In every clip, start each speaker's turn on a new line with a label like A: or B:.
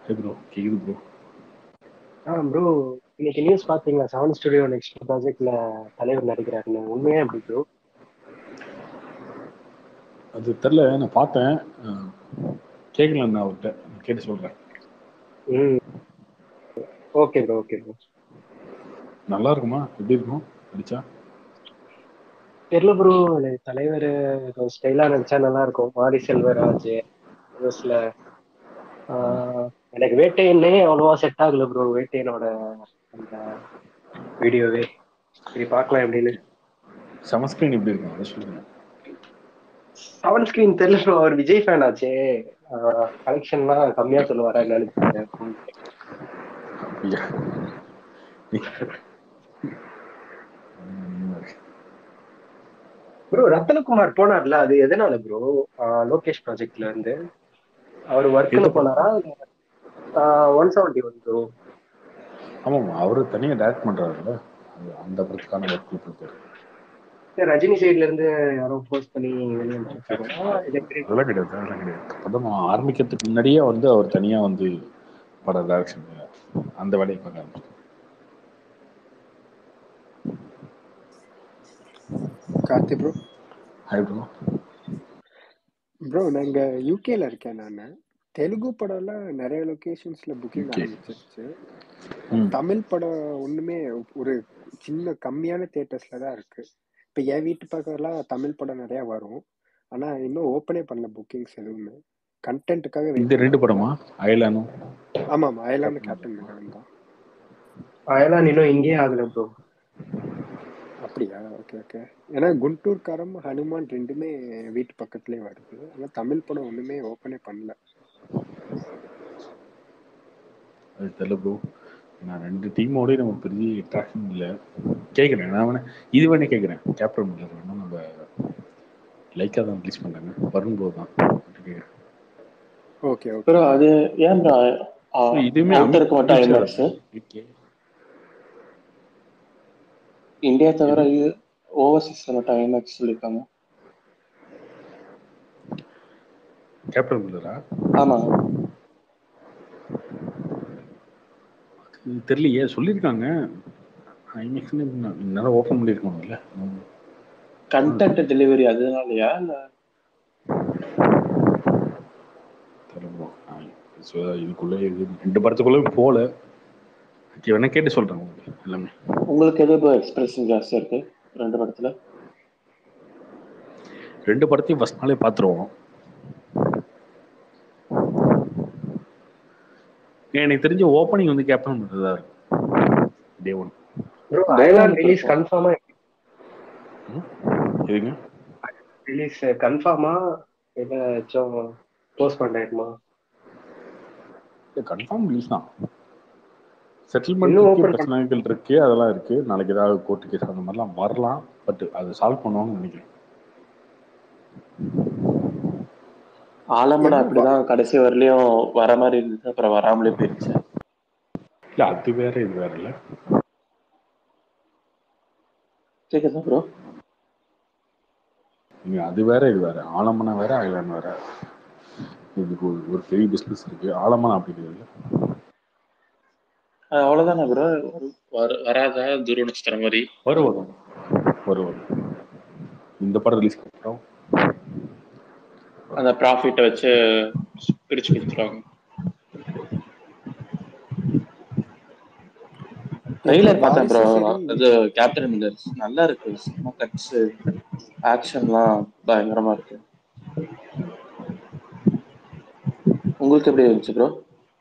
A: Bro கேக்குது bro
B: ஆ bro இன்னைக்கு நியூஸ் பாத்தீங்களா செவன் ஸ்டுடியோ நெக்ஸ்ட் ப்ராஜெக்ட்ல தலைவர் நடிக்கிறாருன்னு உண்மையா எப்படி ப்ரோ
A: அது தெரில நான் பார்த்தேன் கேட்கல நான் அவர்கிட்ட நான் கேட்டு சொல்கிறேன்
B: ம் ஓகே ப்ரோ ஓகே ப்ரோ
A: நல்லா இருக்குமா எப்படி இருக்கும் நடிச்சா
B: தெரியல ப்ரோ தலைவர் ஸ்டைலா நடிச்சா நல்லா இருக்கும் மாரி செல்வராஜ் நியூஸ்ல எனக்கு வேட்டையனே அவ்வளவா செட் ஆகல ப்ரோ வேட்டையனோட அந்த வீடியோவே சரி பார்க்கலாம் எப்படின்னு
A: சமஸ்கிரீன் எப்படி இருக்கும் அதை சொல்லுங்க
B: செவன் ஸ்கிரீன் தெரியல ப்ரோ அவர் விஜய் ஃபேன் ஆச்சே கலெக்ஷன்லாம் கம்மியா சொல்லுவாரா என்னன்னு தெரியல
A: அப்படியா
B: ப்ரோ ரத்தனகுமார் போனார்ல அது எதனால ப்ரோ லோகேஷ் ப்ராஜெக்ட்ல இருந்து அவர் ஒர்க்னு போனாரா ஒன் செவன்டி ஒன் ப்ரோ
A: ஆமாம் அவர் தனியாக டேரக்ட் பண்ணுறாருல்ல அந்த படத்துக்கான ஒர்க் கொடுத்துருக்காரு
B: ரஜினி சைட்ல இருந்து யாரோ போஸ்ட் பண்ணி வெளியே
A: அதெல்லாம் கிடையாது அதெல்லாம் கிடையாது படம் ஆரம்பிக்கிறதுக்கு முன்னாடியே வந்து அவர் தனியாக வந்து பட டைரக்ஷன் அந்த வேலையை பார்க்க ஆரம்பிச்சார்
C: Karthi bro
A: hi bro
C: bro நான் இங்க யூகேல இருக்கேன் நான் தெலுங்கு படம்லாம் நிறைய லொகேஷன்ஸ்ல புக்கிங் ஆரம்பிச்சிருச்சு தமிழ் படம் ஒண்ணுமே ஒரு சின்ன கம்மியான தியேட்டர்ஸ்ல தான் இருக்கு இப்ப என் வீட்டு பக்கம்லாம் தமிழ் படம் நிறைய வரும் ஆனா இன்னும் ஓப்பனே பண்ணல புக்கிங்ஸ் எதுவுமே கண்டென்ட்டுக்காக
A: இந்த ரெண்டு படமா அயலானும்
C: ஆமா ஆமா அயலாந்து கேப்டன் மில்லன் தான்
B: அயலான் இன்னும் இங்கேயே ஆகல ப்ரோ
C: அப்படியா ஓகே ஓகே ஏன்னா குண்டூர்காரம் ஹனுமான் ரெண்டுமே வீட்டு பக்கத்துலேயே வருது ஆனால் தமிழ் படம் ஒன்றுமே ஓப்பனே பண்ணல
A: அது தெரியல ப்ரோ நான் ரெண்டு டீமோடய நம்ம பெரிய அட்ராக்ஷன் இல்லை கேட்குறேன் நான் வேணா இது வேணே கேட்குறேன் கேப்டன் மில்லர் வேணா நம்ம லைக்காக தான் ரிலீஸ் பண்ணுறாங்க வருண் ப்ரோ தான் கேட்குறேன்
C: ஓகே ஓகே
D: ப்ரோ அது ஏன் ப்ரோ
A: இதுவுமே
D: அவுட் இருக்க மாட்டா ஐமேக்ஸ் இந்தியா தவிர ஓவர்சீஸ் மட்டும் ஐமேக்ஸ் சொல்லியிருக்காங்க
A: கேப்டன் மில்லரா
D: ஆமா
A: தெரியலையே சொல்லியிருக்காங்க ஐமேக்ஸ்னு என்னால் ஓப்பன் பண்ணியிருக்கணும்ல
D: கண்டென்ட் டெலிவரி அதனாலயா இல்ல
A: ஸோ இதுக்குள்ளே இது ரெண்டு படத்துக்குள்ளே போகல வேணா கேட்டு சொல்கிறேன் உங்களுக்கு எல்லாமே
D: உங்களுக்கு எது இப்போ எக்ஸ்பிரஷன் ஜாஸ்தியாக இருக்கு ரெண்டு படத்தில்
A: ரெண்டு படத்தையும் ஃபஸ்ட் நாளே பார்த்துருவோம் எனக்கு தெரிஞ்ச ஓப்பனிங் வந்து கேப்டன் பண்ணுறதா இருக்கும் day one
B: bro Ayalaan release கன்ஃபார்மா
A: எதுங்க
B: ரிலீஸ் கன்ஃபார்மா ஏதாச்சும் போஸ்ட் பண்ணிடுமா
A: கன்ஃபார்ம் ரிலீஸ் தான் செட்டில்மெண்ட் பிரச்சனைகள் இருக்கு அதெல்லாம் இருக்கு நாளைக்கு ஏதாவது கோர்ட்டு கேஸ் அந்த மாதிரிலாம் வரலாம் பட் அது சால்வ் பண்ணுவாங்கன்னு நினைக்கிறேன்
D: ஆலம்படம் அப்படிதான் கடைசி வரலையும் வர மாதிரி இருந்துச்சு அப்புறம் வராமலே போயிருச்சு
A: இல்ல அது வேற இது வேற இல்ல
D: கேக்குதா ப்ரோ
A: நீங்க அது வேற இது வேற ஆலமனா வேற அயலான் வேற இதுக்கு ஒரு பெரிய பிசினஸ் இருக்கு ஆலமனா அப்படி கிடையாது
D: அவ்வளவுதானே ப்ரோ வராதா துருவ நட்சத்திரம் மாதிரி
A: வரும் வரும் வரும் வரும் இந்த படம் ரிலீஸ் அப்புறம்
D: அந்த ப்ராஃபிட்டை வச்சு பிரிச்சு கொடுத்துருவாங்க ட்ரெய்லர் பார்த்தேன் ப்ரோ அது கேப்டன் மில்லர் நல்லா இருக்கு சும்மா கட்ஸ் ஆக்ஷன்லாம் பயங்கரமா இருக்கு உங்களுக்கு எப்படி இருந்துச்சு ப்ரோ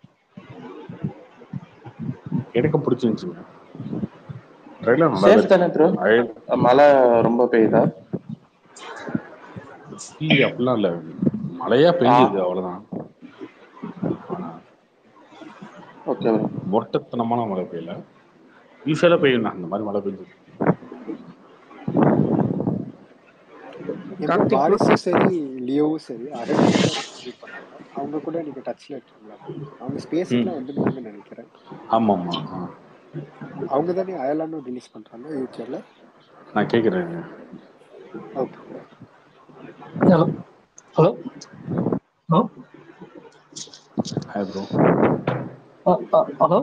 A: எனக்கு பிடிச்சிருந்துச்சுங்க ட்ரெய்லர் நல்லா
D: சேஃப் தானே ப்ரோ மழை ரொம்ப பெய்யுதா
A: இல்ல அப்படிலாம் இல்ல மழையா பெய்யுது அவ்வளவுதான்
D: ஓகே
A: மொட்டத்தனமான மழை பெய்யல யூஸ்வலா பெய்யும் அந்த மாதிரி மழை பெய்யுது
C: வாரிசும் சரி லியோவும் சரி அரவிந்த் பண்ணாங்க அவங்க கூட நீங்க டச்ல இருக்கீங்களா அவங்க ஸ்பேஸ்க்குலாம் வந்துருந்தாங்கன்னு நினைக்கிறேன்
A: ஆமா ஆமா
C: அவங்க தானே அயர்லாண்டும் ரிலீஸ் பண்றாங்க யூகேல
A: நான் கேக்குறேன்
C: okay
E: hello hello hello
A: hi bro
E: hello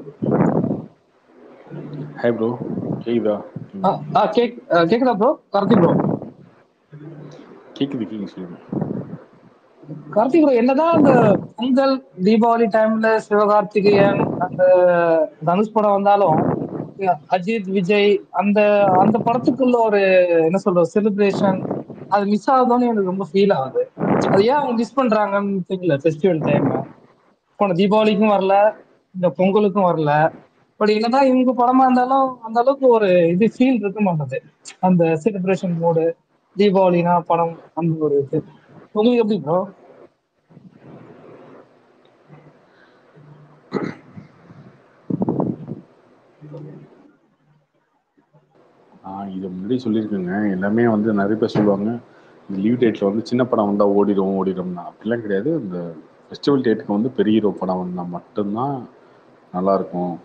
A: hi bro கேக்குதா
E: கேக் கேக்குதா ப்ரோ கார்த்திக் ப்ரோ
A: கேக்குது கேக்குது சொல்லுங்க
E: கார்த்திக் ப்ரோ என்னதான் அந்த பொங்கல் தீபாவளி டைம்ல சிவகார்த்திகேயன் அந்த தனுஷ் படம் வந்தாலும் அஜித் விஜய் அந்த அந்த படத்துக்குள்ள ஒரு என்ன சொல்ற செலிப்ரேஷன் அது மிஸ் ஆகுதோன்னு எனக்கு ரொம்ப ஃபீல் ஆகுது அது ஏன் அவங்க மிஸ் பண்றாங்கன்னு தெரியல ஃபெஸ்டிவல் டைம் போன தீபாவளிக்கும் வரல இந்த பொங்கலுக்கும் வரல பட் என்னதான் இவங்க படமா இருந்தாலும் அந்த அளவுக்கு ஒரு இது ஃபீல் இருக்க மாட்டேது அந்த செலிப்ரேஷன் மோடு தீபாவளினா படம் அந்த ஒரு இது உங்களுக்கு எப்படி ப்ரோ
A: நான் இதை முன்னாடி சொல்லியிருக்கேங்க எல்லாமே வந்து நிறைய பேர் சொல்லுவாங்க இந்த லீவ் டேட்டில் வந்து சின்ன படம் வந்தால் ஓடிடும் ஓடிடும்னா அப்படிலாம் கிடையாது இந்த ஃபெஸ்டிவல் டேட்டுக்கு வந்து பெரிய ஹீரோ படம் வந்தால் மட்டும்தான் நல்லாயிருக்கும்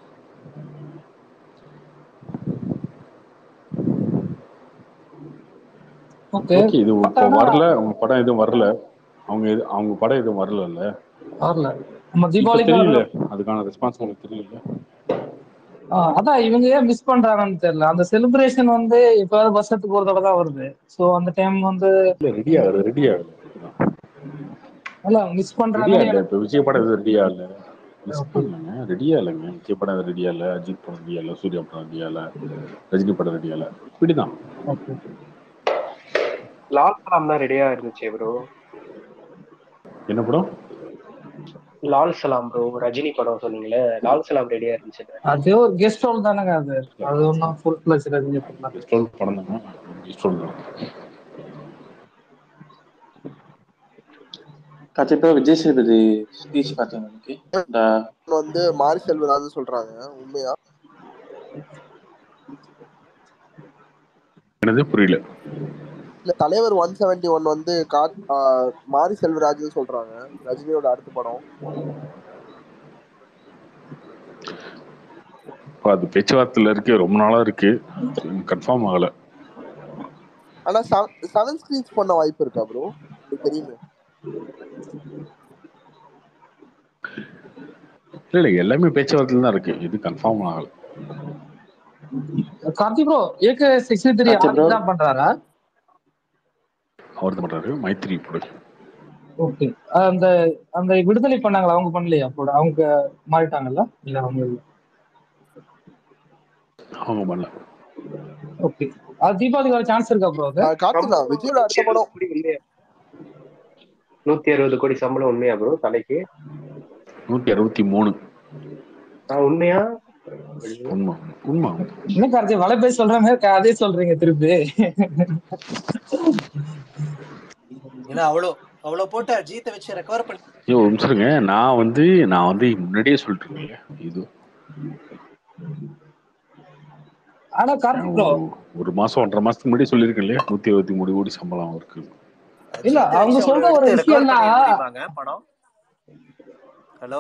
E: ஓகே
A: ஓகே இது
E: But
A: இப்போ
E: ஆனா-
A: வரல அவங்க படம் எதுவும் வரல அவங்க எது அவங்க படம் எதுவும் வரல
E: வரல நம்ம
A: இப்போ
E: தீபாவளிக்கு
A: தெரியல
E: வரல.
A: அதுக்கான ரெஸ்பான்ஸ் உங்களுக்கு தெரியல
E: ஆ, அதான் இவங்க ஏன் மிஸ் பண்றாங்கன்னு தெரியல அந்த செலிப்ரேஷன் வந்து எப்பயாவது வருஷத்துக்கு ஒரு தடவை தான் வருது சோ அந்த டைம் வந்து
A: இல்லை ரெடி ஆகுது ரெடி ஆகுது
E: இல்ல மிஸ்
A: ரெடி
E: பண்றாங்கன்னு
A: ஆகல
E: எனக்கு
A: இப்போ விஜய் படம் எதுவும் ரெடி ஆகல மிஸ்
E: Okay.
A: பண்ணலங்க ரெடியா இல்லைங்க விஜய் படம் ரெடியா இல்லை அஜித் படம் ரெடியா இல்லை சூர்யா படம் ரெடியா இல்லை ரஜினி படம் ரெடியா இல்லை இப்படிதான்
E: ஓகே
B: லால் சலாம் தான் ரெடியா இருந்துச்சு ப்ரோ
A: என்ன படம்
B: லால் சலாம் ப்ரோ ரஜினி படம் சொன்னீங்களே லால் சலாம் ரெடியா இருந்துச்சு
E: அது ஒரு கெஸ்ட் ரோல் தானேங்க அது அது ஒன்றும் ஃபுல் பிளஸ் ரஜினி பண்ணல
A: ஸ்டோல் படம் தாங்க ஸ்டோல் தான்
D: கண்டிப்பா விஜய் சேதுபதி ஸ்பீச் பார்த்தேன் இன்னைக்கு இந்த
F: வந்து மாரி செல்வராஜ் சொல்றாங்க உண்மையா
A: என்னது புரியல
F: இல்ல தலைவர் ஒன் செவன்டி ஒன் வந்து காத் ஆஹ் மாரி செல்வராஜ் சொல்றாங்க ரஜினியோட அடுத்த படம்
A: இப்போ அது பேச்சுவார்த்தையில் இருக்கு ரொம்ப நாளா இருக்கு கன்ஃபார்ம் ஆகல
F: ஆனா செவன் ஸ்கிரீன்ஸ் பண்ண வாய்ப்பு இருக்கா ப்ரோ தெரியுமே
A: இல்லை இல்லை எல்லாமே பேச்சுவார்த்தையில் தான் இருக்கு இது கன்ஃபார்ம் ஆகல
E: கார்த்தி ப்ரோ ஏக சிக்ஸ்டி த்ரீ
D: கார்த்தி bro.
E: தான் பண்றாரா
A: அவர் தான் பண்றாரு மைத்ரி ப்ரொடக்ஷன்
E: ஓகே அந்த அந்த விடுதலை பண்ணாங்களா அவங்க பண்ணலையா அப்போ அவங்க மாறிட்டாங்கல்ல இல்ல அவங்க இல்ல
A: அவங்க பண்ணல
E: ஓகே அது தீபாவளிக்கு வர சான்ஸ் இருக்கா ப்ரோ அது
F: ஆஹ் கார்த்திகா விஜயோட அடுத்த படம்
B: கோடி உண்மையா நூத்தி அறுபது கோடி சம்பளம் உண்மையா ப்ரோ தலைக்கு
A: நூற்றி அறுபத்தி மூணு
B: ஆஹ் உண்மையா
A: உண்மை உண்மை
E: என்ன கார்த்தி வலை போய் சொல்ற மாதிரி அதே சொல்றீங்க திருப்பி
G: ஏன்னா அவ்வளோ அவ்வளோ போட்டு அஜித்தை வச்சு ரெக்கவர் பண்ணி
A: ஐயோ ஒரு நிமிஷம் இருங்க. நான் வந்து நான் வந்து முன்னாடியே சொல்லிட்டு இருக்கேன் இது
E: ஆனா கார்த்தி ப்ரோ
A: ஒரு- ஒரு மாசம் ஒன்றரை மாசத்துக்கு முன்னாடி சொல்லியிருக்கேன் இல்லையா நூத்தி அறுபத்தி மூணு கோடி சம்பளம் இருக்கு
E: இல்ல,
G: அஜித்தை
E: அவங்க
G: வச்சு
E: சொல்ற
G: அவ்வளோ
E: ஒரு
G: எடுத்து recover
E: விஷயம்னா-
G: பண்ணிட முடியுமாங்க படம் ஹலோ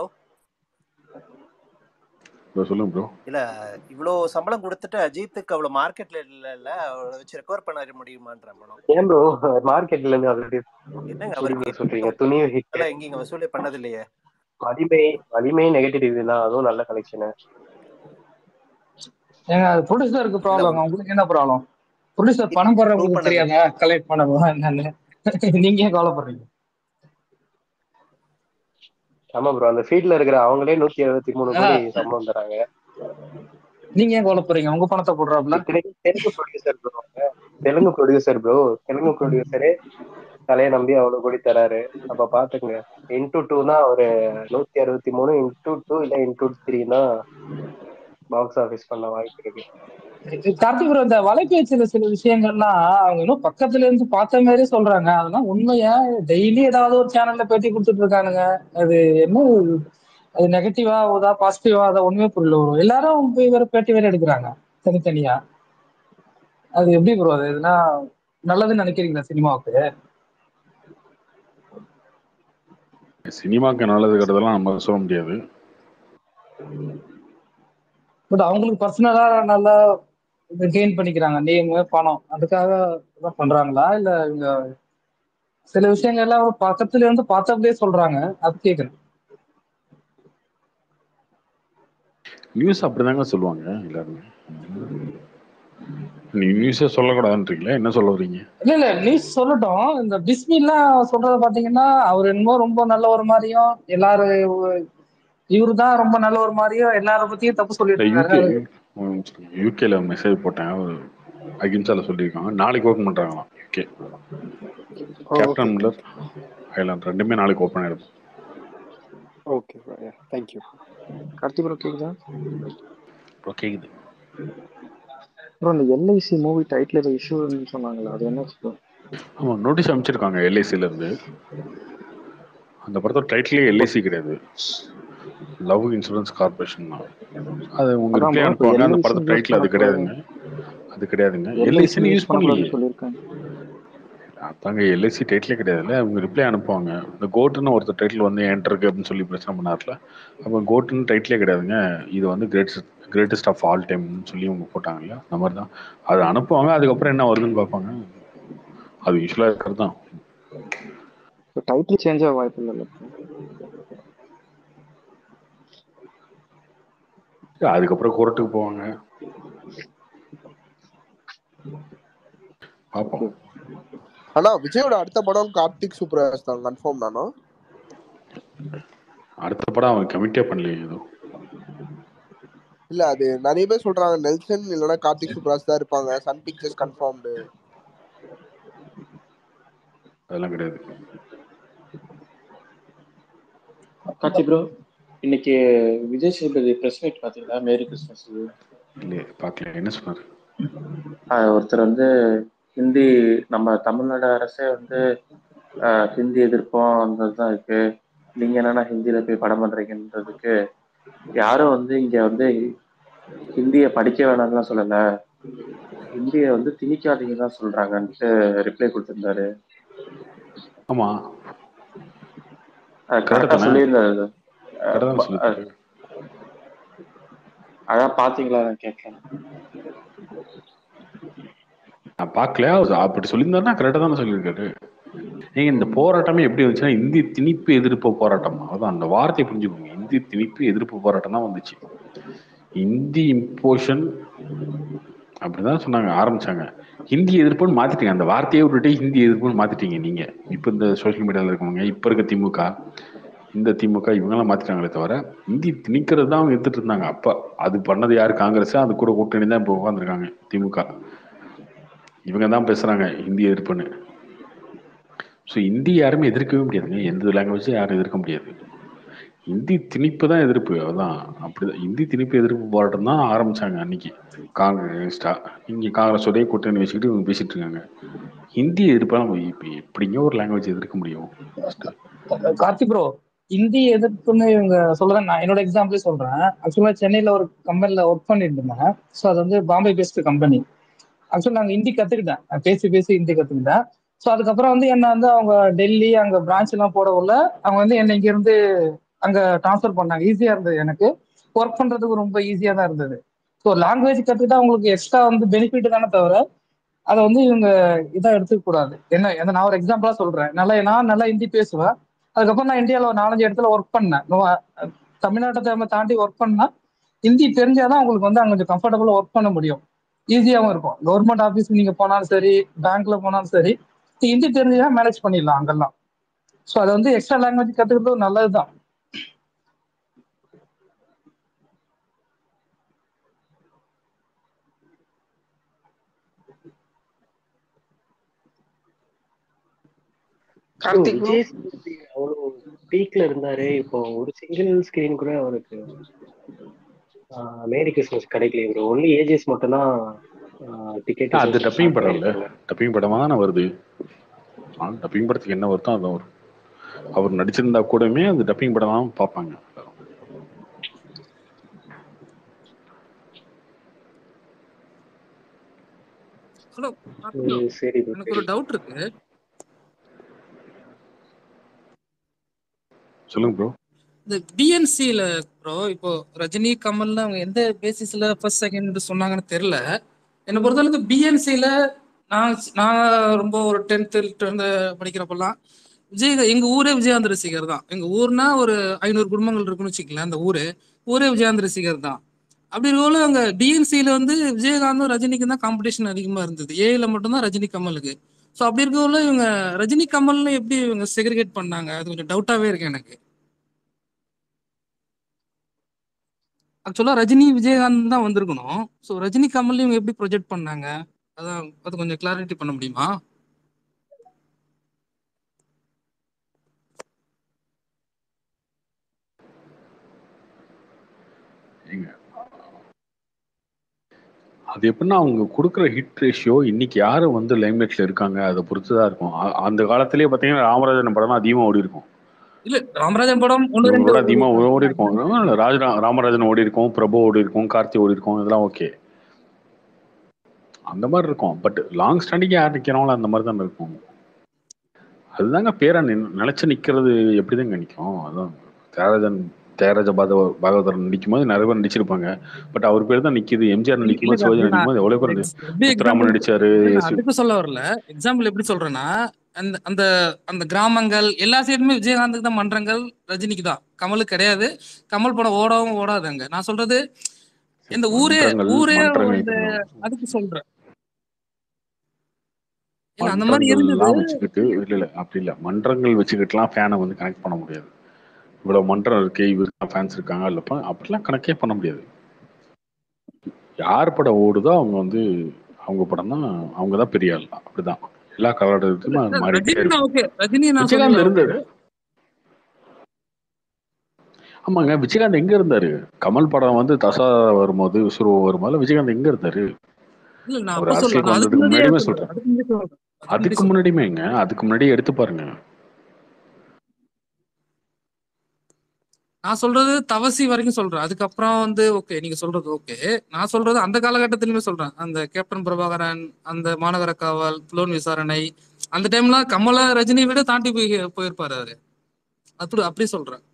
A: இப்போ சொல்லுங்க ப்ரோ
G: இல்ல இவ்வளோ சம்பளம் கொடுத்துட்டு அஜித்துக்கு அவ்வளோ மார்க்கெட்ல இல்ல இல்ல அவளை வச்சு ரெக்கவர் பண்ண முடியுமான்ற படம்
B: ஏன் ப்ரோ மார்க்கெட்ல இருந்து ஆல்ரெடி
G: என்னங்க அவருக்கு
B: சொல்றீங்க துணியும் ஹிட்
G: எல்லாம் எங்கேயும் வசூலே பண்ணது இல்லையே
B: வலிமை வலிமை நெகட்டிவ் தான் அதுவும் நல்ல கலெக்ஷன்
E: ஏங்க அது ப்ரொடியூசருக்கு ப்ராப்ளம் உங்களுக்கு என்ன ப்ராப்ளம் ப்ரொடியூசர் பணம்
G: Prove
E: போடுறவங்களுக்கு
G: பண்ணது.
E: தெரியாதா கலெக்ட் பண்ணணும் என்னன்னு நீங்க ஏன் கவலைப்படுறீங்க
B: ஆமா ப்ரோ அந்த ஃபீல்ட்ல இருக்கிற அவங்களே நூத்தி எழுபத்தி மூணு கோடி சம்பளம் தராங்க
E: நீங்க ஏன் கவலைப்படுறீங்க உங்க பணத்தை போடுறாப்ல
B: இத்தனைக்கும் Telugu producer bro Telugu producer bro Telugu ப்ரொடியூசரே தலையை நம்பி அவ்வளவு கோடி தராரு அப்ப பாத்துக்கங்க இன்டூ டூ தான் ஒரு நூத்தி அறுபத்தி மூணு இன்டூ டூ இல்ல இன்டூ த்ரீ தான் பாக்ஸ் ஆபீஸ் பண்ண வாய்ப்பு இருக்கு
E: கார்த்திக் ப்ரோ இந்த வலைபேச்சில சில விஷயங்கள்லாம் அவங்க இன்னும் பக்கத்துல இருந்து பார்த்த மாதிரி சொல்றாங்க அதெல்லாம் உண்மையா டெய்லி ஏதாவது ஒரு சேனல்ல பேட்டி கொடுத்துட்டு இருக்கானுங்க அது என்ன அது நெகட்டிவா ஆகுதா பாசிட்டிவா அதை ஒண்ணுமே புரியல bro. எல்லாரும் போய் வேற பேட்டி வேற எடுக்கிறாங்க தனித்தனியா அது எப்படி ப்ரோ அது எதுனா நல்லதுன்னு நினைக்கிறீங்களா சினிமாவுக்கு
A: சினிமாக்கு நல்லது கெட்டதெல்லாம் நம்ம சொல்ல முடியாது
E: பட் அவங்களுக்கு பர்சனலா நல்லா கெயின் பண்ணிக்கிறாங்க நேம் பணம் அதுக்காக தான் பண்றாங்களா இல்ல இவங்க சில விஷயங்கள்லாம் பக்கத்துல இருந்து பார்த்தபடியே சொல்றாங்க அது கேக்குறேன்
A: நியூஸ் அப்படிதாங்க சொல்லுவாங்க எல்லாருமே நீ நியூஸே சொல்லக்கூடாதுன்றீங்களா என்ன சொல்ல வரீங்க
E: இல்ல இல்ல நியூஸ் சொல்லட்டும் இந்த பிஸ்மிலாம் சொல்றத பாத்தீங்கன்னா அவர் என்னமோ ரொம்ப நல்ல ஒரு மாதிரியும் எல்லாரும் இவரு தான் ரொம்ப நல்ல ஒரு மாதிரியும் எல்லார பத்தியும் தப்பு சொல்லிட்டு
A: யூகே
E: இருக்காரு
A: யூகேல மெசேஜ் போட்டேன் ஒரு அகிம்சால சொல்லியிருக்காங்க நாளைக்கு ஓப்பன் பண்றாங்களாம் யூகே
C: ஓ
A: கேப்டன் மில்லர் ஐலாண்ட் ரெண்டுமே நாளைக்கு ஓப்பன் ஆயிடும்
C: ஓகே தேங்க்யூ
H: கார்த்தி ப்ரோ கேக்குதா
A: இப்போ கேக்குது
H: ப்ரோ இந்த எல்ஐசி மூவி டைட்டில் ஏதோ இஷ்யூன்னு சொன்னாங்களே அது என்ன ப்ரோ
A: ஆமா நோட்டீஸ் அனுப்பிச்சிருக்காங்க எல்ஐசில இருந்து அந்த படத்தோட டைட்டிலே எல்ஐசி கிடையாது லவ் இன்சூரன்ஸ் கார்பரேஷன் தான் அது உங்க
H: அதான்
A: ரிப்ளை
H: bro, இப்ப
A: அனுப்புவாங்க அந்த
H: LIC
A: படத்தோட
H: use
A: டைட்டில் அது
H: பண்ணக்கூடாது.
A: கிடையாதுங்க அது கிடையாதுங்க
H: எல்ஐசி
A: எல்ஐசின்னு
H: யூஸ்
A: யூஸ் பண்ணலையே
H: பண்ணக்கூடாதுன்னு சொல்லியிருக்காங்க
A: அதாங்க எல்ஐசி டைட்டிலே கிடையாதுல்ல அவங்க ரிப்ளை அனுப்புவாங்க இந்த கோட்டுன்னு ஒருத்தர் டைட்டில் வந்து என்கிட்ட இருக்கு அப்படின்னு சொல்லி பிரச்சனை பண்ணார்ல அப்போ கோட்டுன்னு டைட்டிலே கிடையாதுங்க இது வந்து கிரேட்டஸ்ட் கிரேட்டஸ்ட் ஆஃப் ஆல் டைம்னு சொல்லி அவங்க போட்டாங்க இல்லையா அந்த மாதிரி தான் அது அனுப்புவாங்க அதுக்கப்புறம் என்ன வருதுன்னு பார்ப்பாங்க அது யூஸ்வலாக இருக்கிறது தான்
H: இப்போ டைட்டில் சேஞ்ச் ஆக வாய்ப்பு இல்லைல்ல
A: அதுக்கப்புறம் கோர்ட்டுக்கு போவாங்க பார்ப்போம்
F: ஆனா விஜயோட அடுத்த படம் கார்த்திக் சூப்பராஜ் தான் கன்ஃபார்ம் தானோ
A: அடுத்த படம் அவன் கமிட்டே பண்ணலையே எதுவும்
F: இல்ல அது நிறைய பேர் சொல்றாங்க நெல்சன் இல்லைன்னா கார்த்திக் சூப்பராஜ் தான் இருப்பாங்க சன் பிக்சர்ஸ் கன்ஃபார்ம்டு
A: அதெல்லாம் கிடையாது
D: கார்த்தி ப்ரோ இன்னைக்கு விஜய் சேதுபதி பிரஸ் மீட் பாத்தீங்களா மேரி கிறிஸ்மஸ்
A: இல்லையே பார்க்கல என்ன சொன்னார்
D: ஒருத்தர் வந்து ஹிந்தி நம்ம தமிழ்நாடு அரசே வந்து ஆஹ், ஹிந்தி எதிர்ப்போம் அந்த இதுதான் இருக்கு நீங்க என்னன்னா ஹிந்தியில போய் படம் பண்றீங்கன்றதுக்கு யாரும் வந்து இங்க வந்து ஹிந்தியை படிக்க வேணாம்லாம் சொல்லல ஹிந்தியை வந்து திணிக்காதீங்க தான் சொல்றாங்கன்ட்டு ரிப்ளை கொடுத்திருந்தாரு
A: ஆமா
D: அது
A: Correct
D: கரெக்டா
A: தானே?
D: சொல்லியிருந்தாரு
A: கரெக்டாக தான்
D: அஹ்
A: சொல்லியிருக்காரு
D: அதான் பாத்தீங்களா நான் கேட்கலாம்
A: நான் பார்க்கல அவர் அப்படி சொல்லியிருந்தாருன்னா கரெக்டாக தானே சொல்லியிருக்காரு நீங்க இந்த போராட்டமே எப்படி வந்துச்சுன்னா இந்தி திணிப்பு எதிர்ப்பு போராட்டம் அதான் அந்த வார்த்தையை புரிஞ்சுக்கோங்க இந்தி திணிப்பு எதிர்ப்பு போராட்டம் தான் வந்துச்சு இந்தி இம்போஷன் அப்படிதான் சொன்னாங்க ஆரம்பிச்சாங்க ஹிந்தி எதிர்ப்புன்னு மாத்திட்டீங்க அந்த வார்த்தையை விட்டுட்டு ஹிந்தி எதிர்ப்புன்னு மாத்திட்டீங்க நீங்க இப்ப இந்த சோஷியல் மீடியால இருக்கவங்க இப்ப இருக்க திமுக இந்த திமுக இவங்கெல்லாம் மாத்திட்டாங்களே தவிர இந்தி திணிக்கிறது தான் அவங்க எடுத்துட்டு இருந்தாங்க அப்ப அது பண்ணது யாரு காங்கிரஸ் அது கூட கூட்டணி தான் இப்போ உட்காந்துருக்காங்க திமுக இவங்க தான் பேசுறாங்க ஹிந்தி எதிர்ப்புன்னு ஸோ ஹிந்தி யாருமே எதிர்க்கவே முடியாதுங்க எந்த லாங்குவேஜும் யாரும் எதிர்க்க முடியாது ஹிந்தி திணிப்பு தான் எதிர்ப்பு அதான் அப்படிதான் ஹிந்தி திணிப்பு எதிர்ப்பு போராட்டம் தான் ஆரம்பிச்சாங்க அன்னைக்கு காங்கிரஸ்டா இங்க காங்கிரஸ் ஒரே கூட்டணி வச்சுக்கிட்டு இவங்க பேசிட்டு இருக்காங்க ஹிந்தி எதிர்ப்பெல்லாம் இப்போ எப்படிங்க ஒரு லாங்குவேஜ் எதிர்க்க முடியும்
E: கார்த்தி ப்ரோ இந்தி எதிர்ப்புன்னு இவங்க சொல்றேன் நான் என்னோட எக்ஸாம்பிளே சொல்றேன் ஆக்சுவலா சென்னையில ஒரு கம்பெனில ஒர்க் பண்ணிட்டு இருந்தேன் ஸோ அது வந்து பாம்பே பேஸ்ட் கம்பெனி ஆக்சுவலா நாங்க ஹிந்தி கத்துக்கிட்டேன் நான் பேசி பேசி ஹிந்தி கத்துக்கிட்டேன் ஸோ அதுக்கப்புறம் வந்து என்ன வந்து அவங்க டெல்லி அங்க பிரான்ச் எல்லாம் போட உள்ள அவங்க வந்து என்ன இங்க இருந்து அங்க ட்ரான்ஸ்ஃபர் பண்ணாங்க ஈஸியா இருந்தது எனக்கு ஒர்க் பண்றதுக்கு ரொம்ப ஈஸியா தான் இருந்தது ஸோ லாங்குவேஜ் கத்துக்கிட்டா அவங்களுக்கு எக்ஸ்ட்ரா வந்து பெனிஃபிட் தானே தவிர அதை வந்து இவங்க இதா எடுத்துக்க கூடாது என்ன என்ன நான் ஒரு எக்ஸாம்பிளா சொல்றேன் நல்லா நான் நல்லா ஹிந்தி பேசுவேன் அதுக்கப்புறம் நான் இந்தியாவில் ஒரு நாலஞ்சு இடத்துல ஒர்க் பண்ணேன் நம்ம, அஹ், தமிழ்நாட்டை நம்ம தாண்டி ஒர்க் பண்ணா ஹிந்தி தெரிஞ்சாதான் உங்களுக்கு வந்து அங்க கொஞ்சம் கம்ஃபர்டபுளா ஒர்க் பண்ண முடியும் ஈஸியாவும் இருக்கும் கவர்மெண்ட் ஆஃபீஸ் நீங்க போனாலும் சரி பேங்க்ல போனாலும் சரி ஹிந்தி தெரிஞ்சா மேனேஜ் பண்ணிடலாம் அங்கெல்லாம் ஸோ அதை வந்து எக்ஸ்ட்ரா லாங்குவேஜ் கத்துக்கிறது நல்லதுதான்
H: கார்த்திக் bro?
B: விஜய் சேதுபதி அவ்வளவு பீக்ல இருந்தாரு இப்போ ஒரு சிங்கிள் ஸ்கிரீன் கூட அவருக்கு ஆஹ் மேரி கிறிஸ்மஸ் கிடைக்கல ப்ரோ ஒன்லி ஏஜஸ் மட்டும் தான் டிக்கெட்
A: அது டப்பிங் படம் இல்ல டப்பிங் படமா தானே வருது டப்பிங் படத்துக்கு என்ன வருதோ அதான் வரும் அவர் நடிச்சிருந்தா கூடமே அது டப்பிங் படம் தான் பார்ப்பாங்க
I: ஹலோ
B: சரி bro,
I: எனக்கு ஒரு
B: சரி.
I: டவுட் இருக்கு
A: சொல்லுங்க ப்ரோ
I: இந்த பிஎன்சில ப்ரோ இப்போ ரஜினி கமல்ல அவங்க எந்த பேசிஸ்ல ஃபர்ஸ்ட் செகண்ட் சொன்னாங்கன்னு தெரியல என்னை பொறுத்தளவுக்கு பிஎன்சில நான் நான் ரொம்ப ஒரு டென்த்து டுவெல்த்து படிக்கிறப்பெல்லாம் விஜய் எங்க ஊரே விஜயகாந்த் ரசிகர் தான் எங்க ஊர்னா ஒரு ஐநூறு குடும்பங்கள் இருக்குன்னு வச்சுக்கல அந்த ஊரு ஊரே விஜயகாந்த் ரசிகர் தான் அப்படி இருக்கோல அங்க டிஎன்சில வந்து விஜயகாந்தும் ரஜினிக்கும் தான் காம்படிஷன் அதிகமா இருந்தது ஏல மட்டும்தான் ரஜினி கமலுக்கு ஸோ அப்படி இருக்கோல இவங்க ரஜினி கமல்னு எப்படி இவங்க செக்ரிகேட் பண்ணாங்க அது கொஞ்சம் டவுட்டாவே இருக்கு எனக்கு ஆக்சுவலா ரஜினி விஜயகாந்த் தான் வந்திருக்கணும் ஸோ ரஜினி கமல் இவங்க எப்படி ப்ரொஜெக்ட் பண்ணாங்க அதான் அது கொஞ்சம் கிளாரிட்டி பண்ண முடியுமா
A: ஏங்க அது எப்படின்னா அவங்க கொடுக்குற ஹிட் ரேஷியோ இன்னைக்கு யாரு வந்து லைம்லைட்ல இருக்காங்க அதை பொறுத்து தான் இருக்கும் அ- அந்த காலத்திலேயே பார்த்தீங்கன்னா ராமராஜன் படம் தான் அதிகமாக ஓடி இருக்கும்
I: இல்ல ராமராஜன் படம் ஒன்னு ரெண்டு
A: இவங்களோட அதிகமாக ஓடி இருக்கும் ராஜ ராமராஜன் ஓடி இருக்கும் பிரபு ஓடி இருக்கும் கார்த்தி ஓடி இருக்கும் இதெல்லாம் ஓகே அந்த மாதிரி இருக்கும் பட் லாங் ஸ்டாண்டிங் யார் நிற்கிறாங்களோ அந்த மாதிரி தான் இருக்கும் அதுதாங்க பேரா நின் நிலைச்சு நிக்கிறது எப்படிதாங்க நிற்கும் அதான் தியாகராஜன் தியாகராஜ பாகவ பாகவதர் நிற்கும் போது நிறைய பேர் நடிச்சிருப்பாங்க பட் அவர் பேர் தான் நிக்குது எம்ஜிஆர் நடிக்கும் போது சிவாஜி நடிக்கும் போது எவ்வளவு பேர் நடி-
I: எப்படி
A: முத்துராமன்
I: example-
A: நடிச்சாரு
I: இல்ல,
A: எஸ்
I: அதுக்கு சொல்ல வரல எக்ஸாம்பிள் எப்படி சொல்றேன்னா அந்த அந்த அந்த கிராமங்கள் எல்லா சைடுமே விஜயகாந்துக்கு தான் மன்றங்கள் ரஜினிக்கு தான் கமலுக்கு கிடையாது கமல் படம் ஓடவும் ஓடாதுங்க நான் சொல்றது இந்த ஊரே
A: மன்றங்கள்
I: ஊரே
A: மன்றங்கள்
I: வந்து அதுக்கு சொல்றேன் இல்ல அந்த மாதிரி இருந்தது
A: மன்றங்கள்லாம் வச்சுக்கிட்டு இல்ல இல்ல அப்படி இல்ல மன்றங்கள் வச்சுக்கிட்டுலாம் ஃபேனை வந்து கனெக்ட் பண்ண முடியாது இவ்வளவு மன்றம் இருக்கு இவருக்கு ஃபேன்ஸ் இருக்காங்க இல்லப்ப அப்படிலாம் கணக்கே பண்ண முடியாது யார் படம் ஓடுதோ அவங்க வந்து அவங்க படம் தான் அவங்க தான் பெரிய ஆள் அப்படிதான் எல்லா காலகட்டத்திலும் அது மாறிட்டே
I: ரஜினி
A: இருக்கும்
I: ஓகே ரஜினி நான்
A: விஜயகாந்த்
I: சொல்லல
A: இருந்தாரு ஆமாங்க விஜயகாந்த் எங்க இருந்தாரு கமல் படம் வந்து தசா வரும்போது விஸ்வரூப வரும்போது விஜயகாந்த் எங்க இருந்தாரு
I: இல்ல நான்
A: அவர்
I: அப்ப சொல்றேன்
A: அரசியலுக்கு
I: நான் அதுக்கு
A: வந்ததுக்கு
I: முன்னாடியே
A: முன்னாடியுமே
I: சொல்றேன்
A: சொல்றேன்
I: அதுக்கு முன்னாடி சொல்றேன் அதுக்கு முன்னாடி
A: அதுக்கு
I: சொல்றேன்
A: முன்னாடியுமேங்க அதுக்கு முன்னாடி எடுத்து பாருங்க
I: நான் சொல்றது தவசி வரைக்கும் சொல்றேன் அதுக்கப்புறம் வந்து ஓகே நீங்க சொல்றது ஓகே நான் சொல்றது அந்த காலகட்டத்திலுமே சொல்றேன் அந்த கேப்டன் பிரபாகரன் அந்த மாநகர காவல் புலன் விசாரணை அந்த டைம்ல கமல ரஜினி விட தாண்டி போய் போயிருப்பாரு அவரு அப்படி அப்படி சொல்றேன்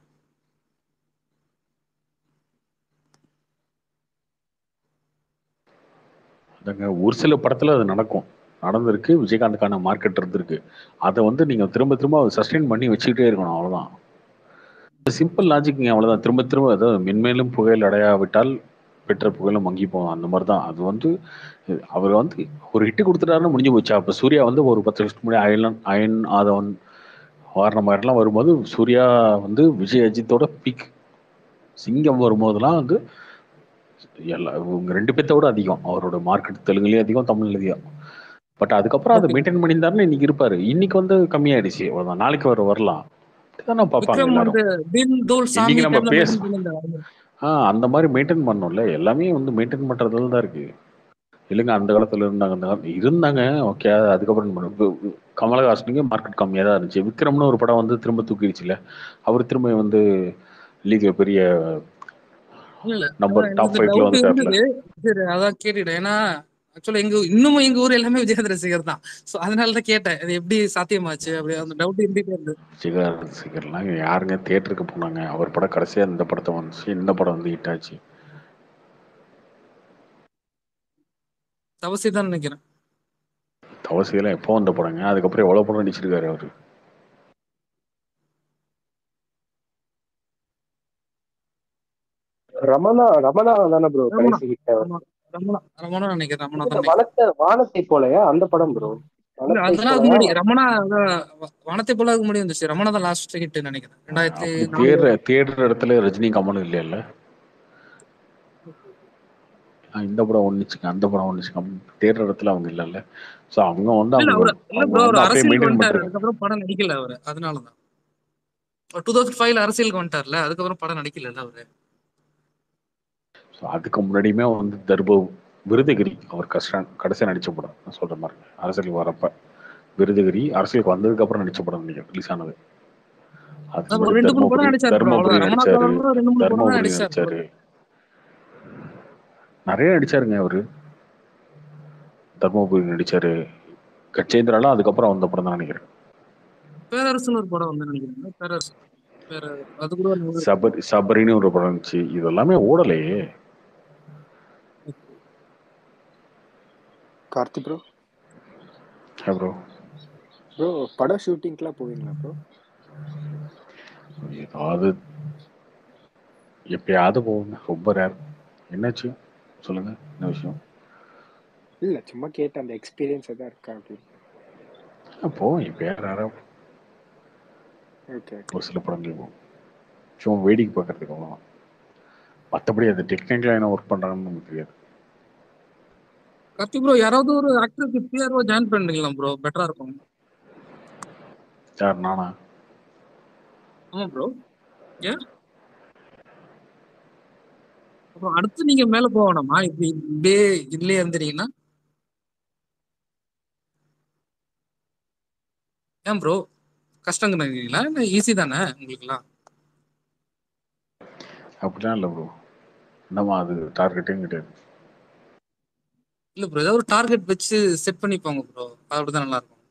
A: அதாங்க ஒரு சில படத்துல அது நடக்கும் நடந்திருக்கு விஜயகாந்துக்கான மார்க்கெட் இருந்திருக்கு அதை வந்து நீங்க திரும்ப திரும்ப சஸ்டெயின் பண்ணி வச்சுக்கிட்டே இருக்கணும் அவ்வளவுதான் சிம்பிள் லாஜிக்ங்க அவ்வளவுதான் திரும்ப திரும்ப அதாவது மென்மேலும் புகழ் அடையாவிட்டால் பெற்ற புகழும் மங்கி போகும் அந்த மாதிரி தான் அது வந்து அவர் வந்து ஒரு ஹிட் கொடுத்துட்டாருன்னு முடிஞ்சு போச்சு அப்ப சூர்யா வந்து ஒரு பத்து வருஷத்துக்கு முன்னாடி அயன் அயன் ஆதவன் வாரண மாதிரிலாம் வரும்போது சூர்யா வந்து விஜய் அஜித்தோட பீக் சிங்கம் வரும்போதெல்லாம் வந்து எல்லா இவங்க ரெண்டு பேர்த்த விட அதிகம் அவரோட மார்க்கெட் தெலுங்குலயும் அதிகம் தமிழ்லயும் அதிகம் பட் அதுக்கப்புறம் அதை
I: ஓகே
A: மெயின்டைன் பண்ணியிருந்தாருன்னு இன்னைக்கு இருப்பாரு இன்னைக்கு வந்து கம்மியாயிடுச்சு அவ்வளவுதான் நாளைக்கு அவர் வரலாம் அப்படிதானே பார்ப்பாங்க
I: விக்ரம்
A: எல்லாரும்
I: வந்து தில் தூள் சாமி
A: இன்னைக்கு நம்ம
I: டைம்ல
A: பேச
I: மெயின்டைன் பண்ணியிருந்தாரு
A: ஆஹ் அந்த மாதிரி மெயின்டைன் பண்ணோம்ல எல்லாமே வந்து மெயின்டைன் பண்றதுல தான் இருக்கு இல்லைங்க அந்த காலத்துல இருந்தாங்க அந்த காலத்துல இருந்தாங்க ஓகே அதுக்கப்புறம் பண்ண- இப்ப கமலஹாசனுக்கு மார்க்கெட் கம்மியா தான் இருந்துச்சு விக்ரம்னு ஒரு படம் வந்து திரும்ப தூக்கிடுச்சுல அவர் திரும்ப வந்து லீக்ல பெரிய
I: இல்ல இல்ல
A: நம்பர்
I: அதான்
A: டாப்
I: எனக்கு
A: ஃபைவ்ல
I: டவுட்
A: வந்துட்டார்ல
I: இருந்தது சரி அதான் கேட்டுட்டேன் ஏன்னா ஆக்சுவலா எங்க இன்னமும் எங்க ஊர் எல்லாமே விஜயகாந்த் ரசிகர் தான் சோ அதனால தான் கேட்டேன் இது எப்படி சாத்தியமாச்சு அப்படி அந்த டவுட் இருந்துட்டே இருந்தது
A: விஜயகாந்த் ரசிகர்லாம் யாருங்க தியேட்டருக்கு போனாங்க அவர் படம் கடைசியா இந்த படத்தை வந்துச்சு இந்த படம் வந்து ஹிட் ஆச்சு
I: தவசி தான் நினைக்கிறேன்
A: தவசியெல்லாம் எப்போ வந்த படங்க அதுக்கப்புறம் எவ்வளவு படம் நடிச்சிருக்காரு அவரு
B: ரமணா ரமணா தானே ப்ரோ
I: ரமணா
B: கடைசி ஹிட்
I: ரமணா ரமணா ரமணா நினைக்கிறேன் ரமணா
B: இல்ல
I: தான் நினைக்கிறேன்
B: வனத்தை வானத்தை போலயா அந்த படம் ப்ரோ
I: இல்ல
B: வனத்தை
I: அதெல்லாம் அதுக்கு
B: போலயா
I: முன்னாடி ரமணா அதான் வ- வானத்தை போல அதுக்கு முன்னாடி வந்துச்சு ரமணா தான் லாஸ்ட் ஹிட் நினைக்கிறேன் ரெண்டாயிரத்தி
A: அப்படி
I: நாலு
A: தேடுற தேடுற இடத்துல ரஜினி கமலும் இல்லைல்ல ஆஹ் இந்த படம் ஒண்ணுச்சுங்க அந்த படம் ஒண்ணுச்சுங்க தேடுற இடத்துல அவங்க இல்லைல்ல ஸோ அவங்க வந்து
I: இல்ல
A: அவங்க
I: அவரு இல்ல
A: அவங்க
I: ப்ரோ
A: வந்து
I: அவர்
A: அப்படியே
I: அரசியலுக்கு
A: மெயின்டைன்
I: வந்துட்டாரு
A: பண்றாங்க
I: அதுக்கப்புறம் படம் நடிக்கல அவரு அதனாலதான் டூ தௌசண்ட் ஃபைவ்ல அரசியலுக்கு வந்துட்டார்ல அதுக்கப்புறம் படம் நடிக்கல அவரு
A: ஸோ அதுக்கு முன்னாடியுமே வந்து தர்பு விருதகிரி அவர் கஷ்டம் கடைசியா நடிச்ச படம் நான் சொல்ற மாதிரி அரசியலுக்கு வரப்ப விருதகிரி அரசியலுக்கு வந்ததுக்கு அப்புறம் நடிச்ச படம் நினைக்கிறேன் ரிலீஸ் ஆனது அதுக்கு
I: அதான் ஒரு
A: முன்னாடி
I: ரெண்டு மூணு படம்
A: தர்மபுரி
I: நடிச்சாரு ப்ரோ
A: தர்மபுரி
I: அவ்வளவுதான் ரமணா
A: நடிச்சாரு
I: காலம்ல ரெண்டு மூணு படம் தான்
A: தர்மபுரி
I: நடிச்சாரு ப்ரோ
A: நடிச்சாரு நிறைய நடிச்சாருங்க அவரு தர்மபுரி நடிச்சாரு கச்சேந்திராலாம் அதுக்கப்புறம் வந்த படம் தான் நினைக்கிறேன்
I: பேரரசுன்னு ஒரு படம் வந்து நினைக்கிறேன் பேரரசு பேர அது கூட நல்லா இருக்கு.
A: சபரி சபரின்னு ஒரு படம் இருந்துச்சு இது எல்லாமே ஓடலையே
C: கார்த்தி ப்ரோ
A: ப்ரோ
C: ப்ரோ படம் ஷூட்டிங்க்குலாம் போவீங்களா ப்ரோ
A: ஏதாவது எப்பயாவது போகுங்க ரொம்ப ரேர் என்னாச்சு சொல்லுங்க என்ன விஷயம்
C: இல்ல சும்மா கேட்ட அந்த எக்ஸ்பீரியன்ஸ் எதாவது இருக்கா அப்படின்னு
A: அப்போ இப்போ யார் யாராவது
C: ஓகே
A: ஒரு சில படங்கள் போகும் சும்மா வேடிக்கை பார்க்கறதுக்கு அவ்வளோதான் மற்றபடி அது டெக்னிக்கலாக என்ன ஒர்க் பண்ணுறாங்கன்னு நமக்கு தெரியாது
I: கார்த்தி ப்ரோ யாராவது ஒரு ஆக்டருக்கு பிஆர்ஓ ஜாயின் பண்ணிக்கலாம் ப்ரோ பெட்டரா இருக்கும்
A: யார் நானா
I: ஆமா ப்ரோ ஏன் அப்புறம் அடுத்து நீங்க மேல போக வேணாமா இப்படி இப்படியே இதுலயே இருந்துட்டீங்கன்னா ஏன் ப்ரோ கஷ்டங்கிறீங்களா இல்லை ஈஸி தானே உங்களுக்குலாம்
A: அப்படிலாம் இல்லை ப்ரோ நம்ம அது டார்கெட்டும் கிடையாது
I: இல்ல ப்ரோ ஏதாவது ஒரு டார்கெட் வச்சு செட் பண்ணிப்பாங்க ப்ரோ அப்படிதான் நல்லா இருக்கும்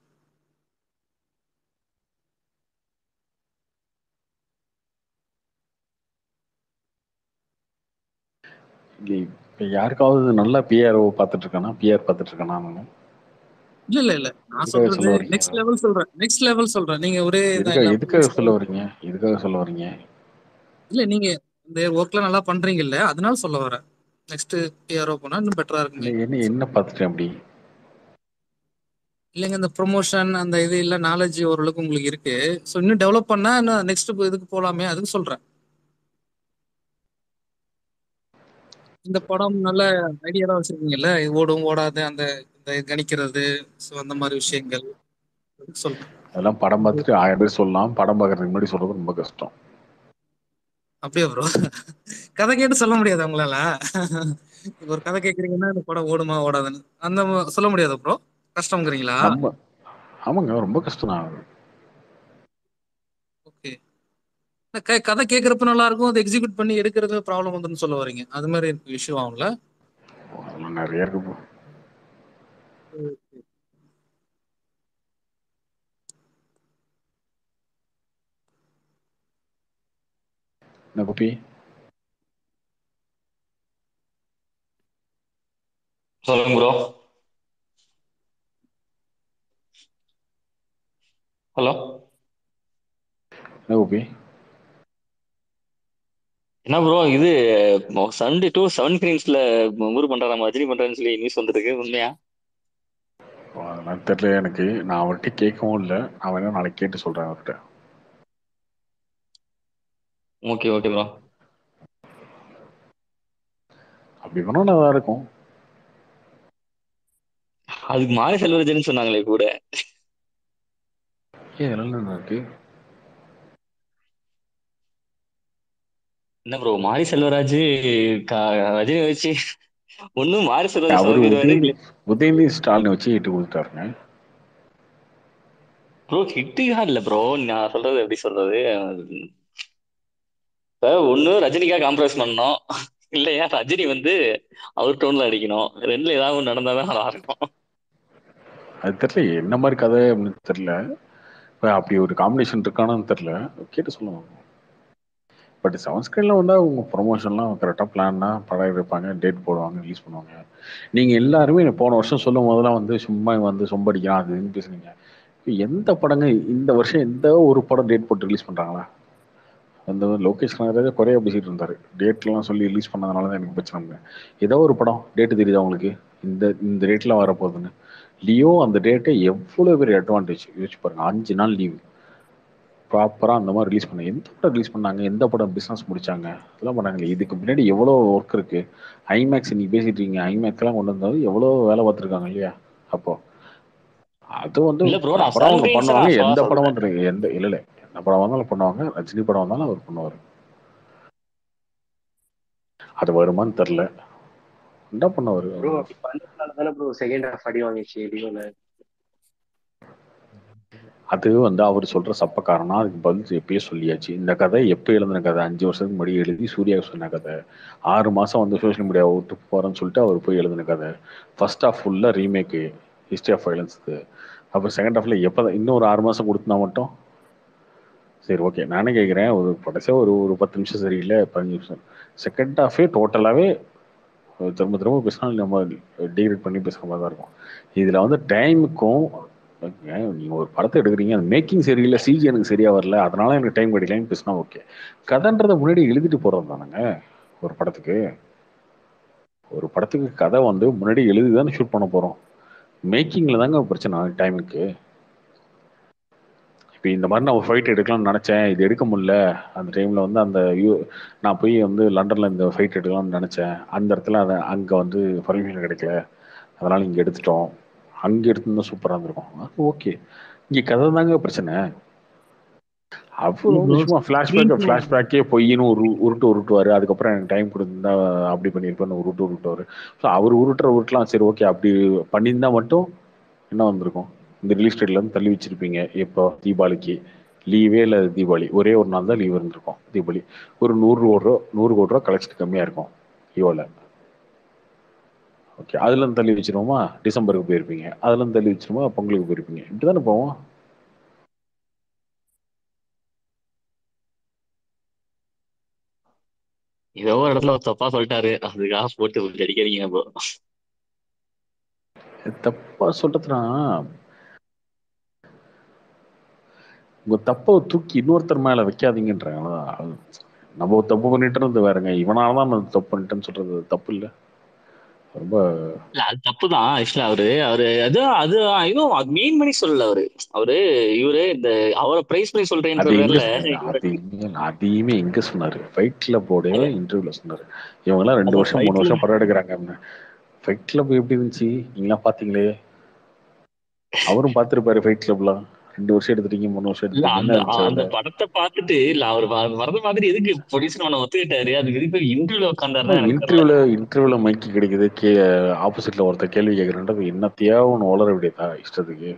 A: இங்கே இப்போ யாருக்காவது நல்லா பிஆர்ஓ பார்த்துட்டு இருக்கானா பிஆர் பார்த்துட்டு இருக்கானா நான்
I: இல்ல இல்ல இல்ல நான்
A: எதுக்காக
I: சொல்றது
A: சொல்ல வரீங்க
I: நெக்ஸ்ட் லெவல் சொல்றேன் நெக்ஸ்ட் லெவல் சொல்றேன் நீங்க ஒரே இதான்
A: எதுக்காக
I: எல்லா
A: எதுக்காக
I: business-
A: சொல்ல வரீங்க எதுக்காக சொல்ல வரீங்க
I: இல்ல நீங்க இந்த ஒர்க்ல நல்லா பண்றீங்க இல்ல அதனால சொல்ல வரேன் நெக்ஸ்ட் பிஆர்ஓ போனா இன்னும் பெட்டரா
A: இல்லை
I: இருக்குங்க
A: என்ன என்ன பார்த்துட்டேன் அப்படி
I: இல்லைங்க இந்த ப்ரொமோஷன் அந்த இது இல்ல நாலேஜ் ஓரளவுக்கு உங்களுக்கு இருக்கு ஸோ இன்னும் டெவலப் பண்ணா இன்னும் நெக்ஸ்ட் இதுக்கு போலாமே அதுக்கு சொல்றேன் இந்த படம் நல்ல ஐடியாலாம் வச்சிருக்கீங்கல்ல இது ஓடும் ஓடாது அந்த இந்த கணிக்கிறது ஸோ அந்த மாதிரி விஷயங்கள் அதுக்கு சொல்றேன்
A: அதெல்லாம் படம் பார்த்துட்டு ஆயிரம் பேர் சொல்லலாம் படம் பார்க்கறதுக்கு முன்னாடி சொல்றது ரொம்ப கஷ்டம்
I: அப்படியே ப்ரோ கதை கேட்டு சொல்ல முடியாது உங்களால இப்ப ஒரு கதை கேக்குறீங்கன்னா இந்த படம் ஓடுமா ஓடாதுன்னு அந்த ம- சொல்ல முடியாது ப்ரோ கஷ்டம்ங்கிறீங்களா
A: நம்ம ஆமாங்க ரொம்ப கஷ்டம் தான் அது.
I: ஓகே கதை கேட்கறப்ப நல்லா இருக்கும் அதை எக்ஸிக்யூட் பண்ணி எடுக்கிறது ப்ராப்ளம் வந்துன்னு சொல்ல வரீங்க அது மாதிரி இஷ்யூ ஆகும்ல
A: அதெல்லாம் நிறைய இருக்கு bro. என்ன குப்பி
J: சொல்லுங்க ப்ரோ ஹலோ
A: என்ன குப்பி
J: என்ன ப்ரோ இது சண்டே டூ செவன் ஸ்கிரீன்ஸ்ல ஊர் பண்றாராமா ரஜினி பண்றாருன்னு சொல்லி நியூஸ் வந்திருக்கு உண்மையா
A: அதெல்லாம் தெரியல எனக்கு நான் அவர்கிட்ட கேட்கவும் இல்லை நான் வேணா நாளைக்கு கேட்டு சொல்றேன் அவர்கிட்ட
J: ஓகே ஓகே ப்ரோ
A: அப்படி பண்ணா நல்லா இருக்கும்
J: அதுக்கு மாரி செல்வராஜன் சொன்னாங்களே கூட
A: ஏன் இதெல்லாம் என்ன இருக்கு
J: என்ன ப்ரோ மாரி செல்வராஜ் க- ரஜினி வச்சு ஒண்ணும் மாரி செல்வராஜ்
A: அவரு
J: சொதப்பிடுவாரு
A: உதயநிதி உதயநிதி ஸ்டாலினை வச்சு இட்டு கொடுத்தாருங்க
J: ப்ரோ ஹிட்டுகா இல்ல ப்ரோ நான் சொல்றது எப்படி சொல்றது இப்ப ஒண்ணு ரஜினிக்கா காம்ப்ரமைஸ் பண்ணணும் இல்லையா ரஜினி வந்து அவர் டோன்ல அடிக்கணும் ரெண்டுல ஏதாவது ஒண்ணு நடந்தாதான் நல்லா இருக்கும்
A: அது தெரியல என்ன மாதிரி கதை அப்படின்னு தெரியல இப்போ அப்படி ஒரு காம்பினேஷன் இருக்கானான்னு தெரியல கேட்டு சொல்லுவாங்க பட் செவன் ஸ்கிரீனில் வந்து அவங்க ப்ரொமோஷன்லாம் கரெக்டாக பிளான்னா படம் எடுப்பாங்க டேட் போடுவாங்க ரிலீஸ் பண்ணுவாங்க நீங்கள் எல்லாருமே போன வருஷம் சொல்லும் போதெல்லாம் வந்து சும்மா வந்து சொம்படிக்கலாம் அது இதுன்னு பேசுனீங்க இப்போ எந்த படங்க இந்த வருஷம் எந்த ஒரு படம் டேட் போட்டு ரிலீஸ் பண்ணுறாங்களா அந்த லோகேஷ் கனகராஜா குறைய பேசிட்டு இருந்தாரு டேட்லாம் சொல்லி ரிலீஸ் பண்ணதுனால தான் எனக்கு பிரச்சனை இல்லை. ஏதோ ஒரு படம் டேட்டு தெரியுதா உங்களுக்கு இந்த இந்த டேட்லாம் வரப்போகுதுன்னு லியோ அந்த டேட்டை எவ்வளோ பெரிய அட்வான்டேஜ் யோசிச்சு பாருங்க அஞ்சு நாள் லீவு ப்ராப்பராக அந்த மாதிரி ரிலீஸ் பண்ண எந்த படம் ரிலீஸ் பண்ணாங்க எந்த படம் பிஸ்னஸ் முடிச்சாங்க அதெல்லாம் பண்ணாங்களே இதுக்கு பின்னாடி எவ்வளோ ஒர்க் இருக்கு ஐமேக்ஸ் நீ பேசிட்டு இருக்கீங்க ஐமேக்ஸ்லாம் கொண்டு வந்தது எவ்வளோ வேலை பார்த்துருக்காங்க இல்லையா அப்போ அது வந்து
J: இல்ல bro, நான்
A: ப்ராப்பராக அவங்க
J: Sunrise
A: பண்ணுவாங்க
J: நான்
A: எந்த
J: சொல்றேன்.
A: படம் வந்து எந்த இல்லை இல்லை எந்த படம் வந்தாலும் பண்ணுவாங்க ரஜினி படம் வந்தாலும் அவர் பண்ணுவார் அது வருமான்னு தெரில என்ன பண்ணுவார்
B: ப்ரோ அப்படி பண்ணதுனால தானே ப்ரோ செகண்ட் ஹாஃப் அடி வாங்கிச்சு லியோல
A: அது வந்து அவர் சொல்ற சப்ப காரணம் அதுக்கு பதில் எப்பயே சொல்லியாச்சு இந்த கதை எப்போ எழுதின கதை அஞ்சு வருஷத்துக்கு முன்னாடி எழுதி சூர்யா சொன்ன கதை ஆறு மாசம் வந்து சோஷியல் மீடியா விட்டு போறேன்னு சொல்லிட்டு அவர் போய் எழுதின கதை ஃபர்ஸ்ட் ஹாஃப் ஃபுல்லா ரீமேக்கு ஹிஸ்டரி ஆஃப் வயலன்ஸ்க்கு அப்புறம் செகண்ட் ஹாஃப்ல எப்போ இன்னும் ஒரு ஆறு மாசம் கொடுத்தா மட்டும் சரி ஓகே நானே கேட்குறேன் ஒரு படசே ஒரு ஒரு பத்து நிமிஷம் சரியில்லை பதினஞ்சு நிமிஷம் செகண்ட் ஹாஃபே டோட்டலாகவே திரும்ப திரும்ப பேசினா நம்ம டிகிரேட் பண்ணி பேசுகிற மாதிரி தான் இருக்கும் இதில் வந்து டைமுக்கும் நீங்கள் ஒரு படத்தை எடுக்கிறீங்க அந்த மேக்கிங் சரியில்லை சிஜி எனக்கு சரியாக வரல அதனால எனக்கு டைம் கிடைக்கலன்னு பேசினா ஓகே கதைன்றதை முன்னாடி எழுதிட்டு போகிறது தானேங்க ஒரு படத்துக்கு ஒரு படத்துக்கு கதை வந்து முன்னாடி எழுதி தானே ஷூட் பண்ண போறோம் மேக்கிங்ல தாங்க பிரச்சனை டைமுக்கு இப்போ இந்த மாதிரி நான் ஒரு ஃபைட் எடுக்கலாம்னு நினச்சேன் இது எடுக்க முடியல அந்த டைமில் வந்து அந்த யூ நான் போய் வந்து லண்டனில் இந்த ஃபைட் எடுக்கலாம்னு நினச்சேன் அந்த இடத்துல அதை அங்கே வந்து பர்மிஷன் கிடைக்கல அதனால் இங்கே எடுத்துட்டோம் அங்கே எடுத்துருந்தா சூப்பராக இருந்திருக்கும் அது ஓகே இங்கே கதை தாங்க பிரச்சனை அவ்வளோ
K: bro,
A: சும்மா ஃப்ளாஷ்பேக்
K: screenplay-
A: ஃப்ளாஷ்பேக்கே பொய்ன்னு ஒரு உருட்டு உருட்டுவார் அதுக்கப்புறம் எனக்கு டைம் கொடுத்துருந்தா அப்படி பண்ணியிருப்பேன்னு உருட்டு உருட்டுவார் ஸோ அவர் உருட்டுற உருட்டலாம் சரி ஓகே அப்படி பண்ணியிருந்தா மட்டும் என்ன வந்திருக்கும் இந்த ரிலீஸ் டேட்லேருந்து தள்ளி வச்சிருப்பீங்க இப்போ தீபாவளிக்கு லீவே இல்லை தீபாவளி ஒரே ஒரு நாள் தான் லீவ் இருந்திருக்கும் தீபாவளி ஒரு நூறு கோடி ரூபா நூறு கோடி ரூபா கலெக்ஷன் கம்மியாக இருக்கும் ஈவோவில் ஓகே அதுலேருந்து தள்ளி வச்சிருவோமா டிசம்பருக்கு போயிருப்பீங்க அதுலேருந்து தள்ளி வச்சிருவோமா பொங்கலுக்கு போயிருப்பீங்க இப்படி தானே போவோம்
J: ஏதோ ஒரு இடத்துல அவர் தப்பா சொல்லிட்டாரு அதுக்காக போட்டு இப்படி அடிக்கிறீங்க ப்ரோ
A: தப்பா சொல்றதுனா உங்க தப்பை தூக்கி இன்னொருத்தர் மேல வைக்காதீங்கன்றாங்க அவ்வளவுதான். நம்ம ஒரு தப்பு பண்ணிட்டு இருந்தது வேறங்க இவனால தான் நான் தப்பு பண்ணிட்டேன்னு சொல்றது தப்பு இல்ல ரொம்ப
J: இல்ல அது தப்புதான் ஆக்சுவலா அவரு அவரு அது அது இதுவும் அது மீன் பண்ணி சொல்லல அவரு அவரு இவரு இந்த அவரை பிரைஸ் பண்ணி
A: அது
J: சொல்றேன்ற
A: எங்க
J: பேர்ல
A: சொன்னாரு அதையுமே அதையுமே எங்க சொன்னாரு ஃபைட் கிளப்போட இன்டர்வியூல சொன்னாரு இவங்க எல்லாம் ரெண்டு
J: அது
A: வருஷம் மூணு
J: fight
A: வருஷம் படம் எடுக்கிறாங்க ஃபைட் கிளப் எப்படி இருந்துச்சு நீங்களாம் பாத்தீங்களே அவரும் பார்த்திருப்பாரு ஃபைட் கிளப்லாம் ரெண்டு வருஷம் எடுத்துட்டீங்க மூணு வருஷம்
J: இல்ல
A: எடுத்துட்டீங்க
J: அந்த
A: என்ன இருந்துச்சு
J: அந்த
A: அதுல
J: படத்தை பார்த்துட்டு இல்ல அவர் வரது மாதிரி எதுக்கு ப்ரொடியூசர் பண்ண ஒத்துக்கிட்டாரு அது எதுக்கு இன்டர்வியூல உட்காந்தாருன்னா எனக்கு தெரியல
A: இன்டர்வியூல இன்டர்வியூல மைக்கு கிடைக்குது கே ஆப்போசிட்ல ஒருத்தர் கேள்வி கேட்கறன்றது என்னத்தையா ஒன்று வளர விடியதா இஷ்டத்துக்கு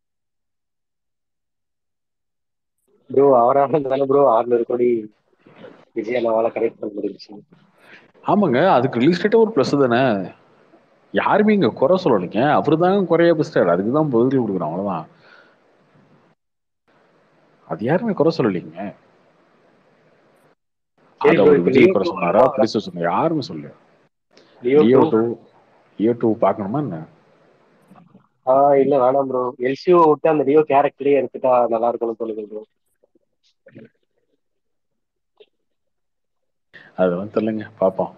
B: ப்ரோ அவரால தானே ப்ரோ ஆறுநூறு கோடி விஜய் அண்ணாவால கரெக்ட் பண்ண முடிஞ்சுச்சு
A: ஆமாங்க அதுக்கு ரிலீஸ் டேட்டே ஒரு ப்ளஸ் தானே யாருமே இங்க குறை சொல்லலைங்க அவரு தாங்க குறைய பேசுறாரு அதுக்கு தான் பதில் கொடுக்குறோம் அவ்வளவுதான் அது யாருமே குறை சொல்லலைங்க
B: சரி
A: அது
B: ப்ரோ
A: அவர்
B: இப்ப
A: விஜய்
B: லியோ
A: குறை
B: டூ
A: சொன்னாரா ப்ரொடியூசர் சொன்னாரா யாருமே சொல்லல
B: Leo
A: Leo
B: two
A: two Leo two பார்க்கணுமா என்ன
B: ஆஹ் இல்ல வேணாம் ப்ரோ எல்சிஓ விட்டு அந்த லியோ கேரக்டரே எடுத்துட்டா நல்லா இருக்கும்னு தோணுது ப்ரோ
A: அதெல்லாம் தெரியலங்க பார்ப்போம்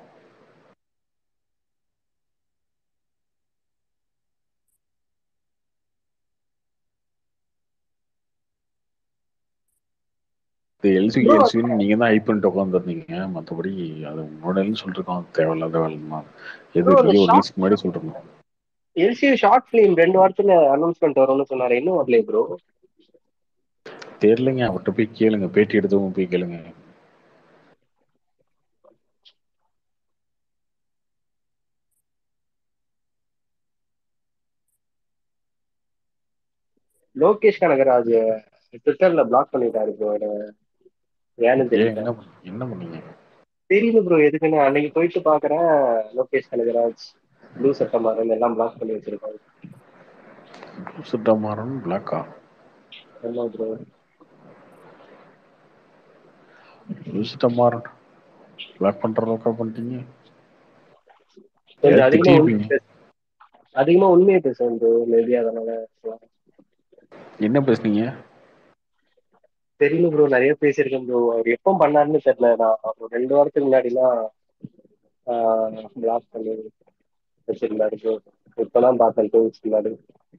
A: இது எல்சி
B: ப்ரோ
A: எல்சின்னு நீங்க தான் ஹைப் பண்ணிட்டு உட்காந்துருந்தீங்க மற்றபடி அது உங்களோடன்னு சொல்லிருக்கோம் தேவையில்லாத வேலை தான் எது
B: ப்ரோ அந்த
A: லியோ
B: ஷார்ட்
A: ரிலீஸ்க்கு முன்னாடி சொல்றோம்
B: எல்சிஓ ஷார்ட் பிலிம் ரெண்டு வாரத்துல அனௌன்ஸ்மெண்ட் வரும்னு சொன்னாரு இன்னும் வரலையே ப்ரோ
A: தெரியலங்க அவர்கிட்ட போய் கேளுங்க பேட்டி எடுத்தவங்க போய் கேளுங்க
B: லோகேஷ் கனகராஜ் ட்விட்டர்ல பிளாக் பண்ணிட்டாரு ப்ரோ ஏன்னு
A: ஏன்
B: தெரியல
A: என்ன பண்ண- என்ன பண்ணீங்க
B: தெரியல ப்ரோ எதுக்குன்னு அன்னைக்கு போயிட்டு பாக்குறேன் லோகேஷ் கனகராஜ் ப்ளூ சட்டமாறன் எல்லாம் பிளாக் பண்ணி வச்சிருக்காங்க
A: சுட்டமாறன் பிளாக்கா
B: ஆமா ப்ரோ
A: சுட்டமாறன் பிளாக் பண்ற அளவுக்கா பண்ணிட்டீங்க
B: கொஞ்சம்
A: ஏதாவது
B: அதிகமா உண்மை
A: திட்டிருப்பீங்க
B: பேச அதிகமா உண்மையை பேசுவேன் ப்ரோ மேபி அதனால
A: என்ன பேசுனீங்க
B: தெரியல ப்ரோ நிறைய பேசியிருக்கேன் ப்ரோ அவர் எப்போ பண்ணாருன்னு தெரியல நான் ஒரு ரெண்டு வாரத்துக்கு முன்னாடிலாம் பிளாக் பண்ணி வச்சிருந்தாரு ப்ரோ இப்பதான் பார்த்தேன் டூ வீக்ஸ் முன்னாடி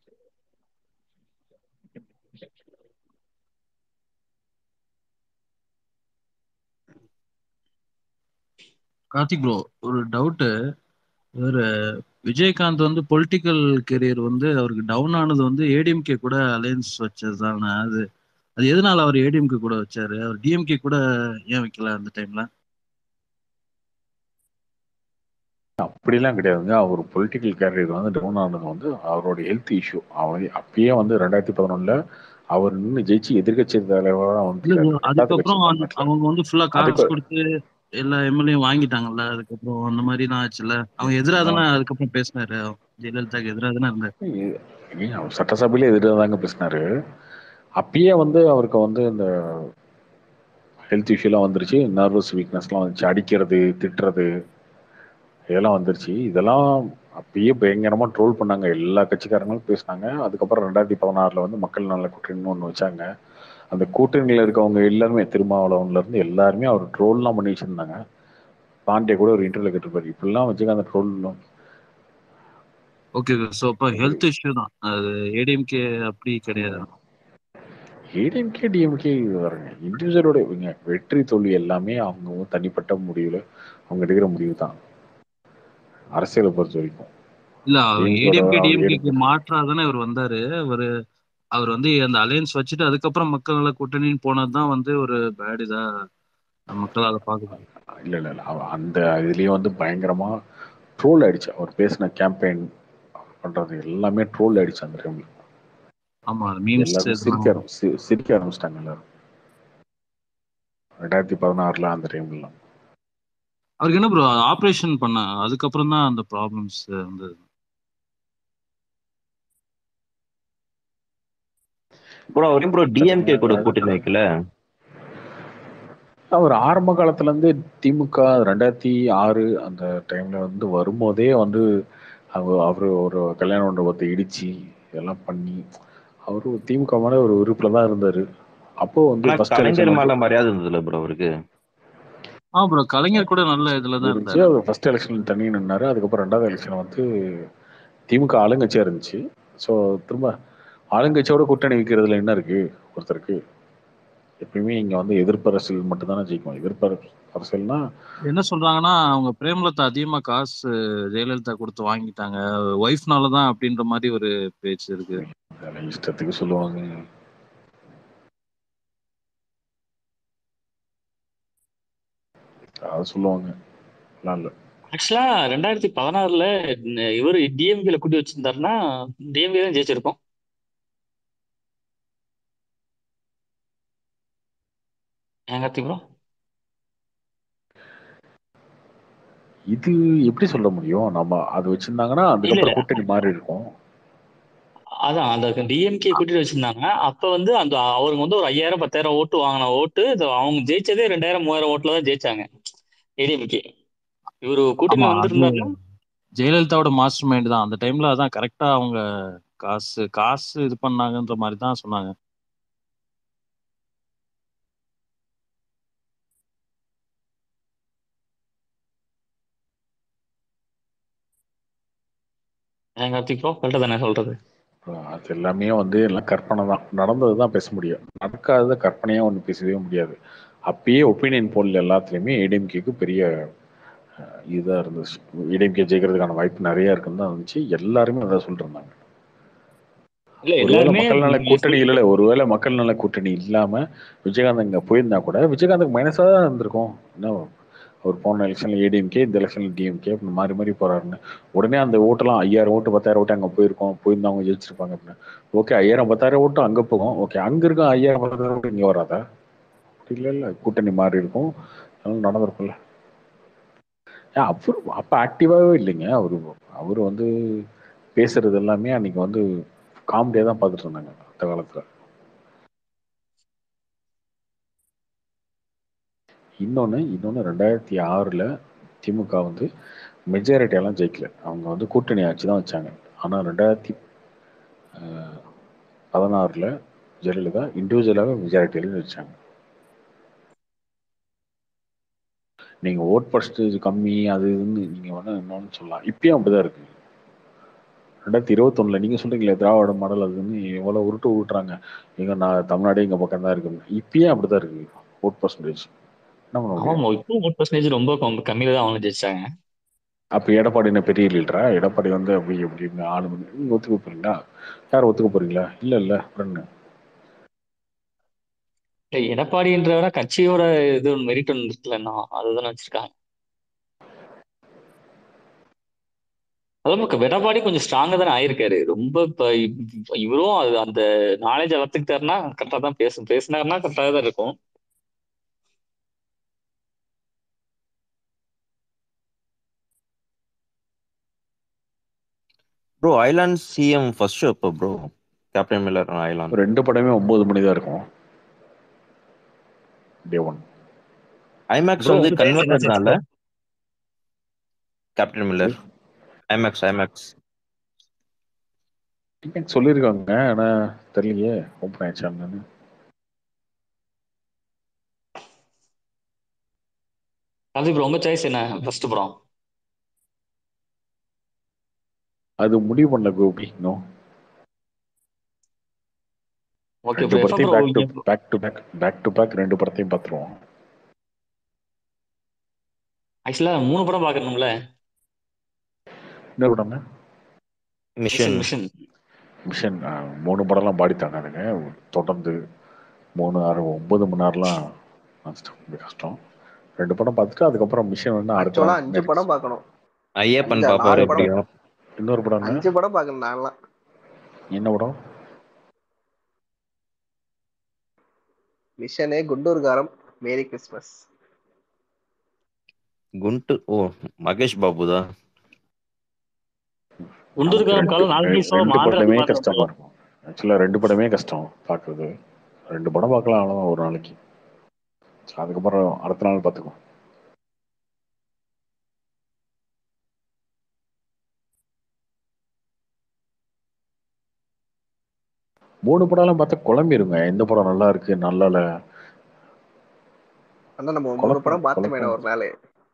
K: கார்த்திக் ப்ரோ ஒரு டவுட்டு இவர் விஜயகாந்த் வந்து பொலிட்டிக்கல் கெரியர் வந்து அவருக்கு டவுன் ஆனது வந்து ஏடிஎம்கே கூட அலையன்ஸ் வச்சது தானே அது அது எதனால அவர் ஏடிஎம்கே கூட வச்சாரு அவர் டிஎம்கே கூட ஏன் வைக்கல அந்த டைம்ல
A: அப்படிலாம் கிடையாதுங்க அவர் பொலிட்டிக்கல் கேரியர் வந்து டவுன் ஆனது வந்து அவரோட ஹெல்த் இஷ்யூ அவர் அப்பயே வந்து ரெண்டாயிரத்தி பதினொன்னுல அவர் நின்று ஜெயிச்சு எதிர்கட்சி தலைவராக
K: இல்ல
A: வந்துட்டாரு
K: bro,
A: ரெண்டாவது கட்சி
K: அதுக்கப்புறம் அந்த-
A: தமிழ்நாட்டுல
K: அவங்க வந்து ஃபுல்லா காசு
A: அதுக்கு
K: கொடுத்து எல்லா எம்எல்ஏ வாங்கிட்டாங்கல்ல அதுக்கப்புறம் அந்த மாதிரி தான் ஆச்சுல்ல அவங்க எதிராக தானே அதுக்கப்புறம் பேசினாரு ஜெயலலிதாக்கு எதிராக தானே இருந்தாரு
A: ஏன் அவர் சட்டசபையில எதிராக தாங்க பேசினாரு அப்பயே வந்து அவருக்கு வந்து இந்த ஹெல்த் இஷ்யூலாம் வந்துருச்சு நர்வஸ் வீக்னஸ்லாம் வந்துச்சு அடிக்கிறது திட்டுறது இதெல்லாம் வந்துருச்சு இதெல்லாம் அப்பயே பயங்கரமா ட்ரோல் பண்ணாங்க எல்லா கட்சிக்காரங்களும் பேசினாங்க அதுக்கப்புறம் ரெண்டாயிரத்தி பதினாறுல வந்து மக்கள் நல கூட்டணின்னு ஒன்று வச்சாங்க அந்த கூட்டணியில் இருக்கவங்க எல்லாருமே திருமாவளவன்ல இருந்து எல்லாருமே அவர் ட்ரோல்லாம் பண்ணி வச்சிருந்தாங்க பாண்டே கூட ஒரு இன்டர்வியூல கேட்டிருப்பாரு இப்படிலாம் விஜயகாந்த் ட்ரோல்
K: ஓகே ஸோ அப்போ ஹெல்த் இஷ்யூ தான் அது ஏடிஎம்கே அப்படி கிடையாது
A: ஏடிஎம்கே டிஎம்கே வரங்க இண்டிவிஜுவலோட இவங்க வெற்றி தோல்வி எல்லாமே அவங்க தனிப்பட்ட முடிவுல அவங்க எடுக்கிற முடிவு தான் அரசியலை பொறுத்த வரைக்கும்
K: இல்ல ஏடிஎம்கே டிஎம்கேக்கு
A: ஏடிஎம்கே
K: மாற்றா தானே இவர் வந்தாரு அவரு அவர் வந்து அந்த அலையன்ஸ் வச்சுட்டு அதுக்கப்புறம் மக்கள் நல கூட்டணின்னு போனதுதான் வந்து ஒரு பேட் இதா மக்கள் அதை பார்க்குறாங்க
A: இல்ல இல்ல இல்ல அவ- அந்த இதுலயும் வந்து பயங்கரமா ட்ரோல் ஆயிடுச்சு அவர் பேசின கேம்பெயின் பண்றது எல்லாமே ட்ரோல் ஆயிடுச்சு அந்த டைம்ல
K: ஆமா மீம்ஸ்
A: எல்லாரும் சிரிக்க ஆரம்பி சி- சிரிக்க ஆரம்பிச்சிட்டாங்க எல்லாரும் ரெண்டாயிரத்தி பதினாறுல அந்த டைம்ல
K: அவருக்கு என்ன ப்ரோ ஆப்ரேஷன் பண்ண அதுக்கப்புறம் தான் அந்த ப்ராப்ளம்ஸ் வந்தது
L: ப்ரோ அவரையும் ப்ரோ டிஎம்கே கூட கூட்டணி வைக்கல
A: அவர் ஆரம்ப காலத்துல இருந்து திமுக ரெண்டாயிரத்தி ஆறு அந்த டைம்ல வந்து வரும்போதே வந்து அவர் அவரு ஒரு கல்யாண மண்டபத்தை இடிச்சு எல்லாம் பண்ணி அவரு திமுக மேல ஒரு விருப்புல தான் இருந்தாரு அப்போ வந்து
L: ஆனா
A: ஃபர்ஸ்ட்
L: கலைஞர்
A: எலெக்ஷன்
L: மேல மரியாதை இருந்ததுல ப்ரோ அவருக்கு
K: ஆ ப்ரோ கலைஞர் கூட நல்ல இதுல தான்
A: இருந்துச்சு
K: இருந்தாரு
A: அவர் ஃபர்ஸ்ட் எலெக்ஷன் தண்ணி நின்னாரு அதுக்கப்புறம் ரெண்டாவது எலெக்ஷன் வந்து திமுக ஆளுங்கட்சியா இருந்துச்சு ஸோ திரும்ப ஆளுங்கட்சியோட கூட்டணி வைக்கிறதுல என்ன இருக்கு ஒருத்தருக்கு எப்பயுமே இங்க வந்து எதிர்ப்பு அரசியல் மட்டும் தானே ஜெயிக்கும் எதிர்ப்பு அரசு- அரசியல்னா
K: என்ன சொல்றாங்கன்னா அவங்க பிரேமலதா அதிகமா காசு ஜெயலலிதா கொடுத்து வாங்கிட்டாங்க ஒய்ஃப்னால தான் அப்படின்ற மாதிரி ஒரு பேச்சு இருக்கு
A: அதெல்லாம் இஷ்டத்துக்கு சொல்லுவாங்க அது சொல்லுவாங்க எல்லாம் இல்ல
J: ஆக்சுவலா ரெண்டாயிரத்தி பதினாறுல இவர் டிஎம்கேல கூட்டி வச்சிருந்தாருன்னா டிஎம்கே தான் ஜெயிச்சிருக்கோம் ஏன் கார்த்திக் ப்ரோ
A: இது எப்படி சொல்ல முடியும் நம்ம அது வச்சிருந்தாங்கன்னா
J: இல்ல
A: அதுக்கப்புறம்
J: இல்ல
A: கூட்டணி மாறி இருக்கும்
J: அதான் அந்த டிஎம்கே கூட்டிட்டு வச்சிருந்தாங்க அப்ப வந்து அந்த அவருக்கு வந்து ஒரு ஐயாயிரம் பத்தாயிரம் ஓட்டு வாங்கின ஓட்டு இது அவங்க ஜெயிச்சதே ரெண்டாயிரம் மூவாயிரம் ஓட்டுல தான் ஜெயிச்சாங்க ஏடிஎம்கே இவரு கூட்டணி
K: ஆமா அது
J: வந்திருந்தாருன்னா
K: ஜெயலலிதாவோட மாஸ்டர் மைண்ட் தான் அந்த டைம்ல அதான் கரெக்டா அவங்க காசு காசு இது பண்ணாங்கன்ற மாதிரி தான் சொன்னாங்க
J: ஏன் கார்த்திக் ப்ரோ கரெக்டா தானே சொல்றது
A: அது எல்லாமே வந்து எல்லாம் கற்பனை தான் நடந்தது தான் பேச முடியும் நடக்காதத கற்பனையா ஒன்று பேசவே முடியாது அப்பயே ஒப்பீனியன் போல் எல்லாத்துலேயுமே ஏடிஎம்கேக்கு பெரிய அஹ், இதா இருந்துச்சு ஏடிஎம்கே ஜெயிக்கிறதுக்கான வாய்ப்பு நிறைய இருக்குன்னு தான் இருந்துச்சு எல்லாருமே அதான் சொல்லிட்டு இருந்தாங்க
J: இல்ல
A: ஒருவேளை
J: எல்லாருமே
A: மக்கள் நல
J: நீங்க
A: கூட்டணி
J: சொல்
A: இல்ல ஒருவேளை மக்கள் நல கூட்டணி இல்லாம விஜயகாந்த் இங்க போயிருந்தா கூட விஜயகாந்துக்கு மைனஸா தான் இருந்திருக்கும் என்ன அவர் போன எலெக்ஷன்ல ஏடிஎம்கே இந்த எலெக்ஷன்ல டிஎம்கே அப்படின்னு மாறி மாறி போறாருன்னு உடனே அந்த ஓட்டெல்லாம் ஐயாயிரம் ஓட்டு பத்தாயிரம் ஓட்டு அங்க போயிருக்கோம் போயிருந்தா அவங்க ஜெயிச்சிருப்பாங்க அப்படின்னு ஓகே ஐயாயிரம் பத்தாயிரம் ஓட்டு அங்க போகும் ஓகே அங்க இருக்க ஐயாயிரம் பத்தாயிரம் ஓட்டு இங்க வராதா அப்படி இல்ல இல்ல கூட்டணி மாறி இருக்கும் அதனால நடந்திருக்கும்ல ஏன் அவரு அப்ப ஆக்டிவாவே இல்லைங்க அவரு அவரு வந்து பேசுறது எல்லாமே அன்னைக்கு வந்து காமெடியா தான் பார்த்துட்டு இருந்தாங்க அந்த காலத்துல இன்னொன்னு இன்னொன்னு ரெண்டாயிரத்தி ஆறுல திமுக வந்து மெஜாரிட்டி எல்லாம் ஜெயிக்கல அவங்க வந்து கூட்டணி ஆட்சி தான் வச்சாங்க ஆனா ரெண்டாயிரத்தி அஹ், பதினாறுல ஜெயலலிதா இண்டிவிஜுவலாகவே மெஜாரிட்டியில வச்சாங்க நீங்க ஓட் பர்சன்டேஜ் கம்மி அது இதுன்னு நீங்க வேணா என்னன்னு சொல்லலாம் இப்பயும் அப்படிதான் இருக்கு ரெண்டாயிரத்தி இருபத்தொன்னுல நீங்க சொல்றீங்களே திராவிட மாடல் அதுன்னு எவ்வளவு உருட்டு உருட்டுறாங்க எங்க நான் தமிழ்நாடு எங்க பக்கம் தான் இருக்கு இப்பயும் அப்படிதான் இருக்கு ஓட் பர்சன்டேஜ் என்ன பண்ண முடியும்
J: ஆமா இப்போ ஓட் பர்சன்டேஜ் ரொம்ப கம்- கம்மியில தான் அவங்க ஜெயிச்சாங்க
A: அப்ப எடப்பாடி என்ன பெரிய லீடரா எடப்பாடி வந்து அப்படி இப்படின்னு ஆளு வந்து நீங்க ஒத்துக்க போறீங்களா யார் ஒத்துக்க போறீங்களா இல்ல இல்ல அப்புறம் என்ன
J: இல்ல, எடப்பாடின்றவர கட்சியோட இது மெரிட் ஒன்று இருக்குல்லண்ணா அதுதானே வச்சிருக்காங்க அதுவும் இப்ப எடப்பாடி கொஞ்சம் ஸ்ட்ராங்கா தானே ஆயிருக்காரு ரொம்ப இப்ப இவ்- இவரும் அது அந்த நாலேஜ் வளர்த்துக்கிட்டாருன்னா கரெக்டா தான் பேசும் பேசினாருன்னா கரெக்டா தான் இருக்கும்
L: bro Ayalaan CM first show எப்போ ப்ரோ கேப்டன் மில்லர் ஐலாண்ட்
A: ரெண்டு படமே ஒன்பது மணி தான் இருக்கும் டே ஒன்
L: ஐமேக்ஸ்
J: ப்ரோ
L: வந்து
J: உங்க டைம் என்ன
L: கன்வெர்டட்னால
J: bro
L: captain Miller IMAX IMAX
A: ticket சொல்லியிருக்காங்க ஆனா தெரியலையே ஓப்பன் ஆயிடுச்சான்னு
J: கார்த்திக் ப்ரோ உங்க சாய்ஸ் என்ன ஃபர்ஸ்ட் படம்
A: அது முடிவு பண்ணல கோபி இன்னும்
J: ஓகே
A: ரெண்டு
J: ப்ரோ எப்ப
A: படத்தையும்
J: bro
A: back to back to back back to back ரெண்டு படத்தையும் பார்த்துருவோம்
J: ஆக்சுவலா மூணு படம் பார்க்கணும்ல
A: இன்னொரு படம்
L: மிஷன்
J: மிஷன்
A: மிஷன் மூணு படம்லாம் பாடி தாங்காதுங்க தொடர்ந்து மூணு ஆறு ஒன்பது மணி நேரம்லாம் ரொம்ப கஷ்டம் ரெண்டு படம் பார்த்துட்டு அதுக்கப்புறம் மிஷன் வேணா அடுத்த
F: ஆக்சுவலா
A: நாள்
F: அஞ்சு படம் பார்க்கணும்
L: ஐயப்பன்
F: அஞ்சா,
L: பாப்பாரு
F: நாலு படம்.
L: எப்படியும்
A: இன்னொரு படம் என்ன?
F: அஞ்சு படம் பார்க்கணும் நான்லாம்
A: என்ன படம்
F: மிஷனு குண்டூர்காரம் மேரி கிறிஸ்மஸ்
L: குண்டு ஓ மகேஷ் பாபு தான்
J: குண்டூர்காரம்
A: ரெண்டு-
J: காலம் நாலு
A: ரெண்டு
J: நிமிஷம்
A: படமே
J: மாத்திரம்
A: கஷ்டமா இருக்கும் ஆக்சுவலா ரெண்டு படமே கஷ்டம் பார்க்கறது ரெண்டு படம் பார்க்கலாம் அவ்வளோதான் ஒரு நாளைக்கு சரி, அதுக்கப்புறம் அடுத்த நாள் பார்த்துக்குவோம் மூணு படம்லாம் பார்த்தா குழம்பிருங்க எந்த படம் நல்லா இருக்கு நல்லா இல்ல
F: ஆனா நம்ம மூணு
A: குழப்பம்,
F: படம் பார்த்தோமே
A: குழப்பம்.
F: ஒரு நாள்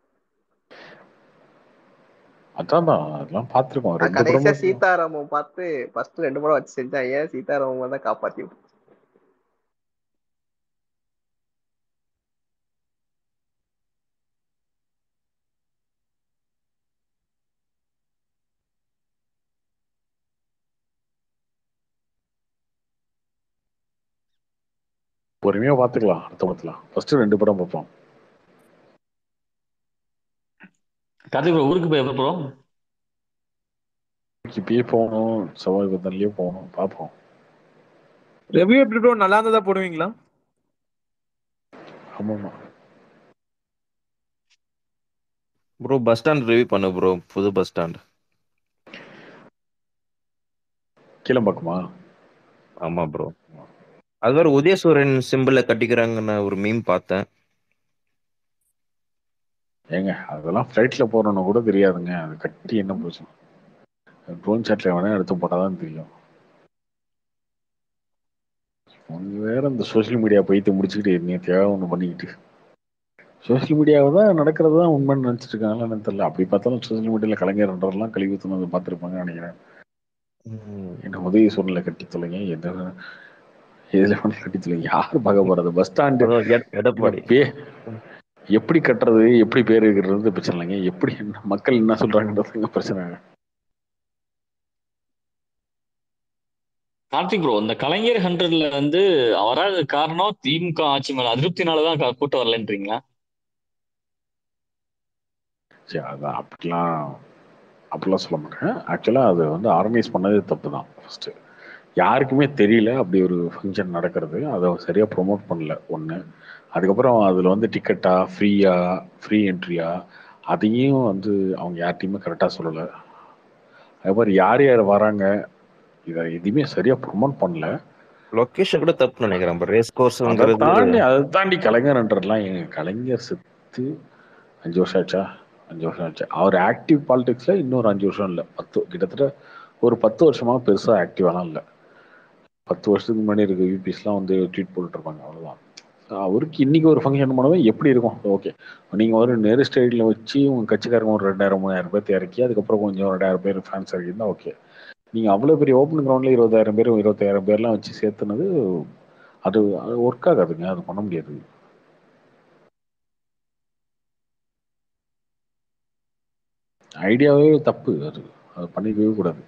A: அதான் தான் அதெல்லாம் பார்த்துருக்கோம் ரெண்டு
F: கடைசியா
A: படமும்
F: சீதாராமம் பார்த்து ஃபர்ஸ்ட் ரெண்டு படம் வச்சு செஞ்சாங்க சீதாராமம் தான் காப்பாத்தி விட்டுச்சு.
A: பொறுமையா பார்த்துக்கலாம் அடுத்த படத்துல ஃபர்ஸ்ட் ரெண்டு படம் பார்ப்போம்
J: கார்த்திக் ப்ரோ ஊருக்கு போய் எப்போ ப்ரோ
A: இப்பயே போகணும் செவ்வாய் புதன்லயே போகணும் பார்ப்போம்
M: ரிவ்யூ எப்படி ப்ரோ நல்லா இருந்ததா போடுவீங்களா
A: ஆமாமா
L: ப்ரோ பஸ் ஸ்டாண்ட் ரிவ்யூ பண்ணு ப்ரோ புது பஸ் ஸ்டாண்ட்
A: கீழம்பாக்கமா
L: ஆமா ப்ரோ அது வேற உதயசூரன் சிம்பிள கட்டிக்கிறாங்கன்னு ஒரு மீம் பார்த்தேன்
A: ஏங்க அதெல்லாம் ஃப்ளைட்ல போறோம்னு கூட தெரியாதுங்க அது கட்டி என்ன போச்சு ட்ரோன் ஷாட்ல வேணா எடுத்து போட்டாதான் தெரியும் உங்க வேற இந்த சோஷியல் மீடியா போயிட்டு முடிச்சுக்கிட்டு என்ன தேவை ஒன்று பண்ணிக்கிட்டு சோஷியல் மீடியாவை தான் நடக்கிறது தான் உண்மைன்னு நினைச்சிட்டு இருக்காங்களா என்னன்னு தெரியல அப்படி பார்த்தாலும் சோஷியல் மீடியால கலைஞர்ன்றதெல்லாம் கழிவு ஊத்துனது பார்த்துருப்பாங்க நினைக்கிறேன் என்ன உதவி சூழ்நிலை கட்டி தொலைங்க எந்த இதுல வேணா கட்டி தொலைங்க யார் பார்க்க போறது பஸ் ஸ்டாண்டு
L: எடப்பாடி
A: பே எப்படி கட்டுறது எப்படி பேர் இருக்கிறது பிரச்சனை இல்லைங்க எப்படி என்ன மக்கள் என்ன சொல்றாங்கன்றதுங்க பிரச்சனை
J: கார்த்திக் ப்ரோ இந்த கலைஞர் ஹண்ட்ரட்ல வந்து வராத காரணம் திமுக ஆட்சி மேல அதிருப்தினாலதான் க- கூட்டம் வரலன்றீங்களா
A: சரி அதான் அப்படிலாம் அப்படிலாம் சொல்ல மாட்டேன் ஆக்சுவலாக அது வந்து ஆர்கனைஸ் பண்ணதே தப்பு தான் ஃபர்ஸ்ட் யாருக்குமே தெரியல அப்படி ஒரு ஃபங்க்ஷன் நடக்கிறது அதை சரியாக ப்ரொமோட் பண்ணல ஒன்று அதுக்கப்புறம் அதில் வந்து டிக்கெட்டா ஃப்ரீயா ஃப்ரீ என்ட்ரியா அதையும் வந்து அவங்க யார்ட்டையுமே கரெக்டாக சொல்லலை அதே மாதிரி யார் யார் வராங்க இதை எதுவுமே சரியாக ப்ரொமோட் பண்ணல
L: லொகேஷன் கூட தப்பு நினைக்கிறேன் ரேஸ்
A: அதை
L: கோர்ஸ்ங்கிறது
A: தாண்டி அதை தாண்டி கலைஞர்ன்றதுலாம் எங்க கலைஞர் செத்து அஞ்சு வருஷம் ஆச்சா அஞ்சு வருஷம் ஆச்சு அவர் ஆக்டிவ் பாலிடிக்ஸ்ல இன்னொரு அஞ்சு வருஷம் இல்லை பத்து கிட்டத்தட்ட ஒரு பத்து வருஷமா பெருசா ஆக்டிவாலாம் இல்லை பத்து வருஷத்துக்கு முன்னாடி இருக்க யூபிஸ்லாம் வந்து ட்வீட் போட்டுட்டு இருப்பாங்க அவ்வளவுதான் அவருக்கு இன்னைக்கு ஒரு ஃபங்க்ஷன் பண்ணவே எப்படி இருக்கும் ஓகே நீங்க ஒரு நேரு ஸ்டேடியில் வச்சு உங்க கட்சிக்காரங்க ஒரு ரெண்டாயிரம் மூணாயிரம் பேர் இறக்கி அதுக்கப்புறம் கொஞ்சம் ரெண்டாயிரம் பேர் ஃபேன்ஸ் இறக்கியிருந்தா ஓகே நீங்க அவ்வளவு பெரிய ஓப்பன் கிரவுண்ட்ல இருபதாயிரம் பேர் இருபத்தாயிரம் பேர்லாம் வச்சு சேர்த்துனது அது ஒர்க் ஆகாதுங்க அது பண்ண முடியாது ஐடியாவே தப்பு அது அது பண்ணிக்கவே கூடாது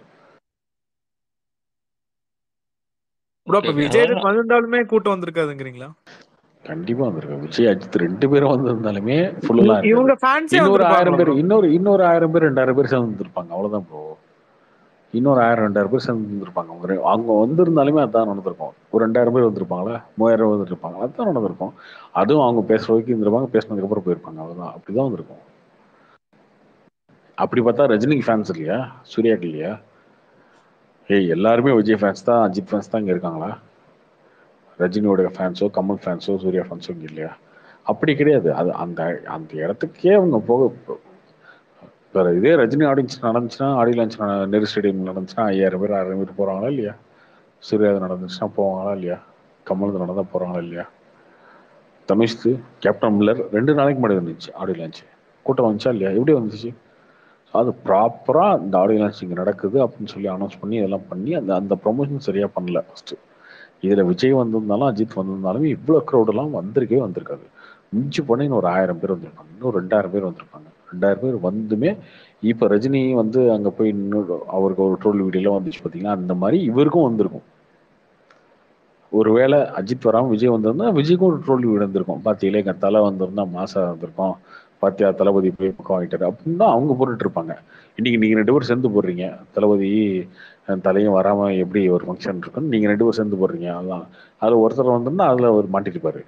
M: ப்ரோ இப்ப விஜய் வந்திருந்தாலுமே கூட்டம் வந்திருக்காதுங்கிறீங்களா
A: கண்டிப்பா வந்திருக்கு விஜய் அஜித் ரெண்டு பேரும் வந்திருந்தாலுமே ஃபுல்லா
M: இவங்க fans ஏ
A: இன்னொரு ஆயிரம் பேர்
M: வந்திருப்பாங்களா?
A: இன்னொரு இன்னொரு ஆயிரம் பேர் ரெண்டாயிரம் பேர் சேர்ந்து வந்திருப்பாங்க அவ்வளவுதான் ப்ரோ இன்னொரு ஆயிரம் ரெண்டாயிரம் பேர் சேர்ந்து வந்திருப்பாங்க அவங்க ரெ- அவங்க வந்திருந்தாலுமே அதான் நடந்திருக்கும் ஒரு ரெண்டாயிரம் பேர் வந்திருப்பாங்களா மூவாயிரம் பேர் வந்திருப்பாங்க அதான் நடந்திருக்கும் அதுவும் அவங்க பேசுற வரைக்கும் இருந்திருப்பாங்க பேசினதுக்கு அப்புறம் போயிருப்பாங்க அவ்வளவுதான் அப்படிதான் வந்திருக்கும் அப்படி பார்த்தா ரஜினிக்கு ஃபேன்ஸ் இல்லையா சூர்யாக்கு இல்லையா ஏய் எல்லாருமே விஜய் ஃபேன்ஸ் தான் அஜித் ஃபேன்ஸ் தான் இங்க இருக்காங்களா ரஜினியோட ஃபேன்ஸோ கமல் ஃபேன்ஸோ சூர்யா ஃபேன்ஸோ இங்க இல்லையா அப்படி கிடையாது அது அந்த அந்த இடத்துக்கே அவங்க போக வேற இதே ரஜினி ஆடியன்ஸ் நடந்துச்சுன்னா ஆடியோ லான்ச் நெரு ஸ்டேடியம் நடந்துச்சுன்னா ஐயாயிரம் பேர் ஆயிரம் பேர் போறாங்களா இல்லையா சூர்யா அது நடந்துச்சுன்னா போவாங்களா இல்லையா கமல் நடந்தா போறாங்களா இல்லையா தனுஷ்து கேப்டன் மில்லர் ரெண்டு நாளைக்கு முன்னாடி வந்துச்சு ஆடியோ லான்ச் கூட்டம் வந்துச்சா இல்லையா எப்படி வந்துச்சு அது ப்ராப்பராக இந்த ஆடியோ லான்ச் இங்கே நடக்குது அப்படின்னு சொல்லி அனௌன்ஸ் பண்ணி இதெல்லாம் பண்ணி அந்த அந்த ப்ரொமோஷன் சரியாக பண்ணல ஃபஸ்ட்டு இதில் விஜய் வந்திருந்தாலும் அஜித் வந்திருந்தாலும் இவ்வளோ க்ரௌடெல்லாம் வந்திருக்கவே வந்திருக்காது மிஞ்சி போனால் இன்னும் ஒரு ஆயிரம் பேர் வந்திருப்பாங்க இன்னும் ரெண்டாயிரம் பேர் வந்திருப்பாங்க ரெண்டாயிரம் பேர் வந்துமே இப்போ ரஜினி வந்து அங்கே போய் இன்னொரு அவருக்கு ஒரு ட்ரோல் வீடியோலாம் வந்துச்சு பார்த்தீங்கன்னா அந்த மாதிரி இவருக்கும் வந்திருக்கும் ஒருவேளை அஜித் வராமல் விஜய் வந்திருந்தா விஜய்க்கும் ஒரு ட்ரோல் வீடு வந்திருக்கும் பார்த்தீங்களே எங்கள் தலை வந்திருந்தா மாசா வந்திருக்கோம் பாத்தியா தளபதி போய் பக்கம் ஆகிட்டாரு அப்படின்னு தான் அவங்க போட்டுட்டு இருப்பாங்க இன்னைக்கு நீங்க ரெண்டு பேரும் சேர்ந்து போடுறீங்க தளபதி அஹ், தலையும் வராம எப்படி ஒரு ஃபங்க்ஷன் இருக்குன்னு நீங்க ரெண்டு பேரும் சேர்ந்து போடுறீங்க அதான் அதுல ஒருத்தர் வந்திருந்தா அதுல அவர் மாட்டிருப்பாரு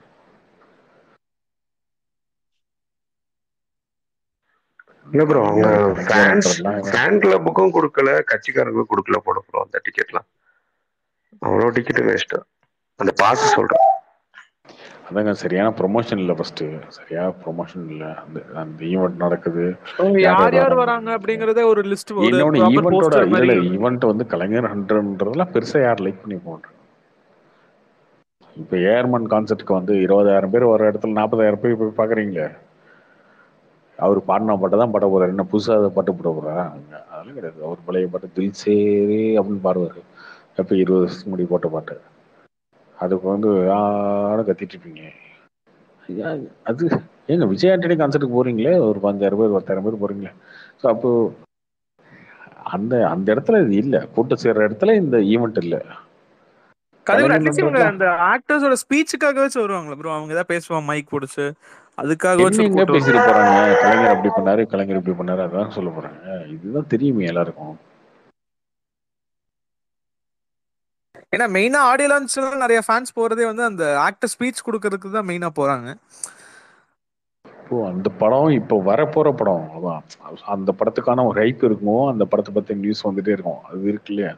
N: இல்ல ப்ரோ அவங்க
A: கலைஞர்
N: ஃபேன்ஸ்
A: கலைஞர்ன்றதுலாம்
N: ஃபேன் கிளப்புக்கும் கொடுக்கல கட்சிக்காரங்களுக்கும் கொடுக்கல போட ப்ரோ அந்த டிக்கெட்லாம் அவ்வளோ டிக்கெட் வேஸ்ட் அந்த பாஸ் சொல்றேன்
A: அதாங்க சரியான ப்ரொமோஷன் இல்லை ஃபர்ஸ்ட் சரியா ப்ரொமோஷன் இல்லை அந்த அந்த ஈவெண்ட் நடக்குது
M: அவங்க
A: யார்
M: யார்
A: யார்
M: யார்
A: வராங்க
M: வராங்க அப்படிங்கறதே ஒரு லிஸ்ட் ஒரு
A: இன்னொன்னு
M: ப்ராப்பர்
A: ஈவெண்ட்டோட
M: போஸ்டர்
A: இல்ல
M: மாதிரி
A: இல்ல ஈவெண்ட் வந்து கலைஞர் ஹண்ட்ரட்ன்றதெல்லாம் பெருசா யார் லைக் பண்ணி போடுறாங்க இப்போ ஏர்மன் கான்சர்ட்க்கு வந்து இருபதாயிரம் பேர் வர இடத்துல நாற்பதாயிரம் பேர் போய் பாக்குறீங்களே அவர் பாடினா பாட்டை தான் பாட போறாரு என்ன புதுசா அதை பாட்டு போட போறாரா அதெல்லாம் கிடையாது அவர் பழைய பாட்டு தில் சேரே அப்படின்னு பாடுவாரு எப்போ இருபது வருஷத்துக்கு முன்னாடி போட்ட பாட்டு அதுக்கு வந்து யாரும் கத்திட்டு இருப்பீங்க ஏன் அது ஏங்க விஜய் ஆண்டனி கான்சர்ட்டுக்கு போறீங்களே ஒரு பஞ்சாயிரம் பேர் பத்தாயிரம் பேர் போறீங்களே ஸோ அப்போ அந்த அந்த இடத்துல இது இல்ல கூட்டம் சேர்ற இடத்துல இந்த ஈவெண்ட் இல்ல
M: கலைவர் அட்லீஸ்ட் இவங்க
A: கலைஞர்ன்றதுலாம்
M: அந்த ஆக்டர்ஸோட ஸ்பீச்சுக்காகவாச்சும் வருவாங்களா ப்ரோ அவங்க ஏதாவது பேசுவாங்க மைக் பிடிச்சு அதுக்காகவாச்சும்
A: என்னங்க
M: கூட்டம்
A: பேசிட்டு
M: வருவாங்க
A: போறாங்க கலைஞர் அப்படி பண்ணாரு கலைஞர் இப்படி பண்ணாரு அதான் சொல்ல போறாங்க இதுதான் தெரியுமே எல்லாருக்கும்
M: ஏன்னா மெயினா ஆடியோ லான்ச்ல நிறைய ஃபேன்ஸ் போறதே வந்து அந்த ஆக்டர் ஸ்பீச் கொடுக்கறதுக்கு தான் மெயினா போறாங்க
A: இப்போ அந்த படம் இப்போ வரப்போற படம் அதான் அந்த படத்துக்கான ஒரு ஹைப் இருக்கும் அந்த படத்தை பத்தி நியூஸ் வந்துட்டே இருக்கும் அது இருக்கு இல்லையா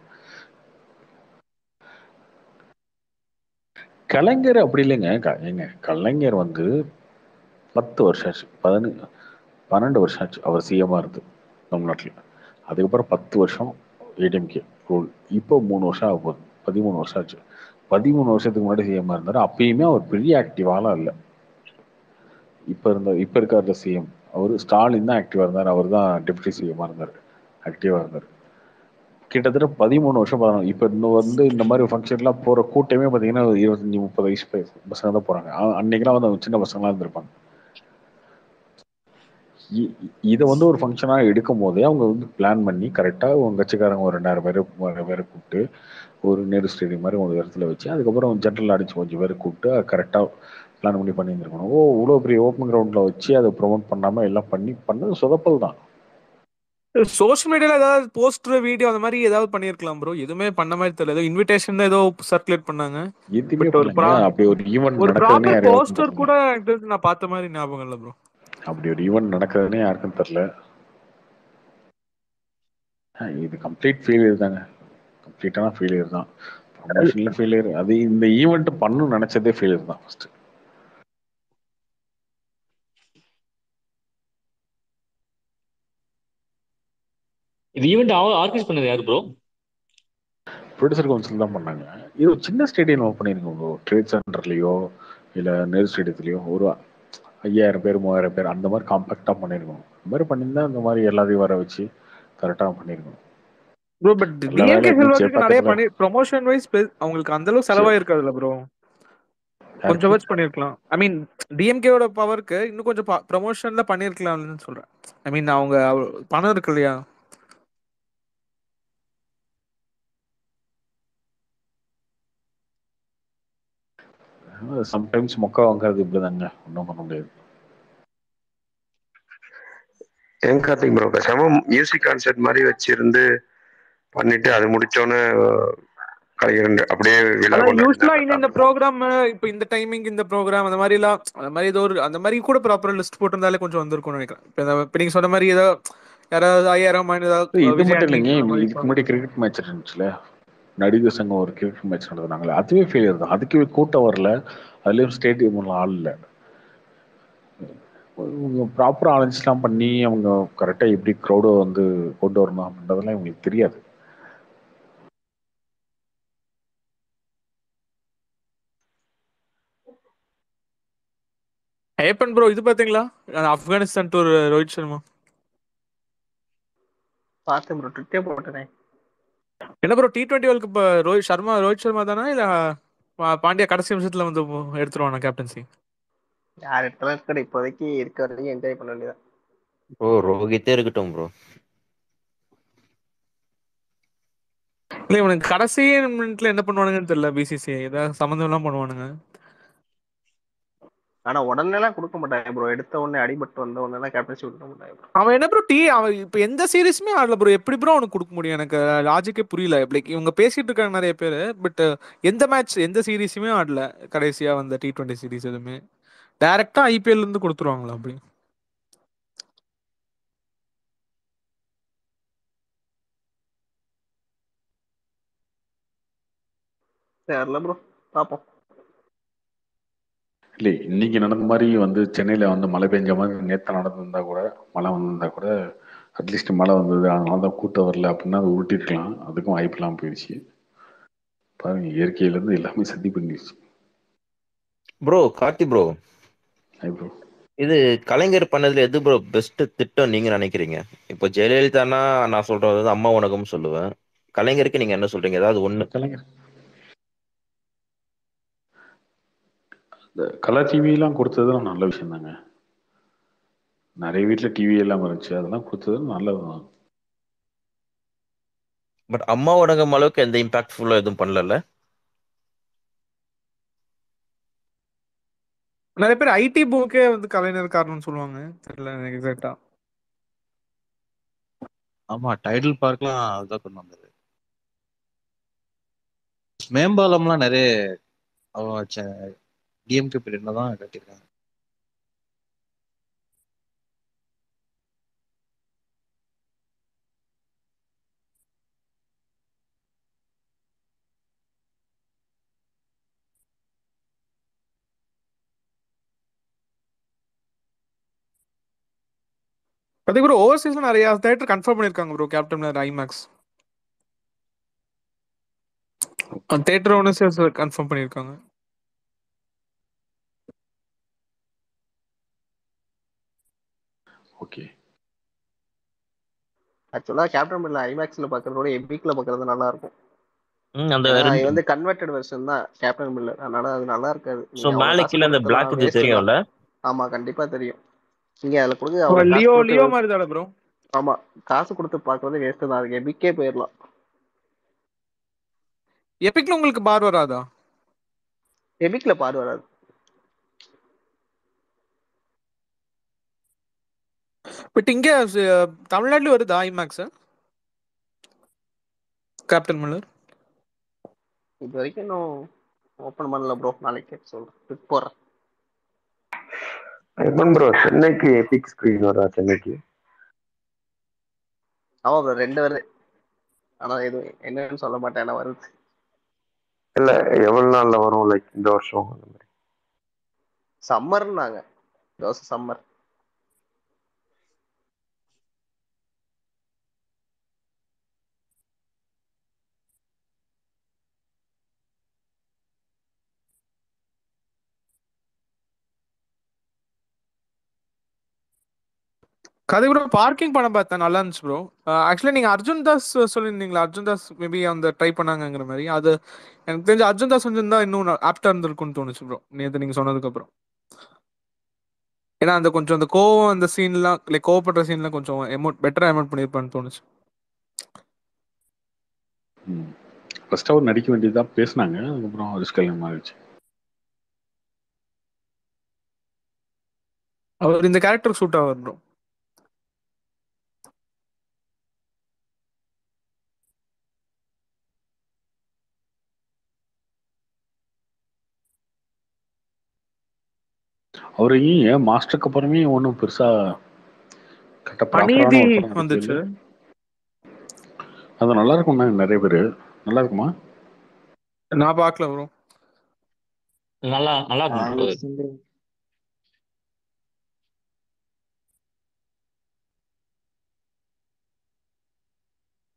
A: கலைஞர் அப்படி இல்லைங்க க- ஏங்க கலைஞர் வந்து பத்து வருஷம் ஆச்சு பதினு பன்னெண்டு வருஷம் ஆச்சு அவர் சிஎம்மா இருந்து தமிழ்நாட்டில் அதுக்கப்புறம் பத்து வருஷம் ஏடிஎம்கே ரூல் இப்போ மூணு வருஷம் ஆக போகுது பதிமூணு வருஷம் ஆச்சு பதிமூணு வருஷத்துக்கு முன்னாடி சிஎம்மா இருந்தார் அப்பயுமே அவர் பெரிய ஆக்டிவாலாம் இல்லை இப்போ இருந்த இப்போ இருக்கார்ல சிஎம் அவர் ஸ்டாலின் தான் ஆக்டிவாக இருந்தார் அவர் தான் டெப்யூட்டி சிஎம்மாக இருந்தார் ஆக்டிவாக இருந்தார் கிட்டத்தட்ட பதிமூணு வருஷம் பதினாலு இப்போ இன்னும் வந்து இந்த மாதிரி ஃபங்க்ஷன்லாம் போகிற கூட்டமே பார்த்தீங்கன்னா ஒரு இருபத்தஞ்சி முப்பது வயசு பய- பசங்க தான் போகிறாங்க அன்னைக்கெல்லாம் வந்து சின்ன பசங்களாம் இருந்திருப்பாங்க இ- இ- இதை வந்து ஒரு ஃபங்க்ஷனாக எடுக்கும் போதே அவங்க வந்து பிளான் பண்ணி கரெக்டாக உங்க கட்சிக்காரங்க ஒரு ரெண்டாயிரம் பேர் மூவாயிரம் பேரை கூப்பிட்டு ஒரு நேரு ஸ்டேடியம் மாதிரி ஒரு இடத்துல வச்சு அதுக்கப்புறம் ஜென்ரல் அடிச்சு கொஞ்சம் பேர் கூப்பிட்டு கரெக்டாக பிளான் பண்ணி பண்ணியிருந்திருக்கணும் ஓ இவ்வளோ பெரிய ஓப்பன் கிரவுண்டில் வச்சு அதை ப்ரொமோட் பண்ணாமல் எல்லாம் பண்ணி பண்ணது சொதப்பல் தான்
M: சோஷியல் மீடியால ஏதாவது போஸ்டர் வீடியோ அந்த மாதிரி ஏதாவது பண்ணிருக்கலாம் ப்ரோ எதுவுமே பண்ண மாதிரி தெரியல ஏதோ இன்விடேஷன் தான் ஏதோ சர்க்குலேட் பண்ணாங்க
A: எதுவுமே
M: பட் ஒரு
A: பண்ணலங்க
M: ப்ரா
A: அப்படி ஒரு ஈவெண்ட்
M: ஒரு
A: நடக்குதுன்னே
M: ப்ராப்பர்
A: யாருக்கும்
M: போஸ்டர்
A: தெரியல
M: கூட எனக்கு தெரிஞ்சு நான் பார்த்த மாதிரி ஞாபகம் இல்லை ப்ரோ
A: அப்படி ஒரு ஈவெண்ட் நடக்குதுன்னே யாருக்கும் தெரில இது கம்ப்ளீட் ஃபெயிலியர் தாங்க கம்ப்ளீட்டான ஃபெயிலியர் தான் ப்ரொமோஷனில் ஃபெயிலியர் அது இந்த ஈவெண்ட் பண்ணணும்னு நினைச்சதே ஃபெயிலியர் தான் ஃபர்ஸ்ட்
J: இது ஈவெண்ட் ஆர்கனைஸ் பண்ணது யாரு ப்ரோ
A: ப்ரொடியூசர் கவுன்சில் தான் பண்ணாங்க இது ஒரு சின்ன ஸ்டேடியம் பண்ணியிருக்கோம் ப்ரோ ட்ரேட் சென்டர்லையோ இல்லை நேரு ஸ்டேடியத்துலையோ ஒரு ஐயாயிரம் பேர் மூவாயிரம் பேர் அந்த மாதிரி காம்பாக்டாக பண்ணியிருக்கோம் இந்த மாதிரி பண்ணியிருந்தா இந்த மாதிரி எல்லாத்தையும் வர வச்சு கரெக்டாக பண்ணியிருக்கோம்
M: ப்ரோ பட்
A: நல்ல வேலை
M: டிஎம்கே
A: இருந்துச்சு
M: செல்வாக்கு நிறைய
A: பக்கத்தில்
M: பண்ணி ப்ரொமோஷன் வைஸ் அவங்களுக்கு அந்த அளவுக்கு செலவாயிருக்காதுல்ல ப்ரோ கொஞ்சம்
A: யாருக்கு
M: வச்சு பண்ணிருக்கலாம் ஐ மீன் டிஎம்கேவோட பவருக்கு இன்னும் கொஞ்சம் ப்ரொமோஷன்ல பண்ணிருக்கலாம்னு சொல்றேன் ஐ மீன் அவங்க அவ- பணம் இருக்கு இல்லையா
A: சம்டைம்ஸ் மொக்கா வாங்குறது இப்படிதாங்க ஒன்றும் பண்ண முடியாது
N: ஏன் கார்த்திக் ப்ரோ பேசாம மியூசிக் கான்சர்ட் மாதிரி வச்சிருந்து பண்ணிட்டு அது முடிச்சோன்னே கலைஞர் அப்படியே விழா
M: அதான்
N: கொண்டாடி
M: யூஸ்வலா இந்த இந்த ப்ரோக்ராம் இப்போ இந்த டைமிங் இந்த ப்ரோக்ராம் அந்த மாதிரி எல்லாம் அந்த மாதிரி ஏதோ ஒரு அந்த மாதிரி கூட ப்ராப்பரா லிஸ்ட் போட்டிருந்தாலே கொஞ்சம் வந்திருக்கும்னு நினைக்கிறேன் இப்போ இந்த- இப்போ நீங்க சொன்ன மாதிரி ஏதோ யாராவது ஐயாயிரம் மணி ஏதாவது
A: இது
M: விஜய்
A: மட்டும் இல்லைங்க
M: ஆண்டனி மாதிரி
A: இதுக்கு முன்னாடி கிரிக்கெட் மேட்ச் இருந்துச்சுல நடிகர் சங்கம் ஒரு கிரிக்கெட் மேட்ச் நடத்துனாங்களே அதுவே ஃபெயிலியர் தான் அதுக்கு கூட்டம் வரல அதுலயும் ஸ்டேடியம்ல ஆள் இல்லை இவங்க ப்ராப்பராக அலைன்ஸ்லாம் பண்ணி அவங்க கரெக்டாக எப்படி க்ரௌடை வந்து கொண்டு வரணும் அப்படின்றதெல்லாம் இவங்களுக்கு தெரியாது
M: ஐயப்பன் ப்ரோ இது பாத்தீங்களா அந்த ஆப்கானிஸ்தான் டூர் ரோஹித் சர்மா
B: பார்த்தேன் ப்ரோ ட்விட்டே போட்டேனே
M: என்ன bro T twenty world cup Rohit Sharma Rohit Sharma தானா இல்ல பா- பாண்டியா கடைசி நிமிஷத்துல வந்து எடுத்துருவானா கேப்டன்சி
B: யார் இடத்துல இருக்கிற இப்போதைக்கு இருக்க வரைக்கும் என்ஜாய் பண்ண வேண்டியதான்
L: ப்ரோ ரோஹித்தே இருக்கட்டும் ப்ரோ
M: இல்ல இவனுக்கு கடைசி மினிட்ல என்ன பண்ணுவானுங்கன்னு தெரியல பிசிசி ஏதாவது சம்மந்தம் எல்லாம் பண்ணுவானுங்க
B: ஆனா உடனே எல்லாம் கொடுக்க மாட்டாங்க ப்ரோ எடுத்த உடனே அடிபட்டு வந்த உடனே எல்லாம் கேப்டன்சி கொடுக்க மாட்டாங்க bro.
M: அவன் என்ன ப்ரோ டி அவன் இப்ப எந்த சீரிஸுமே ஆடல ப்ரோ எப்படி ப்ரோ அவனுக்கு கொடுக்க முடியும் எனக்கு லாஜிக்கே புரியல லைக் இவங்க பேசிட்டு இருக்காங்க நிறைய பேர் பட் எந்த மேட்ச் எந்த சீரிஸுமே ஆடல கடைசியா வந்த டி டுவெண்ட்டி சீரிஸ் எதுவுமே டைரக்டா ஐபிஎல் இருந்து கொடுத்துருவாங்களா அப்படி
B: தெரியல ப்ரோ பாப்போம்
A: இல்லை இன்னைக்கு நடந்த மாதிரி வந்து சென்னையில் வந்து மழை பெஞ்ச மாதிரி நேற்று நடந்திருந்தா கூட மழை வந்திருந்தா கூட அட்லீஸ்ட் மழை வந்தது அதனால தான் கூட்டம் வரல அப்படின்னா அது உருட்டிருக்கலாம் அதுக்கும் வாய்ப்பு இல்லாமல் போயிடுச்சு பாருங்க இயற்கையிலேருந்து எல்லாமே சதி பண்ணிடுச்சு
L: bro Karthi bro
A: hi bro
L: இது கலைஞர் பண்ணதுல எது ப்ரோ பெஸ்ட் திட்டம் நீங்க நினைக்கிறீங்க இப்போ ஜெயலலிதானா நான் சொல்றது வந்து அம்மா உனக்கும் சொல்லுவேன் கலைஞருக்கு நீங்க என்ன சொல்றீங்க ஏதாவது ஒண்ணு
A: கலைஞர் இந்த கலர் டிவிலாம் கொடுத்ததும் நல்ல விஷயம் தாங்க நிறைய வீட்டில் டிவி எல்லாம் இருந்துச்சு அதெல்லாம் கொடுத்தது நல்லது தான்
L: பட் அம்மா உலகம் அளவுக்கு எந்த இம்பாக்ட்ஃபுல்லா எதுவும் பண்ணல
M: நிறைய பேர் ஐடி பூக்கே வந்து கலைஞர் காரணம்னு சொல்லுவாங்க தெரியல எனக்கு எக்ஸாக்டா
K: ஆமா டைடல் பார்க்லாம் அதுதான் கொண்டு வந்தது மேம்பாலம்லாம் நிறைய டிஎம்கே பீரியட்ல தான் கட்டியிருக்காங்க
M: அதே ப்ரோ ஓவர்சீஸ்ல நிறைய தேட்டர் கன்ஃபார்ம் பண்ணிருக்காங்க bro Captain IMAX theatre owners confirm பண்ணிருக்காங்க
A: ஓகே
B: ஆக்சுவலா கேப்டன் பில்ல ஐமேக்ஸ்ல பாக்குறதோட எபிக்ல பாக்குறது நல்லா இருக்கும்
L: ம், அந்த
B: ஏன்னா
L: ரெண்டு-
B: இது வந்து கன்வெர்டட் வெர்ஷன் தான் கேப்டன் பில்லர் அதனால அது நல்லா இருக்காது
L: சோ
B: நீங்க
L: மேல
B: அவ்வளவு காசு
L: கீழே அந்த
B: கொடுத்தெல்லாம்
L: பிளாக் இது
B: waste
L: தெரியும்ல
B: தான். ஆமா கண்டிப்பா தெரியும் நீங்க அதுல கொடுங்க அவ்வளவு காசு
M: லியோ
B: கொடுத்து
M: லியோ மாதிரி தானே ப்ரோ
B: ஆமா காசு கொடுத்து பாக்குறது வேஸ்ட் தான் அதுக்கு எபிக்கே போயிடலாம்
M: எபிக்ல உங்களுக்கு பார் வராதா
B: எபிக்ல பாரு வராது
M: பட் இங்க அஹ், தமிழ்நாட்டுல வருதா ஐமேக்ஸ் கேப்டன் மில்லர்
B: இது வரைக்கும் இன்னும் ஓபன் பண்ணல ப்ரோ நாளைக்கு சொல்றேன் Click போடுறேன்
N: ஐபன் ப்ரோ சென்னைக்கு எபிக் ஸ்கிரீன் வரா சென்னைக்கு
B: ஆமா ப்ரோ ரெண்டு வருது ஆனா எதுவும் என்னன்னு சொல்ல மாட்டேன் ஆனா வருது
N: இல்ல எவ்வளவு நாள்ல வரும் லைக் இந்த வருஷம் அந்த மாதிரி
B: சம்மர்னாங்க தோசை சம்மர்
M: கதை ப்ரோ பார்க்கிங் படம் பார்த்தேன் நல்லா இருந்துச்சு ப்ரோ ஆக்சுவலி நீங்க அர்ஜுன் தாஸ் சொல்லியிருந்தீங்களா அர்ஜுன் தாஸ் மேபி அந்த ட்ரை பண்ணாங்கங்கிற மாதிரி அது எனக்கு தெரிஞ்ச அர்ஜுன் தாஸ் வந்திருந்தா இன்னும் ஆப்டா இருந்திருக்கும்னு தோணுச்சு ப்ரோ நேற்று நீங்க சொன்னதுக்கு அப்புறம் ஏன்னா அந்த கொஞ்சம் அந்த கோவம் அந்த சீன்லாம் லைக் கோவப்படுற சீன்லாம் கொஞ்சம் எமோட் பெட்டரா எமோட் பண்ணியிருப்பான்னு தோணுச்சு
A: ஃபர்ஸ்ட் அவர் நடிக்க வேண்டியதுதான் பேசினாங்க அதுக்கப்புறம் ரிஸ்க் எல்லாம் மாறிடுச்சு
M: அவர் இந்த கேரக்டர் சூட் ஆவார் ப்ரோ
A: அவரையும் ஏன் மாஸ்டருக்கு அப்புறமே ஒன்றும் பெருசா கரெக்டாக
M: அநீதி
A: ப்ராப்பரான ஒரு படம்
M: வந்துச்சு
A: நடிக்கல. அது நல்லா இருக்கும்னா நிறைய பேர் நல்லா இருக்குமா
M: நான் பார்க்கல ப்ரோ
J: நல்லா நல்லா இருக்கும் bro.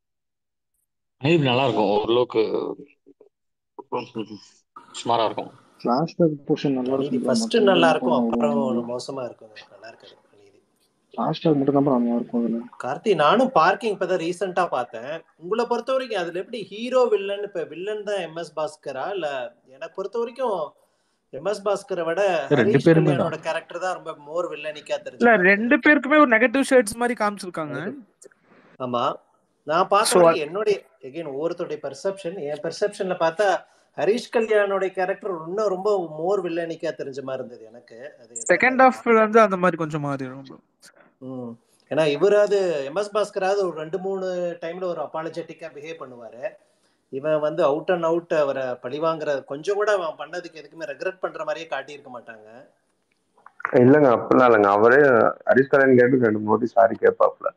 J: அநீதி நல்லா இருக்கும் ஓரளவுக்கு சுமாரா இருக்கும்
H: ஃபிளாஷ்பேக் போர்ஷன் நல்லா
G: அநீதி
H: இருக்கும் bro.
G: ஃபர்ஸ்ட்
H: மத்தது
G: நல்லா
H: எல்லாம்
G: இருக்கும்
H: படம்
G: அப்புறம்
H: அவ்வளோ
G: மோசமா இருக்கும் நல்லா இருக்காது அநீதி
H: ஃபிளாஷ்பேக் மட்டும் தான் bro நல்லா இருக்கும் அதுல
G: கார்த்தி நானும் பார்க்கிங் இப்பதான் ரீசெண்டா பார்த்தேன் உங்களை பொறுத்த வரைக்கும் அதுல எப்படி ஹீரோ வில்லன் இப்ப வில்லன் தான் எம் எஸ் பாஸ்கரா இல்ல எனக்கு பொறுத்த வரைக்கும் எம் எஸ் பாஸ்கரை விட
A: ரெண்டு
G: ஹரிஷ்
A: பேருமே தான்
G: கல்யாணோட கேரக்டர் தான் ரொம்ப மோர் வில்லனிக்கா
M: இல்ல
G: தெரிஞ்ச மாதிரி
M: ரெண்டு பேருக்குமே ஒரு நெகட்டிவ் ஷேட்ஸ் மாதிரி காமிச்சிருக்காங்க
G: ஆமா நான் பார்த்த
M: So,
G: வரைக்கும் என்னுடைய எகைன் ஒவ்வொருத்தருடைய பெர்செப்ஷன் என் பெர்செப்ஷன்ல பார்த்தா ஹரிஷ் கல்யாணோட கேரக்டர் இன்னும் ரொம்ப மோர் வில்லனிக்கா தெரிஞ்ச மாதிரி இருந்தது எனக்கு அது என்னன்னு
M: செகண்ட்
G: எனக்கு
M: ஹாஃப் வந்து அந்த மாதிரி கொஞ்சம் மாறிடும் bro.
G: ம் ஏன்னா இவராது எம் எஸ் பாஸ்கராவது ஒரு ரெண்டு மூணு டைம்ல ஒரு அப்பாலஜெட்டிக்கா பிஹேவ் பண்ணுவாரு இவன் வந்து அவுட் அண்ட் அவுட் அவரை பழிவாங்குற கொஞ்சம் கூட அவன் பண்ணதுக்கு எதுக்குமே ரெக்ரெட் பண்ற மாதிரியே காட்டியிருக்க மாட்டாங்க
N: இல்லைங்க அப்படிலாம் இல்லைங்க அவரே ஹரிஷ் கல்யாண் கேட்டு ரெண்டு மூணு சாரி கேட்பாப்ல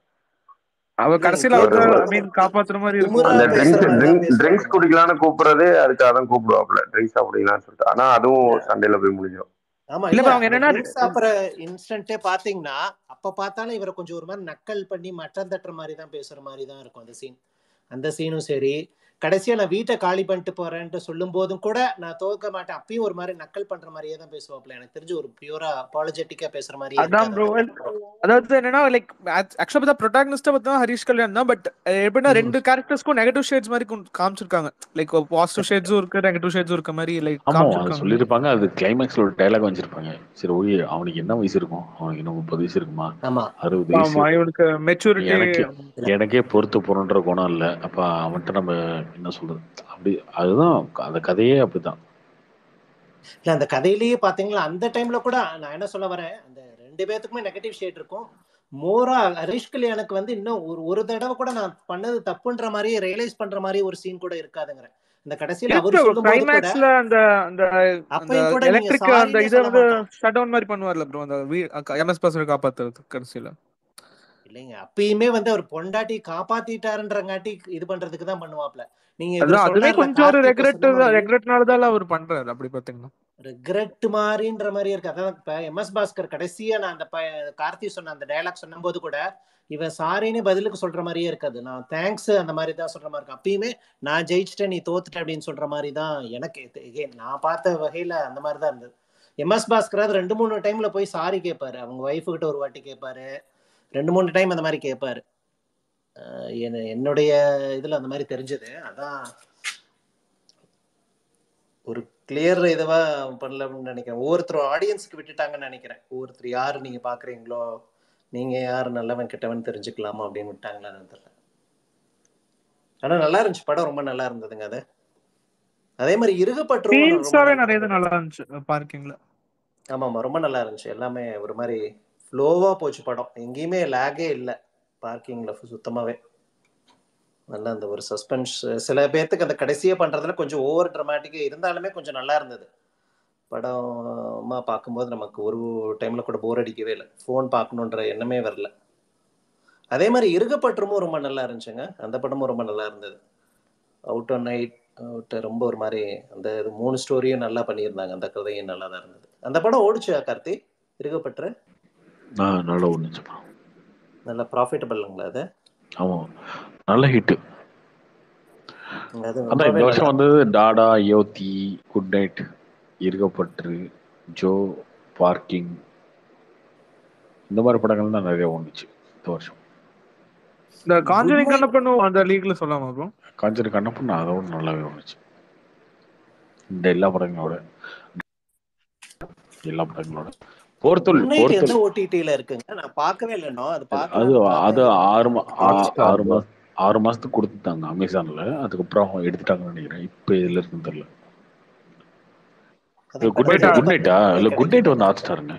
M: அவ
G: இல்லைங்க
M: கடைசியில
N: ஒரு
M: அவர் ஐ மீன் காப்பாத்துற மாதிரி இருக்கும்
G: திமுறா
N: அந்த
G: பேசுற
N: ட்ரிங்க்ஸ்
G: மாதிரி தான்
N: ட்ரிங்க்ஸ் ட்ரிங்க்ஸ்
G: பேசுவானுங்க
N: குடிக்கலான்னு கூப்பிடுறதே அதுக்காக தான் கூப்பிடுவாப்ல ட்ரிங்க்ஸ் சாப்பிடலாம்னு சொல்லிட்டு ஆனா அதுவும் சண்டையில போய் முடிஞ்சிடும்
G: ஆமா
M: இல்ல
G: இல்ல
M: bro, அவங்க
G: அந்த
M: என்னன்னா
G: ட்ரிங்க்ஸ் சாப்பிட்ற இன்ஸ்டன்ட்டே பாத்தீங்கன்னா அப்ப பார்த்தாலும் இவரை கொஞ்சம் ஒரு மாதிரி நக்கல் பண்ணி மட்டம் தட்டுற மாதிரி தான் பேசுற மாதிரி தான் இருக்கும் அந்த சீன் அந்த சீனும் சரி கடைசியா நான் வீட்டை காலி பண்ணிட்டு போறேன்ட்டு சொல்லும் போதும் கூட நான் தோக்க மாட்டேன் அப்பயும் ஒரு மாதிரி நக்கல் பண்ற மாதிரியே தான் பேசுவாப்ல எனக்கு தெரிஞ்சு ஒரு பியூரா அப்பாலஜெட்டிக்கா பேசுற மாதிரியே
M: அதான்
G: இருக்காது
M: ப்ரோ
G: அந்த
M: அதாவது என்னன்னா லைக் ஆக்சுவலா பார்த்தா ப்ரொட்டாகனிஸ்டா பார்த்தா ஹரிஷ் கல்யாண் தான் பட் எப்படின்னா
G: ம்.
M: ரெண்டு கேரக்டர்ஸ்க்கும் நெகட்டிவ் ஷேட்ஸ் மாதிரி கொண்டு- காமிச்சிருக்காங்க லைக் பாசிட்டிவ் ஷேட்ஸும் இருக்கு நெகட்டிவ் ஷேட்ஸும் இருக்க மாதிரி லைக்
A: ஆமா அது
M: காமிச்சிருக்காங்க
A: சொல்லியிருப்பாங்க அது கிளைமேக்ஸ்ல ஒரு டைலாக் வச்சிருப்பாங்க சரி ஓய் அவனுக்கு என்ன வயசு இருக்கும் அவனுக்கு இன்னும் முப்பது வயசு இருக்குமா
G: ஆமா
A: அறுபது வயசு
M: ஆமா இவனுக்கு மெச்சூரிட்டி
A: எனக்கே எனக்கே பொறுத்து போறன்ற குணம் இல்லை அப்ப அவன்கிட்ட நம்ம என்ன சொல்றது அப்படி அதுதான் அந்த கதையே அப்படிதான்
G: இல்ல அந்த கதையிலேயே பாத்தீங்களா அந்த டைம்ல கூட நான் என்ன சொல்ல வரேன் அந்த ரெண்டு பேத்துக்குமே நெகட்டிவ் ஷேட் இருக்கும் மோரா ஹரிஷ் கல்யாணுக்கு வந்து இன்னும் ஒரு ஒரு தடவை கூட நான் பண்ணது தப்புன்ற மாதிரியே ரியலைஸ் பண்ற மாதிரி ஒரு சீன் கூட இருக்காதுங்கிறேன் இந்த கடைசியில அவர் சொல்லும் போது கூட
M: கிளைமேக்ஸ்ல அந்த அந்த அந்த
G: அப்பயும் கூட நீங்க
M: எலக்ட்ரிக் அந்த
G: சாரினே
M: இதை
G: சொல்ல
M: வந்து
G: மாட்டான்
M: ஷட் டவுன் மாதிரி பண்ணுவார்ல ப்ரோ அந்த எம்எஸ் பாஸ் காப்பாத்துறது கடைசியில
G: இல்லைங்க அப்பயுமே வந்து அவர் பொண்டாட்டி காப்பாத்திட்டாருன்றங்காட்டி இது பண்றதுக்கு தான் பண்ணுவாப்ல நீங்க இவர்
M: அதான் அதுவே
G: சொல்றாருல
M: கொஞ்சம் ஒரு
G: கார்த்தி இப்ப
M: ரெக்ரெட்
G: சொன்ன மாதிரி
M: ரெக்ரெட்னால தான் அவர் பண்றாரு அப்படி பாத்தீங்கன்னா
G: ரிக்ரெட் மாதிரின்ற மாதிரி இருக்கு அதான் இப்ப எம் எஸ் பாஸ்கர் கடைசியா நான் அந்த ப- கார்த்தி சொன்ன அந்த டயலாக் சொன்னபோது கூட இவன் சாரின்னு பதிலுக்கு சொல்ற மாதிரியே இருக்காது நான் தேங்க்ஸ் அந்த மாதிரி தான் சொல்ற மாதிரி இருக்கும் அப்பயுமே நான் ஜெயிச்சிட்டேன் நீ தோத்துட்ட அப்படின்னு சொல்ற மாதிரி தான் எனக்கு இது- again, நான் பார்த்த வகையில அந்த மாதிரி தான் இருந்தது எம் எஸ் பாஸ்கர் ரெண்டு மூணு டைம்ல போய் சாரி கேட்பாரு அவங்க ஒய்ஃபு கிட்ட ஒரு வாட்டி கேட்பாரு ரெண்டு மூணு டைம் அந்த மாதிரி கேட்பாரு அஹ் என்ன- என்னுடைய இதுல அந்த மாதிரி தெரிஞ்சது அதான் ஒரு கிளியர் இதுவா பண்ணலன்னு நினைக்கிறேன் ஒவ்வொருத்தரும் ஆடியன்ஸ்க்கு விட்டுட்டாங்கன்னு நினைக்கிறேன் ஒவ்வொருத்தர் யார் நீங்க பாக்குறீங்களோ நீங்க யார் நல்லவன் கெட்டவன் தெரிஞ்சுக்கலாமா அப்படின்னு விட்டாங்களான்னு தெரியல ஆனா நல்லா இருந்துச்சு படம் ரொம்ப நல்லா இருந்ததுங்க அது அதே மாதிரி இருகப்பற்றும் ரொம்ப
M: சீன்ஸாவே
G: நல்லா
M: நிறைய இது
G: இருந்தது
M: நல்லா இருந்துச்சு பார்க்கிங்ல
G: ஆமா ஆமா ரொம்ப நல்லா இருந்துச்சு எல்லாமே ஒரு மாதிரி ஃப்ளோவா போச்சு படம் எங்கேயுமே லேகே இல்லை பார்க்கிங்ல சுத்தமாவே நல்ல அந்த ஒரு சஸ்பென்ஸ் சில பேர்த்துக்கு அந்த கடைசியா பண்றதுல கொஞ்சம் ஓவர் ட்ராமாட்டிக்கா இருந்தாலுமே கொஞ்சம் நல்லா இருந்தது படமா பார்க்கும்போது நமக்கு ஒரு டைம்ல கூட போர் அடிக்கவே இல்லை ஃபோன் பார்க்கணுன்ற எண்ணமே வரல அதே மாதிரி இருகப்பற்றமும் ரொம்ப நல்லா இருந்துச்சுங்க அந்த படமும் ரொம்ப நல்லா இருந்தது அவுட் ஆன் நைட் அவுட் ரொம்ப ஒரு மாதிரி அந்த இது மூணு ஸ்டோரியும் நல்லா பண்ணியிருந்தாங்க அந்த கதையும் நல்லா தான் இருந்தது அந்த படம் ஓடிச்சு கார்த்தி இருகப்பற்று
A: நான் நல்லா ஒண்ணுச்சு படம்
G: நல்ல ப்ராஃபிட்டபிள்ங்களா அது
A: ஆமா நல்ல ஹிட்
G: அது
A: அதான் இந்த
G: ரொம்பவே
A: வருஷம்
G: நல்லா
A: வந்து டாடா யோத்தி குட் நைட் இருக்கப்பற்று ஜோ பார்க்கிங் இந்த மாதிரி படங்கள் தான் நிறைய ஒண்ணுச்சு இந்த வருஷம்
M: இந்த
G: குட்
M: காஞ்சரிங்
G: நைட்
M: கண்ணப்பனும் அந்த லீக்ல சொல்லாமா ப்ரோ
A: காஞ்சரி கண்ணப்பன் அதோட நல்லாவே ஒண்ணுச்சு இந்த எல்லா படங்களோட எல்லா படங்களோட போர்த்துல்
G: குட் நைட் எந்த
A: போர்த்துல்
G: ஓடிடில இருக்குங்க நான் பார்க்கவே இல்லை இன்னும் அது
A: அது
G: பார்க்கலான்னு
A: அது
G: பார்த்தேன்
A: ஆறு மா
N: ஹாட்
A: ஆ-
N: ஸ்டார்
A: ஆறு மாசம் ஆறு மாசத்துக்கு கொடுத்துட்டாங்க அமேசான்ல அதுக்கப்புறம் எடுத்துட்டாங்கன்னு நினைக்கிறேன் இப்போ இதுல இருக்குன்னு தெரியல
G: அது
A: குட் நைட்
G: படத்துல
A: குட் நைட்டா
G: பார்த்தா
A: இல்ல குட் நைட்
G: கிடைக்குது
A: வந்து ஹாட் ஸ்டாருங்க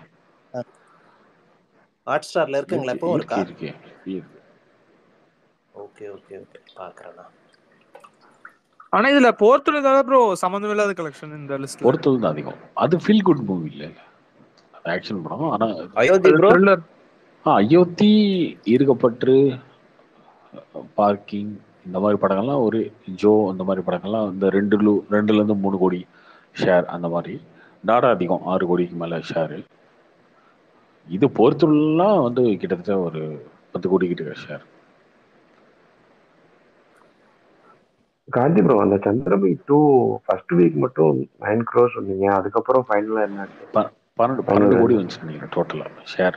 G: ஹாட் ஸ்டார்ல இருக்குங்களா
A: இருக்கு
G: இப்போ
A: இருக்கு
G: இருக்கா
A: இருக்கு இருக்கு
G: ஓகே ஓகே ஓகே பார்க்கறேன் நான்
M: ஆனா இதுல போர்த்துல தான் ப்ரோ சம்மந்தம் இல்லாத கலெக்ஷன் இந்த லிஸ்ட்ல
A: பொறுத்தது தான் அதிகம் அது ஃபீல் குட் மூவி இல்ல ஆக்ஷன் படம் ஆனா
L: அயோத்தி
M: அது
L: ப்ரோ
M: த்ரில்லர்
A: ஆ, அயோத்தி இருக்கப்பற்று பார்க்கிங் இந்த மாதிரி படங்கள்லாம் ஒரு ஜோ இந்த மாதிரி படங்கள்லாம் இந்த ரெண்டு லூ ரெண்டுல இருந்து மூணு கோடி ஷேர் அந்த மாதிரி டாடா அதிகம் ஆறு கோடிக்கு மேல ஷேரு இது பொறுத்துலாம் வந்து கிட்டத்தட்ட ஒரு பத்து கோடி கிட்ட ஷேர்
N: காந்தி ப்ரோ அந்த சந்திரபி டூ ஃபர்ஸ்ட் வீக் மட்டும் நைன் க்ரோஸ் சொன்னீங்க அதுக்கப்புறம் ஃபைனலா என்ன
A: ப- பன்னெண்டு பன்னெண்டு கோடி வந்துச்சு நினைக்கிறேன் டோட்டலா ஷேர்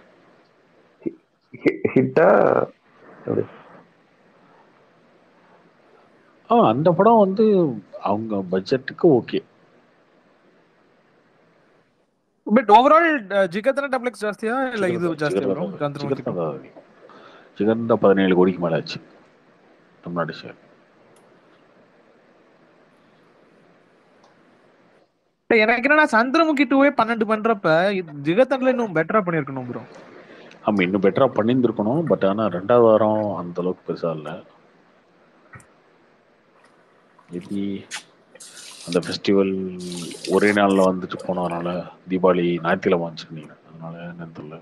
N: ஹிட்டா
A: ஆ அந்த படம் வந்து அவங்க பட்ஜெட்டுக்கு ஓகே
M: பட் ஓவரால் ஜிகத்தன டப்ளெக்ஸ் ஜாஸ்தியா இல்ல இது ஜாஸ்தியா வரும் சந்திரமுகி
A: சிகர் தான் சிகர் தான் பதினேழு கோடிக்கு மேல ஆச்சு தமிழ்நாடு ஷேர்
M: டேய், எனக்கு என்னன்னா சந்திரமுகி டூவே பன்னெண்டு பண்றப்ப இது ஜிகத்தன்ல இன்னும் பெட்டரா பண்ணிருக்கணும் ப்ரோ
A: ஆமா இன்னும் பெட்டரா பண்ணியிருந்திருக்கணும் பட் ஆனா ரெண்டாவது வாரம் அந்த அளவுக்கு பெருசா இல்ல மேபி அந்த ஃபெஸ்டிவல் ஒரே நாள்ல வந்துட்டு போனதுனால தீபாவளி ஞாயிற்றுக்கிழமை வந்துச்சு நினைக்கிறேன் அதனால என்னன்னு தெரியல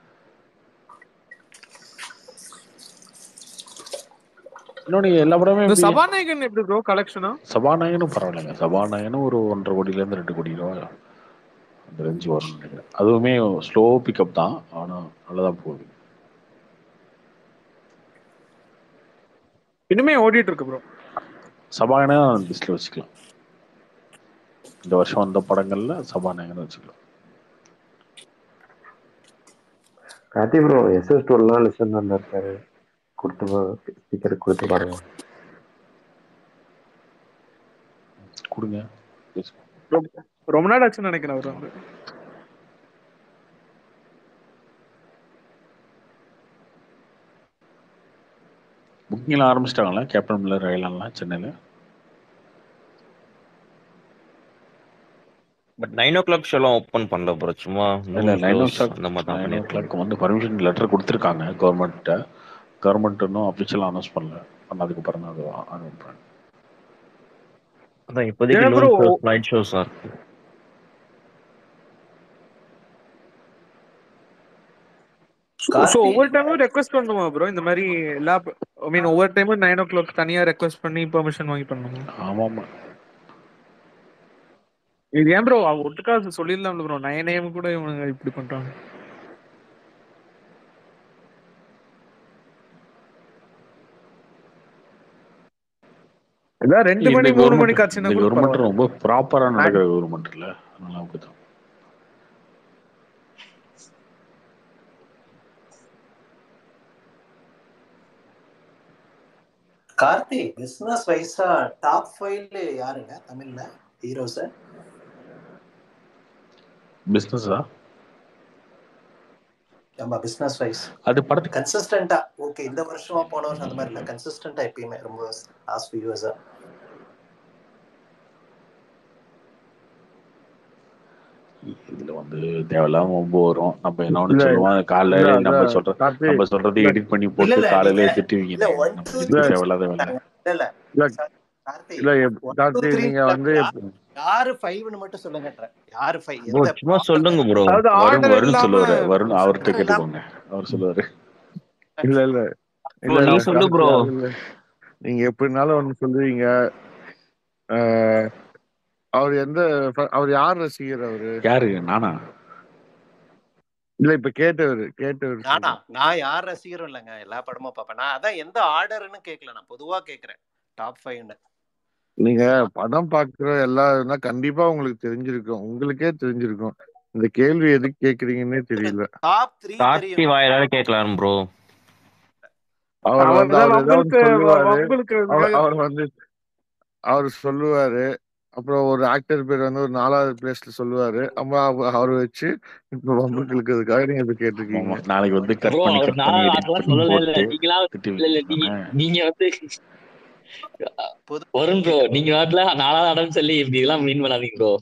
A: இன்னொன்னு எல்லா படமே
M: இந்த
A: எப்படி-
M: சபாநாயகன் எப்படி ப்ரோ கலெக்ஷனா
A: சபாநாயகனும் பரவாயில்லைங்க சபாநாயகனும் ஒரு ஒன்றரை கோடியில இருந்து ரெண்டு கோடி ரூபா அந்த ரேஞ்சு வரும்னு நினைக்கிறேன் அதுவுமே ஸ்லோ பிக்கப் தான் ஆனா நல்லதான் போகுது
M: இன்னுமே ஓடிட்டு இருக்கு ப்ரோ
A: சபாநாயகன் லிஸ்ட்ல வச்சுக்கலாம் இந்த வருஷம் வந்த படங்கள்ல சபாநாயகன் வச்சுக்கலாம்
N: கார்த்தி ப்ரோ எஸ்எஸ் டூலாம் லிசன் தான் இருக்காரு கொடுத்து ஸ்பீக்கர் கொடுத்து பாருங்க
A: கொடுங்க
M: ரொம்ப- ரொம்ப நாள் ஆச்சுன்னு நினைக்கிறேன் அவர் வந்து
A: புக்கிங்லாம் ஆரம்பிச்சிட்டாங்களா கேப்டன் மில்லர் ரயிலெல்லாம் சென்னையில்
L: பட் நைன் ஓ கிளாக் ஷோலாம் ஓப்பன் பண்ணல ப்ரோ சும்மா
A: இல்லை நைன் ஓ
L: shows
A: கிளாக்
L: அந்த மாதிரி தான்
A: நைன் ஓ
L: பண்ணியிருக்காங்க
A: கிளாக் வந்து பர்மிஷன் லெட்டர் கொடுத்துருக்காங்க கவர்மெண்ட்ட கவர்மெண்ட் இன்னும் அஃபிஷியலாக அனௌன்ஸ் பண்ணல பண்ணதுக்கு அப்புறம் தான் அது அனௌன்ஸ் பண்ண
L: அதான் இப்போதைக்கு
M: ஏன்
L: loan
M: bro?
L: Shows night shows தான் இருக்கு
M: ஸோ ஒவ்வொரு டைமும் ரெக்வஸ்ட் பண்ணணுமா ப்ரோ இந்த மாதிரி எல்லா ஐ மீன் ஒவ்வொரு டைமும் நைன் ஓ கிளாக் தனியா ரெக்வஸ்ட் பண்ணி பெர்மிஷன் வாங்கி பண்ணணுமா
A: ஆமாம் ஆமாம்
M: இது ஏன் ப்ரோ ஒட்டுக்கா சொல்லிடலாம்ல ப்ரோ நைன் ஏஎம் கூட இவங்க இப்படி பண்றாங்க இதான் ரெண்டு மணி
A: இந்த
M: மூணு
A: கவர்மெண்ட்
M: மணிக்கு ஆச்சுன்னா
A: இந்த
M: கூட
A: கவர்மெண்ட்
M: பரவாயில்ல.
A: ரொம்ப ப்ராப்பராக நடக்கிற கவர்மெண்ட் இல்லை அதனால அப்படிதான்
G: கார்த்தி பிசினஸ் வைஸா டாப் ஃபைவ்ல யாருங்க தமிழ்ல ஹீரோஸ்
A: பிஸ்னஸா
G: ஆமா பிசினஸ் வைஸ்
A: அது படத்துக்கு
G: கன்சிஸ்டன்டா ஓகே இந்த வருஷமா போன வருஷம் அந்த மாதிரி இல்ல கன்சிஸ்டன்டா எப்பயுமே ரொம்ப லாஸ்ட் ஃபியூ இயர்ஸா
A: இதுல வந்து தேவையில்லாம ரொம்ப வரும் நம்ம என்ன ஒண்ணு
O: இல்ல,
A: சொல்லுவோம் காலையில
O: இல்ல,
A: நம்ம
O: இல்ல,
A: சொல்ற
O: கார்த்தி,
A: நம்ம சொல்றது
O: இல்ல.
A: எடிட் பண்ணி
G: இல்ல
A: போட்டு
G: இல்ல
A: காலையில
G: நீங்க
A: திட்டுவீங்க
G: இல்ல
A: நீங்க
G: ஒன்
A: நம்ம
G: டூ
A: எதுக்கு தேவையில்லாத வேலை
G: இல்ல இல்ல
O: இல்ல
G: கார்த்தி
O: இல்ல எப்-
G: ஒன் டூ
O: கார்த்தி
G: த்ரீ
O: நீங்க வந்து
G: யாரு ஃபைவ்னு மட்டும் சொல்லுங்கன்றேன் யாரு ஃபைவ்
L: ப்ரோ
G: எந்த
L: சும்மா சொல்லுங்க ப்ரோ
M: அதாவது
A: வருண்
M: ஆர்டர்
A: வருண்
M: இல்லாம
A: சொல்லுவாரு வருண் அவர்கிட்ட
G: order இல்லாம
A: கேட்டுக்கோங்க அவர் சொல்லுவாரு
O: இல்ல இல்ல
L: ப்ரோ
O: இல்ல
L: நீ
O: இல்ல
L: சொல்லு
O: கார்த்தி
L: ப்ரோ
O: அது இல்ல நீங்க எப்படினாலும் ஒண்ணு சொல்லுவீங்க அஹ், அவர் எந்த ஃப- அவர் யார் ரசிகர் அவரு
A: யாரு நானா
O: இல்ல இப்ப கேட்டவர் கேட்டவர்
G: நானா
O: சொல்றேன்
G: நான் யார் ரசிகரும் இல்லைங்க எல்லா படமும் பார்ப்பேன் நான் அதான் எந்த ஆர்டர்னு கேட்கல நான் பொதுவா கேக்குறேன் டாப் ஃபைவ்னு
O: நீங்க படம் பாக்குற எல்லாருன்னா கண்டிப்பா உங்களுக்கு தெரிஞ்சிருக்கும் உங்களுக்கே தெரிஞ்சிருக்கும் இந்த கேள்வி எதுக்கு கேக்குறீங்கன்னே தெரியல
G: டாப் த்ரீ
L: கார்த்தி
G: தெரியும்
L: வாயிலால கேட்கலாம் ப்ரோ
O: அவர்
M: அவர்
O: வந்து
M: தான்
O: அவர் ஏதாவது
M: வம்புக்கு
O: சொல்லுவாரு
M: வம்புக்கு
O: அவர் அவர் வந்து அவர் சொல்லுவாரு அப்புறம் ஒரு ஆக்டர் பேர் வந்து ஒரு நாலாவது பிளேஸ்ல சொல்லுவாரு அப்புறம் அவ- அவர் வச்சு இப்ப வம்புக்கு இழுக்கிறதுக்காக நீங்க இப்ப
A: ஆமா
O: கேட்டிருக்கீங்க
A: ஆமா நாளைக்கு வந்து கட்
J: ப்ரோ
A: பண்ணி
J: அவர்
A: கட்
J: நான்
A: பண்ணி எடிட்
J: அதெல்லாம்
A: பண்ணி
J: சொல்லல இல்ல
A: போட்டு
J: நீங்களா இல்ல
A: திட்டுவீங்க
J: இல்ல நீங்க
A: தானே
J: நீங்க வந்து
G: பொது
J: வருண் ப்ரோ நீங்க நாட்டுல நாலாவது இடம் சொல்லி இப்படி எல்லாம் மீன் பண்ணாதீங்க ப்ரோ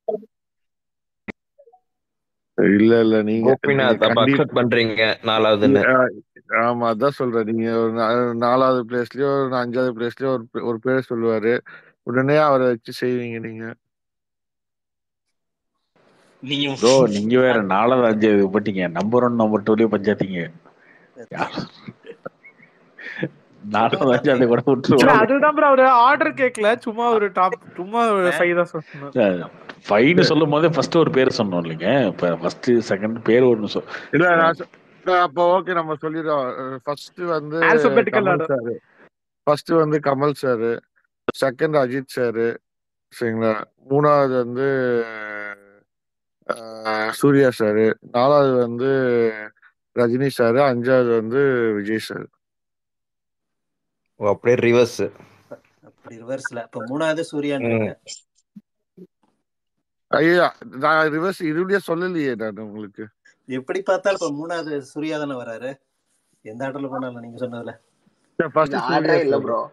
O: இல்ல இல்ல நீங்க நீங்க
L: கோபிநாத் அப்ப
O: கண்டிப்பா
L: அக்செப்ட் பண்றீங்க நாலாவதுன்னு
O: ஆமா அதான் சொல்றேன் நீங்க ஒரு நா- நாலாவது பிளேஸ்லயோ ஒரு அஞ்சாவது பிளேஸ்லயோ ஒரு பே- ஒரு பேர் சொல்லுவாரு உடனே அவரை வச்சு செய்வீங்க நீங்க
J: நீங்க
A: ப்ரோ நீங்க வேற நாலாவது அஞ்சாவது போட்டீங்க நம்பர் ஒன் நம்பர் டூலயே பஞ்சாயத்தீங்க யார் நாலாவது அஞ்சாவது கூட
M: இல்ல
A: விட்டுருவோம்
M: அதுதான் ப்ரோ அவரு ஆர்டர் கேட்கல சும்மா ஒரு டாப் சும்மா ஒரு ஃபைவ் தான் சொன்னார்
A: ஃபைன்னு சொல்லும் போதே ஃபர்ஸ்ட் ஒரு பேர் சொன்னோம் இல்லைங்க இப்ப ஃபர்ஸ்ட் செகண்ட் பேர் ஒன்று சொல்
O: இல்ல நான் சொ- இல்ல, அப்போ ஓகே நம்ம சொல்லிடுறோம் ஃபர்ஸ்ட் வந்து
M: Alphabetical
O: Kamal
M: order.
O: Sir first வந்து Kamal sir second Ajith sir சரிங்களா மூணாவது வந்து ஆஹ், சூர்யா சார் நாலாவது வந்து ரஜினி சார் அஞ்சாவது வந்து விஜய் சார்
L: ஓ அப்படியே ரிவர்ஸ்
G: அப்படி ரிவர்ஸ்ல இப்ப மூணாவது சூர்யான்றீங்க
O: ஐயா நான் ரிவர்ஸ் இதுலயே சொல்லலையே நான் உங்களுக்கு
G: எப்படி பார்த்தாலும் இப்ப மூணாவது சூர்யா தானே வராரு எந்த ஆட்டோல போனாலும் நீங்க சொன்னதுல
O: ஃபர்ஸ்ட்
F: இது ஆர்டரே
O: சூர்யா
F: இல்ல
O: சார்
F: ப்ரோ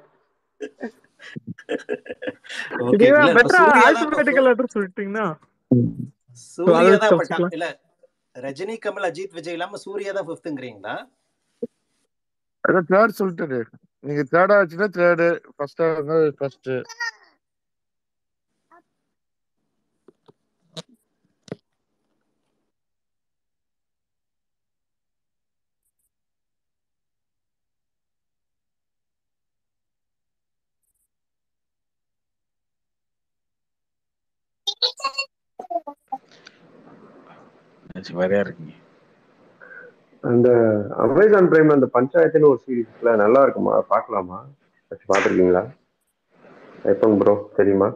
G: ஓகே
M: இதே
G: இல்ல இப்ப
M: பெட்டரா
G: சூர்யா தான் இப்ப
M: ஆல்பபெட்டிக்கல் லெட்டர் சொல்லிட்டீங்கன்னா
G: சூர்யா
M: அதை
G: தான் இப்ப
M: வச்சுக்கலாம்
G: top- இல்ல ரஜினி கமல் அஜித் விஜய் இல்லாம சூர்யா தான் ஃபிஃப்த்ங்கிறீங்களா
O: அதான் தேர்ட் சொல்லிட்டாரு நீங்க தேர்டா வச்சுன்னா தேர்டு ஃபர்ஸ்டா இருந்தா ஃபர்ஸ்ட்
A: வேறையா இருக்கீங்க
N: அந்த அமேசான் பிரைம் அந்த பஞ்சாயத்துன்னு ஒரு சீரீஸ்ல நல்லா இருக்குமா பார்க்கலாமா வச்சு பார்த்துருக்கீங்களா எப்பங்க ப்ரோ தெரியுமா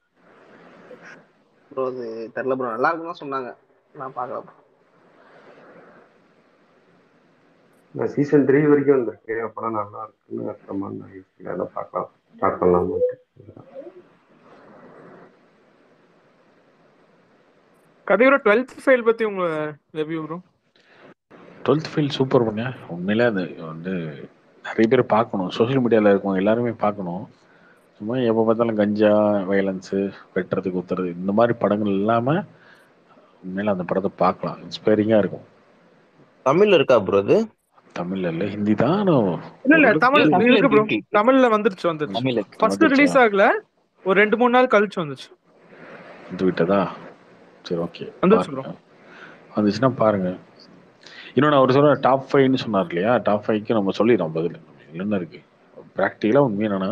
F: ப்ரோ அது தெரியல ப்ரோ நல்லா இருக்குன்னு தான் சொன்னாங்க நான் பார்க்கல bro.
N: நான் சீசன் த்ரீ வரைக்கும் வந்திருக்கு அப்போலாம் நல்லா இருக்குன்னு அர்த்தமா நான் யோசிக்கல அதான் பார்க்கலாம் ஸ்டார்ட் பண்ணலாமான்ட்டு
M: கதையோட டுவெல்த் ஃபெயில் பத்தி உங்க review bro
A: twelfth fail super பண்ண உண்மையிலே அது வந்து நிறைய பேர் பார்க்கணும் சோஷியல் மீடியாவில் இருக்கவங்க எல்லாருமே பார்க்கணும் சும்மா எப்போ பார்த்தாலும் கஞ்சா வயலன்ஸு வெட்டுறது குத்துறது இந்த மாதிரி படங்கள் இல்லாமல் உண்மையில அந்த படத்தை பார்க்கலாம் இன்ஸ்பைரிங்காக இருக்கும்
L: தமிழ்ல இருக்கா ப்ரோ அது
A: தமிழ்ல இல்லை ஹிந்தி தான் ஆனா
M: இல்ல இல்ல
A: ஓரளவுக்கு
M: தமிழ்
J: தமிழ்ல
M: இருக்கு ப்ரோ
J: இருக்கு
M: தமிழ்ல வந்துருச்சு வந்துருச்சு
J: தமிழ்ல இருக்கு
M: ஃபர்ஸ்ட்
A: வந்துருச்சா
M: ரிலீஸ் ஆகல ஒரு ரெண்டு மூணு நாள் கழிச்சு வந்துச்சு
A: வந்து விட்டதா சரி ஓகே
M: வந்துருச்சு ப்ரோ
A: பாருங்க வந்துச்சுன்னா பாருங்க இன்னொன்று அவர் சொல்ற டாப் ஃபைவ்னு சொன்னார் இல்லையா டாப் ஃபைவ்க்கு நம்ம சொல்லிடுறோம் பதில் என்ன இருக்கு ப்ராக்டிக்கலாக உண்மை என்னன்னா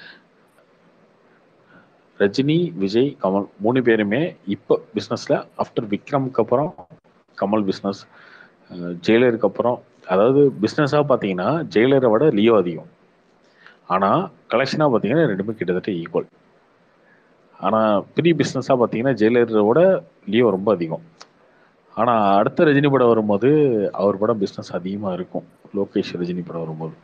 A: ரஜினி விஜய் கமல் மூணு பேருமே இப்போ பிஸ்னஸில் ஆஃப்டர் விக்ரம்க்கு அப்புறம் கமல் பிஸ்னஸ் ஜெயிலருக்கு அப்புறம் அதாவது பிஸ்னஸாக பார்த்தீங்கன்னா ஜெயிலரை விட லியோ அதிகம் ஆனால் கலெக்ஷனாக பார்த்தீங்கன்னா ரெண்டுமே கிட்டத்தட்ட ஈக்குவல் ஆனால் பெரிய பிஸ்னஸாக பார்த்தீங்கன்னா ஜெயிலரோட லியோ ரொம்ப அதிகம் ஆனால் அடுத்த ரஜினி படம் வரும்போது அவர் படம் பிஸ்னஸ் அதிகமாக இருக்கும் லோகேஷ் ரஜினி படம் வரும்போது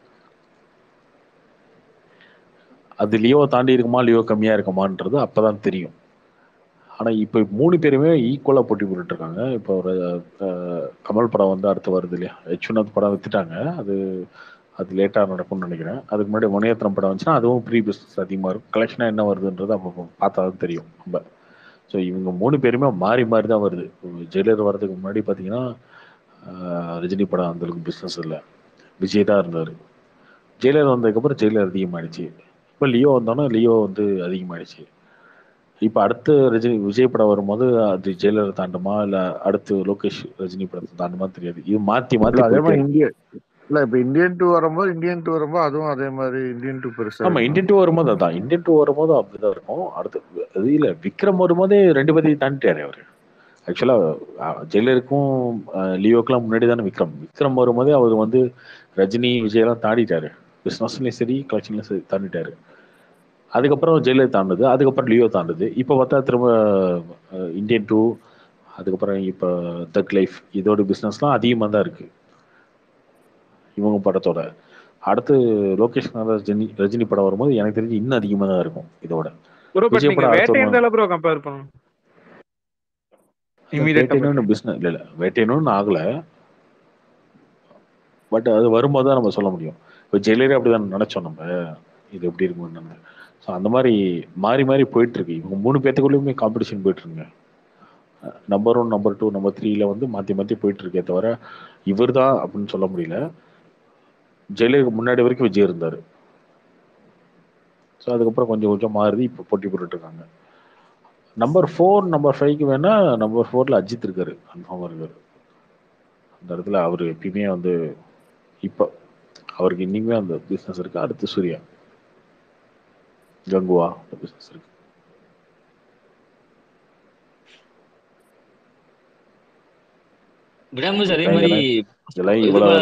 A: அது லியோ தாண்டி இருக்குமா லியோ கம்மியாக இருக்குமான்றது அப்போ தான் தெரியும் ஆனால் இப்போ மூணு பேருமே ஈக்குவலாக போட்டி போட்டுட்டு இருக்காங்க இப்போ ஒரு அஹ், கமல் படம் வந்து அடுத்து வருது இல்லையா யச்சுநாத் படம் வித்துட்டாங்க அது அது லேட்டாக நடக்கும்னு நினைக்கிறேன் அதுக்கு முன்னாடி மணியத்திரம் படம் வந்துச்சுன்னா அதுவும் ப்ரீ பிஸ்னஸ் அதிகமாக இருக்கும் கலெக்ஷனாக என்ன வருதுன்றது அப்போ பார்த்தா தான் தெரியும் நம்ம ஸோ இவங்க மூணு பேருமே மாறி மாறி தான் வருது ஜெயிலர் வர்றதுக்கு முன்னாடி பார்த்தீங்கன்னா ஆஹ், ரஜினி படம் அந்த அளவுக்கு பிஸ்னஸ் இல்லை விஜய் தான் இருந்தார் ஜெயிலர் வந்ததுக்கப்புறம் ஜெயிலர் அதிகமாகிடுச்சு இப்போ லியோ வந்தோன்னா லியோ வந்து அதிகமாகிடுச்சு இப்போ அடுத்து ரஜினி விஜய் படம் வரும்போது அது ஜெயிலர் தாண்டுமா இல்லை அடுத்து லோகேஷ் ரஜினி படத்தை தாண்டுமா தெரியாது இது மாற்றி
O: இல்ல
A: மாற்றி
O: அதே
A: போயிட்டே
O: மாதிரி
A: இருக்கு
O: இந்தியன் இல்ல இப்ப இந்தியன் டூ வரும்போது இந்தியன் டூ வரும்போது அதுவும் அதே மாதிரி இந்தியன் டூ பெருசா
A: ஆமா
O: இருக்கும்
A: இந்தியன் டூ வரும்போது அதான் இந்தியன் டூ வரும்போது அப்படிதான் இருக்கும் அடுத்து அது இல்ல விக்ரம் வரும்போதே ரெண்டு பேரையும் தாண்டிட்டாரு அவரு ஆக்சுவலா ஜெயிலருக்கும் அஹ், லியோக்கெல்லாம் முன்னாடி தானே விக்ரம் விக்ரம் வரும்போதே அவர் வந்து ரஜினி விஜயெல்லாம் தாண்டிட்டாரு பிஸ்னஸ்லயும் சரி கலெக்ஷன்லயும் சரி தாண்டிட்டாரு அதுக்கப்புறம் ஜெயிலர் தாண்டுது அதுக்கப்புறம் லியோ தாண்டுது இப்போ பார்த்தா திரும்ப அஹ், இந்தியன் டூ அதுக்கப்புறம் இப்போ தக் லைஃப் இதோட பிஸ்னஸ்லாம் அதிகமாக தான் இருக்கு இவங்க படத்தோட அடுத்து லோகேஷ் கனகராஜ் ரஜினி ரஜினி படம் வரும்போது எனக்கு தெரிஞ்சு இன்னும் அதிகமாக தான் இருக்கும் இதோட
M: ப்ரோ பட்
A: விஜய்
M: நீங்க
A: படம் அடுத்த
M: வேட்டை
A: ஒரு
M: எந்த ப்ரோ கம்பேர் பண்ணணும் இமீடியட்டா
A: வேட்டையனும் பிஸ்னஸ் இல்லை இல்லை வேட்டையனும் ஆகலை பட் அது வரும்போது தான் நம்ம சொல்ல முடியும் இப்போ ஜெயிலரே அப்படிதான் நினைச்சோம் நம்ம இது எப்படி இருக்கும் என்னன்னு ஸோ அந்த மாதிரி மாறி மாறி போயிட்டு இருக்கு இவங்க மூணு பேத்துக்குள்ளேயுமே காம்படிஷன் போயிட்டு இருக்குங்க number one number two number த்ரீல வந்து மாற்றி மாற்றி போயிட்டு இருக்கே தவிர இவர் தான் அப்படின்னு சொல்ல முடியல ஜெயிலருக்கு முன்னாடி வரைக்கும் விஜய் இருந்தார் ஸோ அதுக்கப்புறம் கொஞ்சம் கொஞ்சம் மாறி இப்போ போட்டி போட்டுட்டு இருக்காங்க நம்பர் ஃபோர் நம்பர் ஃபைவ்க்கு வேணா நம்பர் ஃபோரில் அஜித் இருக்காரு கன்ஃபார்மாக இருக்காரு அந்த இடத்துல அவர் எப்பயுமே வந்து இப்போ அவருக்கு இன்னிக்குமே அந்த பிஸ்னஸ் இருக்கு அடுத்து சூர்யா கங்குவா அந்த பிஸ்னஸ் இருக்கு
J: விடாம அதே
A: இதெல்லாம்
J: மாதிரி
A: இதெல்லாம் இதெல்லாம்
J: இது
A: இவ்வளவு
J: ப-
A: வரைக்கும் சொல்லி சொல்லிட்டேன் அதுக்கப்புறம் நாளைக்கு வந்து உடனே எப்படி நீ சொல்லலாம் அப்படின்னு சண்டைக்கு வராதீங்க
J: விடாம அதே மாதிரி இப்போ இது ப-
A: சொல்லலாம் அப்படின்னு சண்டைக்கு வராதீங்க.
J: விடாம அதே மாதிரி இப்போ இது ப- இது ப- இது ப-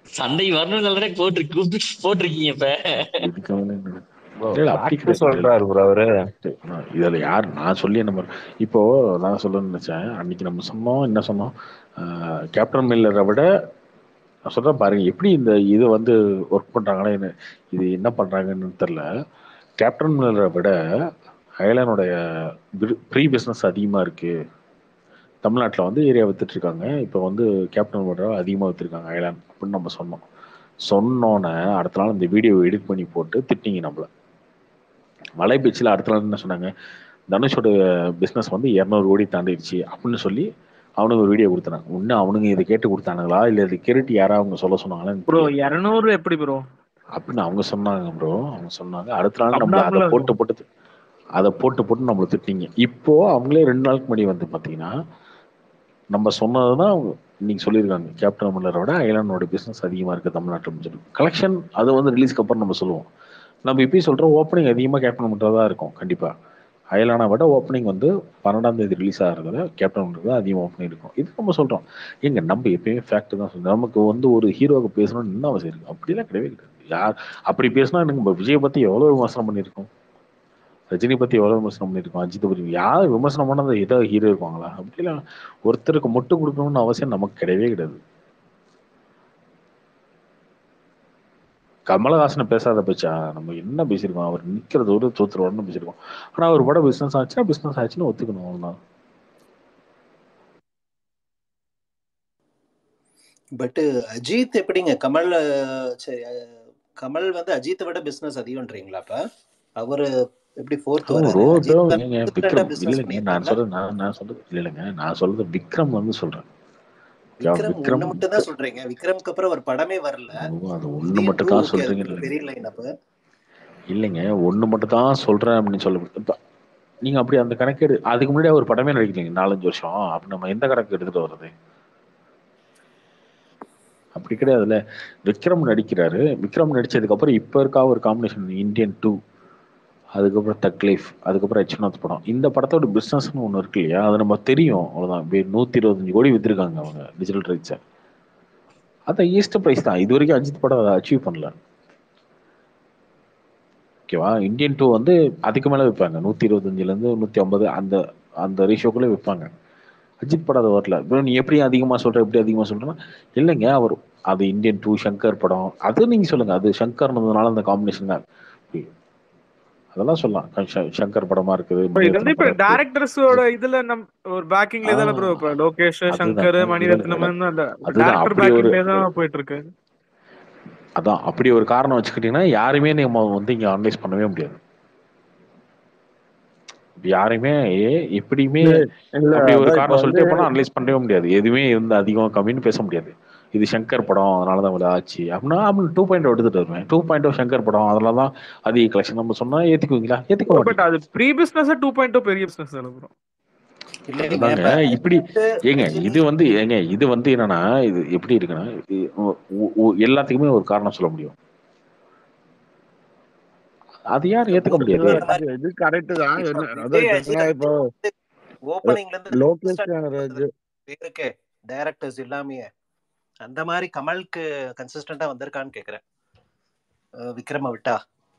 J: சண்டை வரணும்னு போட்டு போட்டிருக்கீங்க இப்ப
A: இதுக்கு வந்து என்ன-
L: Bro,
A: இல்ல, இல்ல, அப்படி
L: fact
A: கிடையாது
L: சொல்றாரு bro அவரு.
A: நான் இதுல யார் நான் சொல்லி என்ன பண்ண- இப்போ நான் சொல்ல நினைச்சேன் அன்னைக்கு நம்ம சொன்னோம் என்ன சொன்னோம் ஆஹ் கேப்டன் மில்லரை விட நான் சொல்றேன் பாருங்க எப்படி இந்த இது வந்து ஒர்க் பண்றாங்கன்னா என்ன இது என்ன பண்றாங்கன்னு தெரியல கேப்டன் மில்லரை விட அயலானுடைய ப்ரீ பிஸ்னஸ் அதிகமா இருக்கு தமிழ்நாட்டில் வந்து ஏரியா வித்துட்டு இருக்காங்க இப்போ வந்து கேப்டன் மில்லரை அதிகமாக வித்துருக்காங்க அயலான் அப்படின்னு நம்ம சொன்னோம் சொன்னோன்னே அடுத்த நாள் இந்த வீடியோ எடிட் பண்ணி போட்டு திட்டிங்க நம்மள மலை பீச்சில் அடுத்த நாள் என்ன சொன்னாங்க தனுஷோட பிஸ்னஸ் வந்து இரநூறு கோடி தாண்டிடுச்சு அப்படின்னு சொல்லி அவனுக்கு ஒரு வீடியோ கொடுத்தாங்க இன்னும் அவனுங்க இதை கேட்டு கொடுத்தானுங்களா இல்லை இது கேட்டு யாராவது அவங்க சொல்ல சொன்னாங்களான்னு
M: ப்ரோ
A: தெரியல
M: இருநூறு எப்படி ப்ரோ
A: அப்படின்னு அவங்க சொன்னாங்க ப்ரோ அவங்க சொன்னாங்க அடுத்த நாள் நம்மள அதை
M: Abnormal-ஆ
A: போட்டு போட்டு தி- அதை போட்டு போட்டு நம்மளை திட்டிங்க இப்போ அவங்களே ரெண்டு நாளுக்கு முன்னாடி வந்து பார்த்தீங்கன்னா நம்ம சொன்னது தான் இன்னைக்கு சொல்லியிருக்காங்க கேப்டன் மில்லரை விட ஐலாண்டோட பிஸ்னஸ் அதிகமாக இருக்குது தமிழ்நாட்டில் சொல்லி கலெக்ஷன் அது வந்து ரிலீஸ்க்கு அப்புறம் நம்ம சொல்லுவோம் நம்ம இப்பயும் சொல்கிறோம் ஓப்பனிங் அதிகமாக கேப்டன் மில்லர் தான் இருக்கும் கண்டிப்பாக அயலானா விட ஓப்பனிங் வந்து பன்னெண்டாம் தேதி ரிலீஸ் ஆகிறதுல கேப்டன் மில்லர் தான் அதிகம் ஓப்பனிங் இருக்கும் இது நம்ம சொல்கிறோம் எங்க நம்ம எப்பயுமே ஃபேக்ட் தான் சொல்றோம் நமக்கு வந்து ஒரு ஹீரோவுக்கு பேசணும்னு என்ன அவசியம் இருக்குது அப்படிலாம் கிடையவே கிடையாது யார் அப்படி பேசினா நம்ம விஜய் பற்றி எவ்வளோ விமர்சனம் பண்ணியிருக்கோம் ரஜினி பத்தி எவ்வளவு விமர்சனம் பண்ணியிருக்கோம் அஜித் பத்தி யார் விமர்சனம் பண்ணாத ஏதோ ஹீரோ இருப்பாங்களா அப்படிலாம் ஒருத்தருக்கு மொட்டு கொடுக்கணும்னு அவசியம் நமக்கு கிடையவே கிடையாது கமலஹாசனை பேசாத பேச்சா நம்ம என்ன பேசியிருக்கோம் அவர் நிக்கிறது ஒரு தோத்துருவார்னு பேசியிருக்கோம் ஆனா அவர் படம் பிசினஸ் ஆச்சுன்னா பிசினஸ் ஆச்சுன்னு ஒத்துக்கணும் அவ்வளவுதான்
G: பட் அஜித் எப்படிங்க கமல் அஹ், சரி அஹ், கமல் வந்து அஜித்தை விட பிசினஸ் அதிகம்ன்றீங்களா அப்ப அவரு எப்படி ஃபோர்த்
A: ஓ
G: வராரு
A: ரோ ப்ரோ
G: அஜித் தான்
A: ஏங்க
G: consistent-ஆ
A: விக்ரம்
G: business
A: இல்லைங்க நான்
G: பண்ணியிருக்காங்க
A: சொல்றது நான் நான் சொல்றது இல்லை இல்லைங்க நான் சொல்றது விக்ரம் வந்து சொல்றேன் ஓகேவா?
G: விக்ரம்
A: விக்ரம்
G: ஒண்ணு மட்டும் தான் சொல்றீங்க விக்ரம்க்கு அப்புறம் ஒரு படமே வரல
A: ஓ, அது ஒண்ணு
G: இந்தியன்
A: மட்டும்
G: டூ
A: தான்
G: ஓகே
A: சொல்றீங்க
G: அது ஒரு
A: இல்லைங்க
G: பெரிய லைன் அப்ப
A: இல்லைங்க ஒண்ணு மட்டும் தான் சொல்றேன் அப்படின்னு சொல்ல இப்ப நீங்க அப்படி அந்த கணக்கெடு அதுக்கு முன்னாடி அவர் படமே நடிக்கலைங்க நாலஞ்சு வருஷம் அப்ப நம்ம எந்த கணக்கு எடுத்துட்டு வர்றது அப்படி கிடையாதுல்ல விக்ரம் நடிக்கிறாரு விக்ரம் நடிச்சதுக்கு அப்புறம் இப்ப இருக்கா ஒரு காம்பினேஷன் இந்தியன் டூ அதுக்கப்புறம் தக் லைஃப் அதுக்கப்புறம் ஹெச்நாத் படம் இந்த படத்தோட பிசினஸ்னு ஒன்று இருக்கு இல்லையா அது நம்ம தெரியும் அவ்வளவுதான் வே- நூத்தி இருபத்தஞ்சு கோடி வித்திருக்காங்க அவங்க டிஜிட்டல் ரைட்ஸை அதான் ஈஸ்ட் பிரைஸ் தான் இது வரைக்கும் அஜித் படம் அதை அச்சீவ் பண்ணல ஓகேவா இந்தியன் டூ வந்து அதுக்கு மேல விற்பாங்க நூத்தி இருபத்தஞ்சுல இருந்து நூத்தி ஐம்பது அந்த அந்த ரேஷியோக்குள்ள விற்பாங்க அஜித் படம் அது வரல bro நீ எப்படி அதிகமா சொல்ற எப்படி அதிகமா சொல்றேன்னா இல்லைங்க அவர் அது இந்தியன் டூ சங்கர் படம் அது நீங்க சொல்லுங்க அது சங்கர்னதுனால அந்த காம்பினேஷன் தான் அதெல்லாம் சொல்லலாம் க- சங்கர் படமா இருக்குது
M: Bro, இது வந்து
A: மணிரத்னம்
M: இப்ப
A: படம் இருக்கு
M: டேரக்டர்ஸோட இதுல நம் ஒரு பேக்கிங்ல தானே ப்ரோ இப்ப லோகேஷ் சங்கர்
A: அதுதான்
M: மணிரத்னம்
A: அதுதான்
M: அந்த
A: அதுதான்
M: டேரக்டர்
A: அப்படி ஒரு
M: பேக்கிங்ல தான் போயிட்டு இருக்கு
A: அதான் அப்படி ஒரு காரணம் வச்சுக்கிட்டீங்கன்னா யாருமே நம்ம வந்து இங்க அனலைஸ் பண்ணவே முடியாது இப்ப யாரையுமே எப்படியுமே
O: இல்ல இல்ல
A: அப்படி ஒரு
O: அதான் இப்ப
A: காரணம்
O: வந்து
A: சொல்லிட்டே போனா அனலைஸ் பண்ணவே முடியாது எதுவுமே வந்து அதிகம் கம்மின்னு பேச முடியாது இது சங்கர் படம் அதனால தான் இவ்வளவு ஆச்சு அப்படின்னா அப்படி டூ பாயிண்ட் எடுத்துட்டு வருவேன் டூ பாயிண்ட் சங்கர் படம் அதனால தான் அதிக கலெக்ஷன் நம்ம சொன்னா ஏத்துக்குவீங்களா ஏத்துக்க
M: பட்
A: மாட்டீங்க
M: அது ப்ரீ பிசினஸ் டூ பாயிண்ட் பெரிய பிசினஸ் தானே ப்ரோ
G: இல்லைங்க
A: அதாங்க
G: இப்ப
A: இப்படி
G: அஜித்
A: ஏங்க
G: ரஜினி
A: இது வந்து ஏங்க இது வந்து என்னன்னா இது எப்படி இருக்குன்னா இது ஒ- ஒ- ஒ- எல்லாத்துக்குமே ஒரு காரணம் சொல்ல முடியும் அது யாரும் ஏத்துக்க
G: மூணு
A: முடியாது
O: இல்ல
G: பேர் மாதிரி
O: இது கரெக்ட் தான்
G: இப்ப
O: என்ன அதான்
G: விஜய்
O: இப்ப
G: அஜித்
O: என்னன்னா இப்போ
G: ஓப்பனிங்ல இருந்து
O: லோகேஷ்
G: consistent
O: கனகராஜ்
G: பேருக்கு டைரக்டர்ஸ் எல்லாமே அந்த மாதிரி கமலுக்கு கன்சிஸ்டண்டா வந்திருக்கான்னு கேக்குறேன் அஹ் விக்ரம விட்டா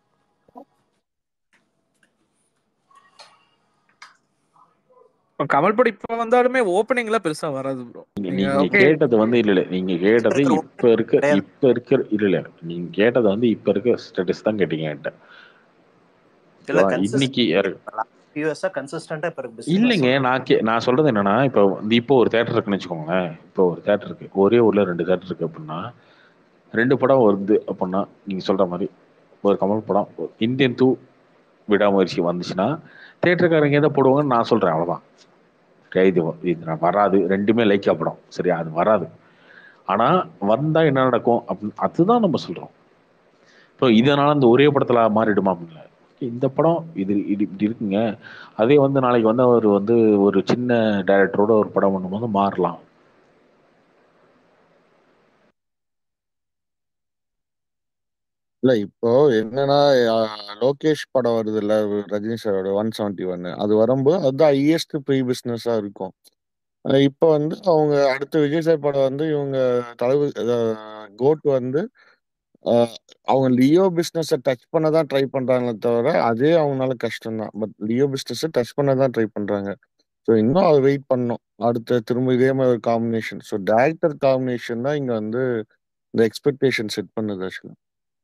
M: கமல் படம் இப்ப வந்தாலுமே ஓப்பனிங்ல பெருசா வராது ப்ரோ
A: நீங்க
M: நீங்க
A: நீங்க
M: ஓகே
A: கேட்டது வந்து இல்ல இல்ல நீங்க கேட்டது இப்ப இருக்க
G: கிடையாது
A: இப்ப இருக்க இல்ல இல்ல நீங்க கேட்டது வந்து இப்ப இருக்க ஸ்டேட்டஸ் தான் கேட்டீங்க என்கிட்ட
G: இல்ல
A: ஓகேவா இன்னைக்கு யாரு-
G: யூஎஸ்ஆ கன்சிஸ்டண்டா இப்ப பிசினஸ்
A: இல்லைங்க நான் கே நான் சொல்றது என்னன்னா இப்போ வந்து இப்போ ஒரு தேட்டர் இருக்குன்னு வச்சுக்கோங்களேன் இப்போ ஒரு தேட்டர் இருக்கு ஒரே ஊர்ல ரெண்டு தேட்டர் இருக்கு அப்படின்னா ரெண்டு படம் வருது அப்படின்னா நீங்க சொல்ற மாதிரி ஒரு கமல் படம் இந்தியன் டூ விடாமுயற்சி வந்துச்சுன்னா தேட்டருக்காரங்க எதை போடுவாங்கன்னு நான் சொல்றேன் அவ்வளவுதான் Okay, இது வ- இது நான் வராது ரெண்டுமே லைக்கா படம் சரியா அது வராது ஆனா வந்தா என்ன நடக்கும் அப்படின்னு அதுதான் நம்ம சொல்றோம் இப்போ இதனால இந்த ஒரே படத்துல மாறிடுமா அப்படின்ல இந்த படம் இது இது இப்படி இருக்குங்க அதே வந்து நாளைக்கு வந்து அவர் வந்து ஒரு சின்ன டைரக்டரோட ஒரு படம் பண்ணும்போது மாறலாம்
O: இல்ல இப்போ என்னன்னா அஹ், லோகேஷ் படம் வருது இல்ல ரஜினி சாரோட ஒன் செவன்டி ஒன் அது வரும்போது அதுதான் ஹையஸ்ட் ப்ரீ பிசினஸா இருக்கும் அஹ் இப்போ வந்து அவங்க அடுத்த விஜய் சார் படம் வந்து இவங்க தலைவர் கோட் வந்து அஹ் அவங்க லியோ பிஸ்னஸ் டச் பண்ண தான் ட்ரை பண்றாங்களே தவிர அதே அவங்களால கஷ்டம் தான் பட் லியோ பிஸ்னஸ் டச் பண்ண தான் ட்ரை பண்றாங்க ஸோ இன்னும் அது வெயிட் பண்ணோம் அடுத்த திரும்ப இதே மாதிரி ஒரு காம்பினேஷன் ஸோ டேரக்டர் காம்பினேஷன் தான் இங்க வந்து இந்த எக்ஸ்பெக்டேஷன் செட் பண்ணுது ஆக்சுவலா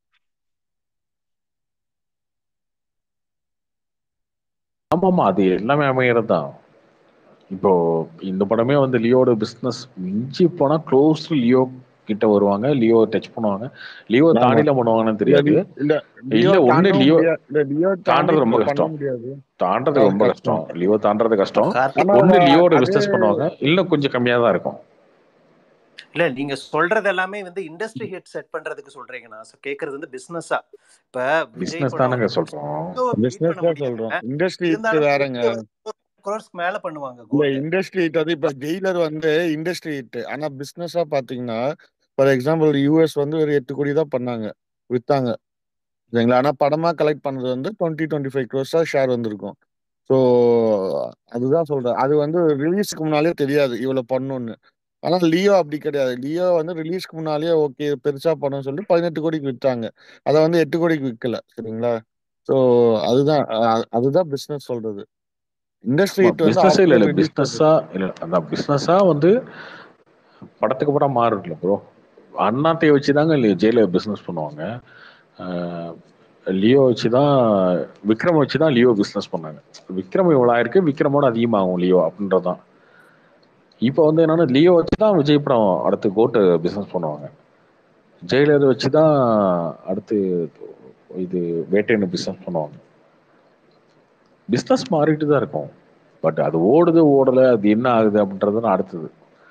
A: ஆமா ஆமா அது எல்லாமே அமைகிறது தான் இப்போ இந்த படமே வந்து லியோட பிசினஸ் மிஞ்சி போனா க்ளோஸ் டு லியோ கிட்ட வருவாங்க லியோ டச் பண்ணுவாங்க லியோ
O: ஆமா
A: தாண்டிலாம் பண்ணுவாங்கன்னு
O: இல்ல
A: தெரியாது
O: லி- இல்ல லியோ
A: இல்ல ஒண்ணு
O: தாண்டவும்
A: லியோ
O: முடியாது இல்ல லியோ தாண்டி
A: தாண்டது ரொம்ப
O: பண்ண
A: கஷ்டம்
O: முடியாது
A: தாண்டது
O: அது
A: ரொம்ப
O: கஷ்டம்
A: கஷ்டம் லியோ தாண்டது கஷ்டம்
G: கார்த்திக்
O: ஆனா
A: ஒண்ணு லியோட
O: அது
A: பிசினஸ் பண்ணுவாங்க இல்ல கொஞ்சம் கம்மியா தான் இருக்கும்
G: இல்ல நீங்க சொல்றது எல்லாமே வந்து இண்டஸ்ட்ரி ஹிட் செட் பண்றதுக்கு சொல்றீங்க நான் so கேக்குறது வந்து பிசினஸா இப்ப விஜய்
A: பிசினஸ்
G: படம்
A: தானங்க
G: வந்து
A: சொல்றோம்
G: beat
O: பிசினஸ்
G: பண்ண
O: தான்
G: முடியல
O: சொல்றோம் இண்டஸ்ட்ரி ஹிட்
G: இருந்தாலும்
O: வேறங்க
G: க்ரோர்ஸ்க்கு மேல பண்ணுவாங்க
O: இல்ல
G: கோட்
O: இண்டஸ்ட்ரி ஹிட் அது இப்ப ஜெயிலர் வந்து இண்டஸ்ட்ரி ஹிட் ஆனா பிசினஸா பாத்தீங்கன்னா ஃபார் எக்ஸாம்பிள் யூஎஸ் வந்து ஒரு எட்டு கோடி தான் பண்ணாங்க வித்தாங்க சரிங்களா ஆனா படமா கலெக்ட் பண்ணது வந்து டுவெண்ட்டி டுவெண்ட்டி ஃபைவ் க்ரோஸா ஷேர் வந்திருக்கும் ஸோ அதுதான் சொல்றேன் அது வந்து ரிலீஸ்க்கு முன்னாலே தெரியாது இவ்வளவு பண்ணணும்னு ஆனா லியோ அப்படி கிடையாது லியோ வந்து ரிலீஸ்க்கு முன்னாலே ஓகே பெருசா பண்ணணும்னு சொல்லிட்டு பதினெட்டு கோடிக்கு வித்தாங்க அதை வந்து எட்டு கோடிக்கு விற்கல சரிங்களா ஸோ அதுதான் அ- அதுதான் பிசினஸ் சொல்றது இண்டஸ்ட்ரி ஹிட் வந்து
A: பிசினஸ் இல்ல
O: ஆஃப்டர்
A: இல்ல
O: ரிலீஸ்
A: பிசினஸா இல்ல அந்த பிசினஸா வந்து படத்துக்கு படம் மாறுதுல ப்ரோ அண்ணாத்தைய வச்சு தாங்க ஜெயில பிசினஸ் பண்ணுவாங்க ஆஹ் லியோ வச்சு தான் விக்ரம் வச்சு தான் லியோ பிசினஸ் பண்ணாங்க விக்ரம் இவ்வளோ ஆயிருக்கு விக்ரமோட அதிகமாகும் லியோ அப்படின்றது தான் இப்போ வந்து என்னன்னா லியோ வச்சு தான் விஜய் படம் அடுத்து கோட்டு பிசினஸ் பண்ணுவாங்க ஜெயிலர் வச்சு தான் அடுத்து இது வேட்டைன்னு பிசினஸ் பண்ணுவாங்க பிசினஸ் மாறிட்டு தான் இருக்கும் பட் அது ஓடுது ஓடல அது என்ன ஆகுது அப்படின்றது தான் அடுத்தது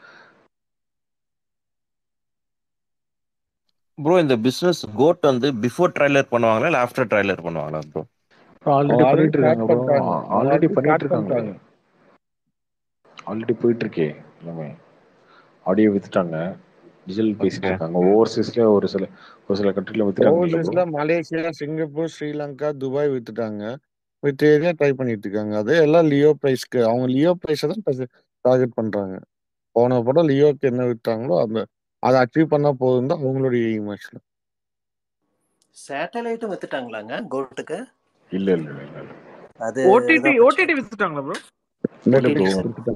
L: ப்ரோ இந்த பிசினஸ் கோட் வந்து பிஃபோர் ட்ரைலர் பண்ணுவாங்களா இல்ல ஆஃப்டர் ட்ரைலர் பண்ணுவாங்களா ப்ரோ
A: ஆல்ரெடி
O: ஆல்ரெடி
A: பண்ணிட்டு
O: ஸ்டார்ட்
A: இருக்காங்க ப்ரோ
O: பண்ணிட்டாங்க அவங்க
A: ஆல்ரெடி
O: ஆல்ரெடி
A: பண்ணிட்டு
O: ஸ்டார்ட்
A: இருக்காங்களே
O: பண்ணிட்டாங்க
A: ஆல்ரெடி போயிட்டு இருக்கே எல்லாமே ஆடியோ வித்துட்டாங்க டிஜிட்டல் பேசிட்டு
L: ஓகே
A: இருக்காங்க ஓவர்சீஸ்ல ஒரு சில ஒரு சில கண்ட்ரில வித்துட்டாங்கல்ல ப்ரோ
O: ஓவர்சீஸ்ல மலேசியா சிங்கப்பூர் ஸ்ரீலங்கா துபாய் வித்துட்டாங்க வித் ஏரியா ட்ரை பண்ணிட்டு இருக்காங்க அது எல்லாம் லியோ பிரைஸ்க்கு அவங்க லியோ பிரைஸை தான் டார்கெட் பண்றாங்க போன படம் லியோக்கு என்ன வித்தாங்களோ அந்த அதை அச்சீவ் பண்ணா போதும் தான் அவங்களுடைய எய்ம் ஆக்சுவலா
G: சேட்டலைட்டும் வித்துட்டாங்களாங்க கோட்டுக்கு
A: இல்ல இல்ல இல்ல இல்ல இல்ல.
G: அது
M: ஓடிடி
G: தான்
M: ஓடிடி
G: பிரச்சனை
M: வித்துட்டாங்களா ப்ரோ
A: இல்ல இல்ல ப்ரோ
O: நெட்ஃபிளிக்ஸ் கொடுத்துட்டாங்க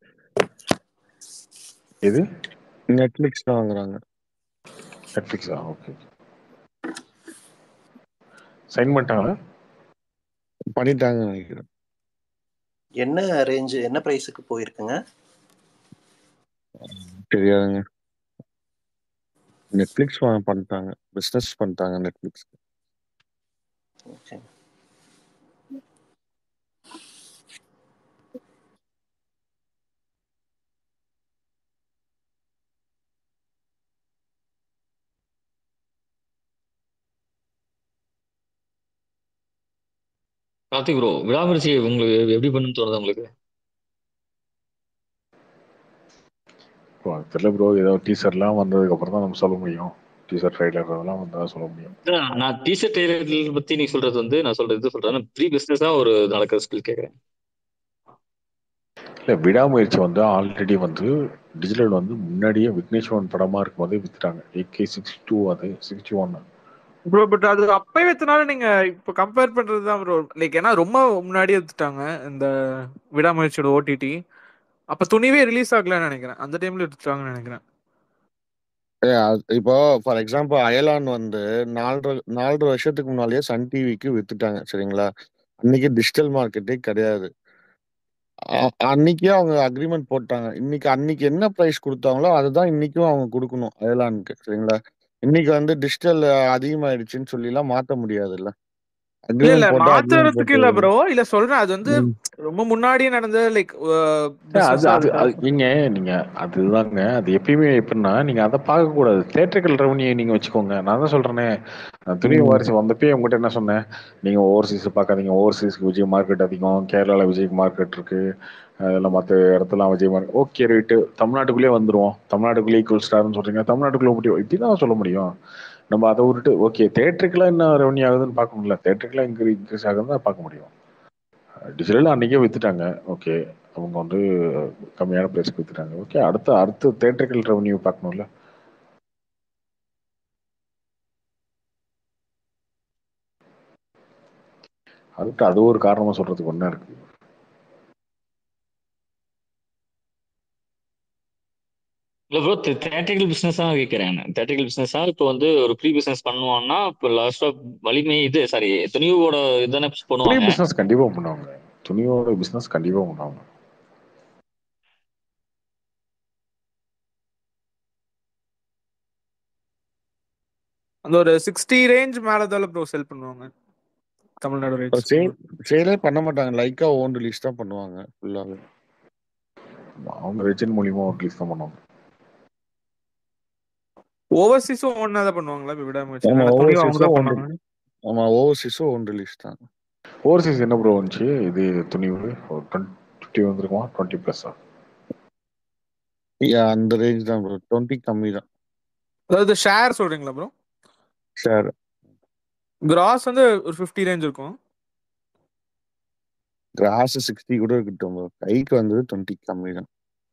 A: எது
O: நெட்ஃபிளிக்ஸ் தான் வாங்குறாங்க
A: நெட்ஃபிளிக்ஸா ஓகே சைன் பண்ணிட்டாங்களா
O: பண்ணிட்டாங்க நினைக்கிறேன்
G: என்ன ரேஞ்ச் என்ன பிரைஸுக்கு போயிருக்குங்க
O: தெரியாதுங்க நெட்ஃபிளிக்ஸ் பண்ணிட்டாங்க பிசினஸ் பண்ணிட்டாங்க நெட்ஃபிளிக்ஸ்
G: ஓகே
J: கார்த்திக் ப்ரோ விடாமுயற்சி உங்களுக்கு எப்படி பண்ணுன்னு தோணுது உங்களுக்கு
A: ப்ரோ அது தெரியல ப்ரோ ஏதோ டீசர்லாம் வந்ததுக்கு அப்புறம் தான் நம்ம சொல்ல முடியும் டீசர் ட்ரைலர் அதெல்லாம் வந்தா சொல்ல முடியும்
J: அதான் நான் டீசர் ட்ரெய்லர் பத்தி நீ சொல்றது வந்து நான் சொல்றது இது சொல்றேன் ப்ரீ பிசினஸா ஒரு நடக்கிற ஸ்கில் கேக்குறேன்
A: இல்ல விடாமுயற்சி வந்து ஆல்ரெடி வந்து டிஜிட்டல் வந்து முன்னாடியே விக்னேஸ்வரன் படமா இருக்கும்போதே வித்துட்டாங்க ஏகே சிக்ஸ்டி டூ அது சிக்ஸ்டி ஒன்
M: ப்ரோ பட் அது அப்பயே வச்சனால நீங்க இப்போ கம்பேர் பண்றது தான் ப்ரோ லைக் ஏன்னா ரொம்ப முன்னாடியே எடுத்துட்டாங்க இந்த விடாமுயற்சியோட ஓடிடி அப்ப துணிவே ரிலீஸ் ஆகலன்னு நினைக்கிறேன் அந்த டைம்ல எடுத்துட்டாங்கன்னு நினைக்கிறேன்
O: ஏ, அது- இப்போ ஃபார் எக்ஸாம்பிள் அயலான் வந்து நாலரை நாலரை வருஷத்துக்கு முன்னாலேயே சன் டிவிக்கு வித்துட்டாங்க சரிங்களா அன்னைக்கு டிஜிட்டல் மார்க்கெட்டே கிடையாது அ- அன்னைக்கே அவங்க அக்ரிமெண்ட் போட்டாங்க இன்னைக்கு அன்னைக்கு என்ன பிரைஸ் கொடுத்தாங்களோ அதுதான் இன்னைக்கும் அவங்க கொடுக்கணும் அயலானுக்கு சரிங்களா இன்னைக்கு வந்து டிஜிட்டல் அதிகமாயிடுச்சுன்னு சொல்லி எல்லாம் மாத்த முடியாதுல்ல
M: இல்ல இல்ல
O: அக்ரிமெண்ட் போட்டா அக்ரிமெண்ட்
M: மாத்துறதுக்கு இல்ல
O: போட்டு
M: ப்ரோ இல்ல சொல்றேன் அது வந்து
O: ம்.
M: ரொம்ப முன்னாடியே நடந்த லைக்
A: அது
M: பிசினஸா
A: அது
M: அது
A: அது நீங்க நீங்க அதுதாங்க அது எப்பயுமே எப்படின்னா நீங்க அதை பார்க்க கூடாது தேட்டர்கள் ரெவன்யூ நீங்க வச்சுக்கோங்க நான் தான் சொல்றேனே நான் துணிவு
O: ம்.
A: வாரிசு வந்தப்பே உங்ககிட்ட என்ன சொன்னேன் நீங்க ஓவர்சீஸ் பார்க்காதீங்க ஓவர்சீஸ்க்கு விஜய் மார்க்கெட் அதிகம் கேரளால விஜய் மார்க்கெட் இருக்கு அதெல்லாம் மற்ற இடத்துலாம் விஜய் மார்க்கெட் ஓகே ரைட்டு தமிழ்நாட்டுக்குள்ளேயே வந்துருவோம் தமிழ்நாட்டுக்குள்ளே ஈக்குவல் ஸ்டார்னு சொல்றீங்க தமிழ்நாட்டுக்குள்ளே முடியும் இப்படி தான் சொல்ல முடியும் நம்ம அதை விட்டுட்டு ஓகே தேட்டருக்குலாம் என்ன ரெவன்யூ ஆகுதுன்னு பார்க்கணும்ல தேட்டருக்குலாம் இன்க்ரீஸ் இன்க்ரீஸ் ஆகுதுன்னு தான் பார்க்க முடியும் டிஜிட்டல் அன்னைக்கே வித்துட்டாங்க ஓகே அவங்க வந்து கம்மியான ப்ரைஸ்க்கு வித்துட்டாங்க ஓகே அடுத்த அடுத்த தேட்டரிக்கல் ரெவன்யூ பார்க்கணும்ல அதுக்கு அது ஒரு காரணமா சொல்றதுக்கு ஒன்றா இருக்கு
J: இல்ல ப்ரோ தேட்டரிக்கல் பிசினஸ் தான் கேட்கிறேன் தேட்டரிக்கல் பிசினஸா இப்போ வந்து ஒரு ப்ரீ பிசினஸ் பண்ணுவான்னா இப்போ லாஸ்டா வலிமை இது சாரி துணிவோட இதுதானே
A: துணி
J: பண்ணுவாங்க
A: பிசினஸ் கண்டிப்பா பண்ணுவாங்க துணியோட பிசினஸ் கண்டிப்பா பண்ணுவாங்க
M: அந்த ஒரு சிக்ஸ்டி ரேஞ்ச் மேலதால ப்ரோ செல் பண்ணுவாங்க தமிழ்நாடு ரேஞ்ச்
O: சேல் சேலே பண்ண மாட்டாங்க லைக்கா ஓன் ரிலீஸ் தான் பண்ணுவாங்க ஃபுல்லாவே
A: அவங்க ரெஜன் மூலியமா ஒரு ரிலீஸ் தான் பண்ணுவாங்க
M: ஓவர்சீஸும் ஒன்னா தான் பண்ணுவாங்களா இப்ப விடாம
O: ஆமா
M: துணிவு அவங்க தான்
O: ஓவர்சீஸும் ஓன்
M: பண்ணுவாங்க
O: ஆமா ஓவர்சீஸும் ஓன் ரிலீஸ் தான்
A: ஓவர்சீஸ் என்ன ப்ரோ வந்துச்சு இது துணிவு ஒரு டுவெண்ட்டி வந்துருக்குமா டுவெண்ட்டி ப்ளஸ்ஸா
O: Yeah, அந்த ரேஞ்ச் தான் ப்ரோ டுவெண்ட்டி கம்மி தான்
M: அதாவது ஷேர் சொல்றீங்களா ப்ரோ
O: ஷேர்
M: கிராஸ் வந்து ஒரு ஃபிஃப்டி ரேஞ்ச் இருக்கும்
O: கிராஸ் சிக்ஸ்டி கூட இருக்கட்டும் bro. கைக்கு வந்தது டுவெண்ட்டி கம்மி தான்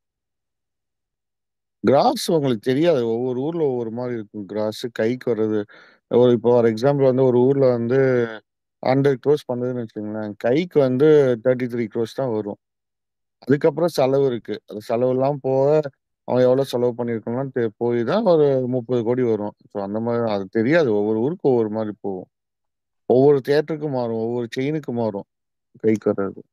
O: கிராஸ் உங்களுக்கு தெரியாது ஒவ்வொரு ஊர்ல ஒவ்வொரு மாதிரி இருக்கும் கிராஸ் கைக்கு வர்றது ஒரு இப்போ ஃபார் எக்ஸாம்பிள் வந்து ஒரு ஊர்ல வந்து ஹண்ட்ரட் க்ரோஸ் பண்ணுதுன்னு வச்சுக்கோங்களேன் கைக்கு வந்து தேர்ட்டி த்ரீ க்ரோஸ் தான் வரும் அதுக்கப்புறம் செலவு இருக்கு அது செலவுலாம் போக அவன் எவ்வளவு செலவு பண்ணியிருக்கான்லாம் தெ- போய் தான் ஒரு முப்பது கோடி வரும் ஸோ அந்த மாதிரி அது தெரியாது ஒவ்வொரு ஊருக்கு ஒவ்வொரு மாதிரி போகும் ஒவ்வொரு தியேட்டருக்கும் மாறும் ஒவ்வொரு செயினுக்கு மாறும் கைக்கு வர்றது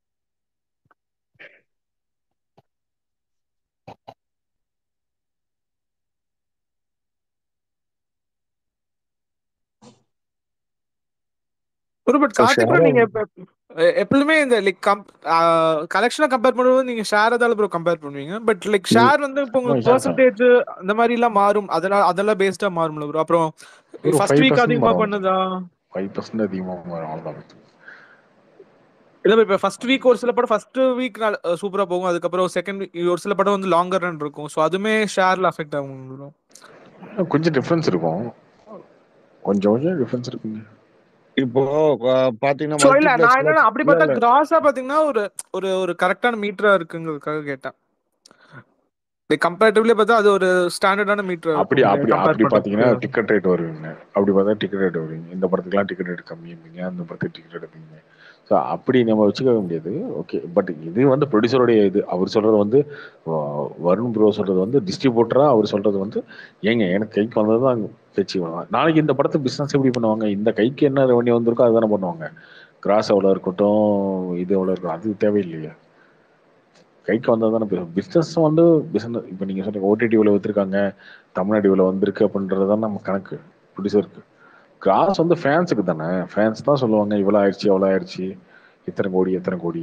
M: ஒரு but
O: So,
M: Karthik bro
O: share
M: நீங்க எப்ப- எ- எப்பவுமே இந்த லைக் கம் கலெக்ஷனை கம்பேர் பண்ணும்போது நீங்க ஷேர் அதால ப்ரோ கம்பேர் பண்ணுவீங்க பட் லைக்
O: ம்.
M: ஷேர் வந்து இப்போ உங்களுக்கு
A: share தான்.
M: பெர்சன்டேஜ் அந்த மாதிரி எல்லாம் மாறும் அதெல்லாம் அதெல்லாம் பேஸ்டா மாறும்ல ப்ரோ அப்புறம்
A: ஒரு
M: ஃபர்ஸ்ட்
A: ஃபைவ்
M: வீக்
A: பர்சன்ட்
M: அதிகமா
A: வரும்
M: பண்ணுதா
A: ஃபைவ் பர்சன்ட் அதிகமாக வரும் அவ்வளோதான்
M: இல்ல bro, இப்ப ஃபர்ஸ்ட் வீக் ஒரு சில படம் ஃபர்ஸ்ட் வீக் சூப்பரா போகும் அதுக்கப்புறம் செகண்ட் வீக் ஒரு சில படம் வந்து லாங்கர் ரன் இருக்கும் ஸோ அதுமே ஷேர்ல அஃபெக்ட் ஆகும் bro.
A: கொஞ்சம் டிஃப்ரென்ஸ் இருக்கும் கொஞ்சம் கொஞ்சம் டிஃப்ரென்ஸ் இருக்குங்க
O: இப்போ அஹ், பாத்தீங்கன்னா
M: ஸோ இல்ல நான்
O: மல்டிபிளெக்ஸ்ல
M: என்னன்னா அப்படி
O: இல்ல
M: பார்த்தா
O: இல்ல
M: கிராஸா பாத்தீங்கன்னா ஒரு ஒரு ஒரு கரெக்டான மீட்டரா இருக்குங்கிறதுக்காக கேட்டேன் கம்பேரிட்டிவ்லி பார்த்தா அது ஒரு ஸ்டாண்டர்டான மீட்டரா
A: அப்படி
M: இருக்கும்
A: அப்படி
M: கம்பேர்
A: அப்படி பார்த்தீங்கன்னா
M: பண்றதுக்கு
A: டிக்கெட் ரேட் வருவீங்க அப்படி பார்த்தா டிக்கெட் ரேட் வருவீங்க இந்த படத்துக்குலாம் டிக்கெட் ரேட் கம்மி இருப்பீங்க அந்த படத்துக்கு டிக்கெட் எடுப்பீங்க ஸோ அப்படி நம்ம வச்சுக்க முடியாது ஓகே பட் இது வந்து ப்ரொடியூசருடைய இது அவர் சொல்றது வந்து வ- வருண் ப்ரோ சொல்றது வந்து டிஸ்ட்ரிபியூட்டரா அவர் சொல்றது வந்து ஏங்க எனக்கு கைக்கு வந்தது தான் பேச்சு பண்ணுவாங்க நாளைக்கு இந்த படத்தை பிஸ்னஸ் எப்படி பண்ணுவாங்க இந்த கைக்கு என்ன ரெவன்யூ வந்திருக்கோ அதுதானே பண்ணுவாங்க கிராஸ் எவ்வளோ இருக்கட்டும் இது எவ்வளோ இருக்கும் அது தேவையில்லையே கைக்கு வந்தால் தானே பிஸ்னஸ் வந்து பிஸ்னஸ் இப்போ நீங்கள் சொன்னீங்க ஓடிடி இவ்வளோ விற்றுருக்காங்க தமிழ்நாடு இவ்வளோ வந்திருக்கு அப்படின்றது தான் நம்ம கணக்கு ப்ரொடியூசருக்கு கிராஸ் வந்து ஃபேன்ஸுக்கு தானே ஃபேன்ஸ் தான் சொல்லுவாங்க இவ்வளோ ஆயிடுச்சு அவ்வளோ ஆயிடுச்சு இத்தனை கோடி எத்தனை கோடி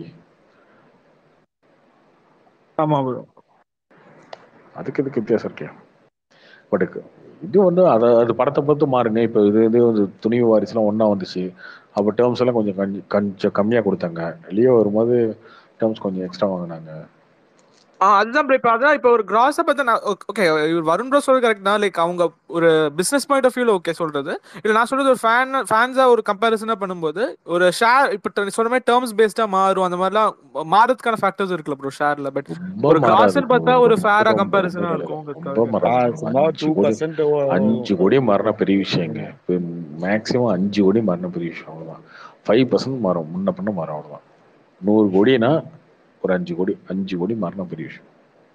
M: ஆமா ப்ரோ
A: அதுக்கு இதுக்கு வித்தியாசம் இருக்கே பட் இது வந்து அதை அது படத்தை பொறுத்து மாறுங்க இப்போ இது இது வந்து துணிவு வாரிசுலாம் ஒன்றா வந்துச்சு அப்போ டேர்ம்ஸ் எல்லாம் கொஞ்சம் கஞ்சி கொஞ்சம் கம்மியாக கொடுத்தாங்க லியோ வரும்போது டேர்ம்ஸ் கொஞ்சம் எக்ஸ்ட்ரா வாங்கினாங்க
M: ஆ அதுதான் bro. இப்ப அதான் இப்ப ஒரு கிராஸா பார்த்தா நான் ஓகே இவர் வருண் ப்ரோ சொல்றது கரெக்ட் தான் லைக் அவங்க ஒரு பிசினஸ் பாயிண்ட் ஆஃப் வியூல ஓகே சொல்றது இல்ல நான் சொல்றது ஒரு ஃபேன் ஃபேன்ஸா ஒரு கம்பேரிசனா பண்ணும்போது ஒரு ஷேர் இப்ப ட- சொன்ன மாதிரி டேர்ம்ஸ் பேஸ்டா மாறும் அந்த மாதிரிலாம் மாறதுக்கான ஃபேக்டர்ஸ் இருக்குல்ல ப்ரோ ஷேர்ல பட்
A: ரொம்ப
M: ஒரு
A: மாறாது
M: கிராஸ்ன்னு பார்த்தா ஒரு ஃபேரா
A: ரொம்ப ரொம்ப
M: கம்பேரிசனா
A: இல்ல,
M: இருக்கும்
A: ரொம்ப மாறாது
O: சும்மா
A: அஞ்சு
O: டூ
A: கோடி
O: பர்சன்ட்
A: அஞ்சு கோடி மாறின பெரிய விஷயங்க இப்போ மேக்ஸிமம் அஞ்சு கோடி மாறின பெரிய விஷயம் அவ்வளோதான் ஃபைவ் பர்சன்ட் மாறும் முன்ன பண்ண மாறும் அவ்வளோதான் நூறு கோடினா ஒரு அஞ்சு கோடி அஞ்சு கோடி மாறின பெரிய விஷயம்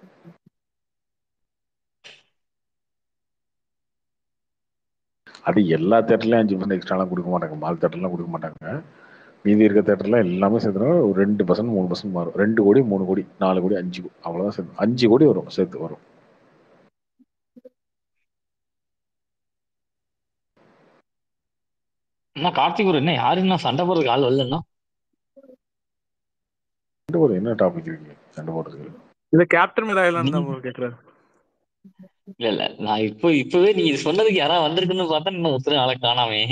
A: அது எல்லா தேட்டர்லையும் அஞ்சு பர்சன்ட் எக்ஸ்ட்ராலாம் கொடுக்க மாட்டாங்க மால் தேட்டர்லாம் கொடுக்க மாட்டாங்க மீதி இருக்க தேட்டர்லாம் எல்லாமே சேர்த்துனா ஒரு ரெண்டு பர்சன்ட் மூணு பர்சன்ட் மாறும் ரெண்டு கோடி மூணு கோடி நாலு கோடி அஞ்சு கோ- அவ்வளோதான் சேர்த்து அஞ்சு கோடி வரும் சேர்த்து வரும்
J: என்ன கார்த்திக் ஒரு என்ன யாருன்னா சண்டை போடுறதுக்கு ஆள் வரலன்னா
A: சண்டை போடுறது என்ன டாபிக் இருக்கு சண்டை போடுறதுக்கு
M: இல்ல கேப்டன் மிராயலான்னு தான் bro கேக்குறாரு
J: இல்ல இல்ல நான் இப்போ இப்பவே நீங்க சொன்னதுக்கு யாராவது வந்திருக்குன்னு பார்த்தா இன்னும் ஒருத்தர் ஆளை காணாமே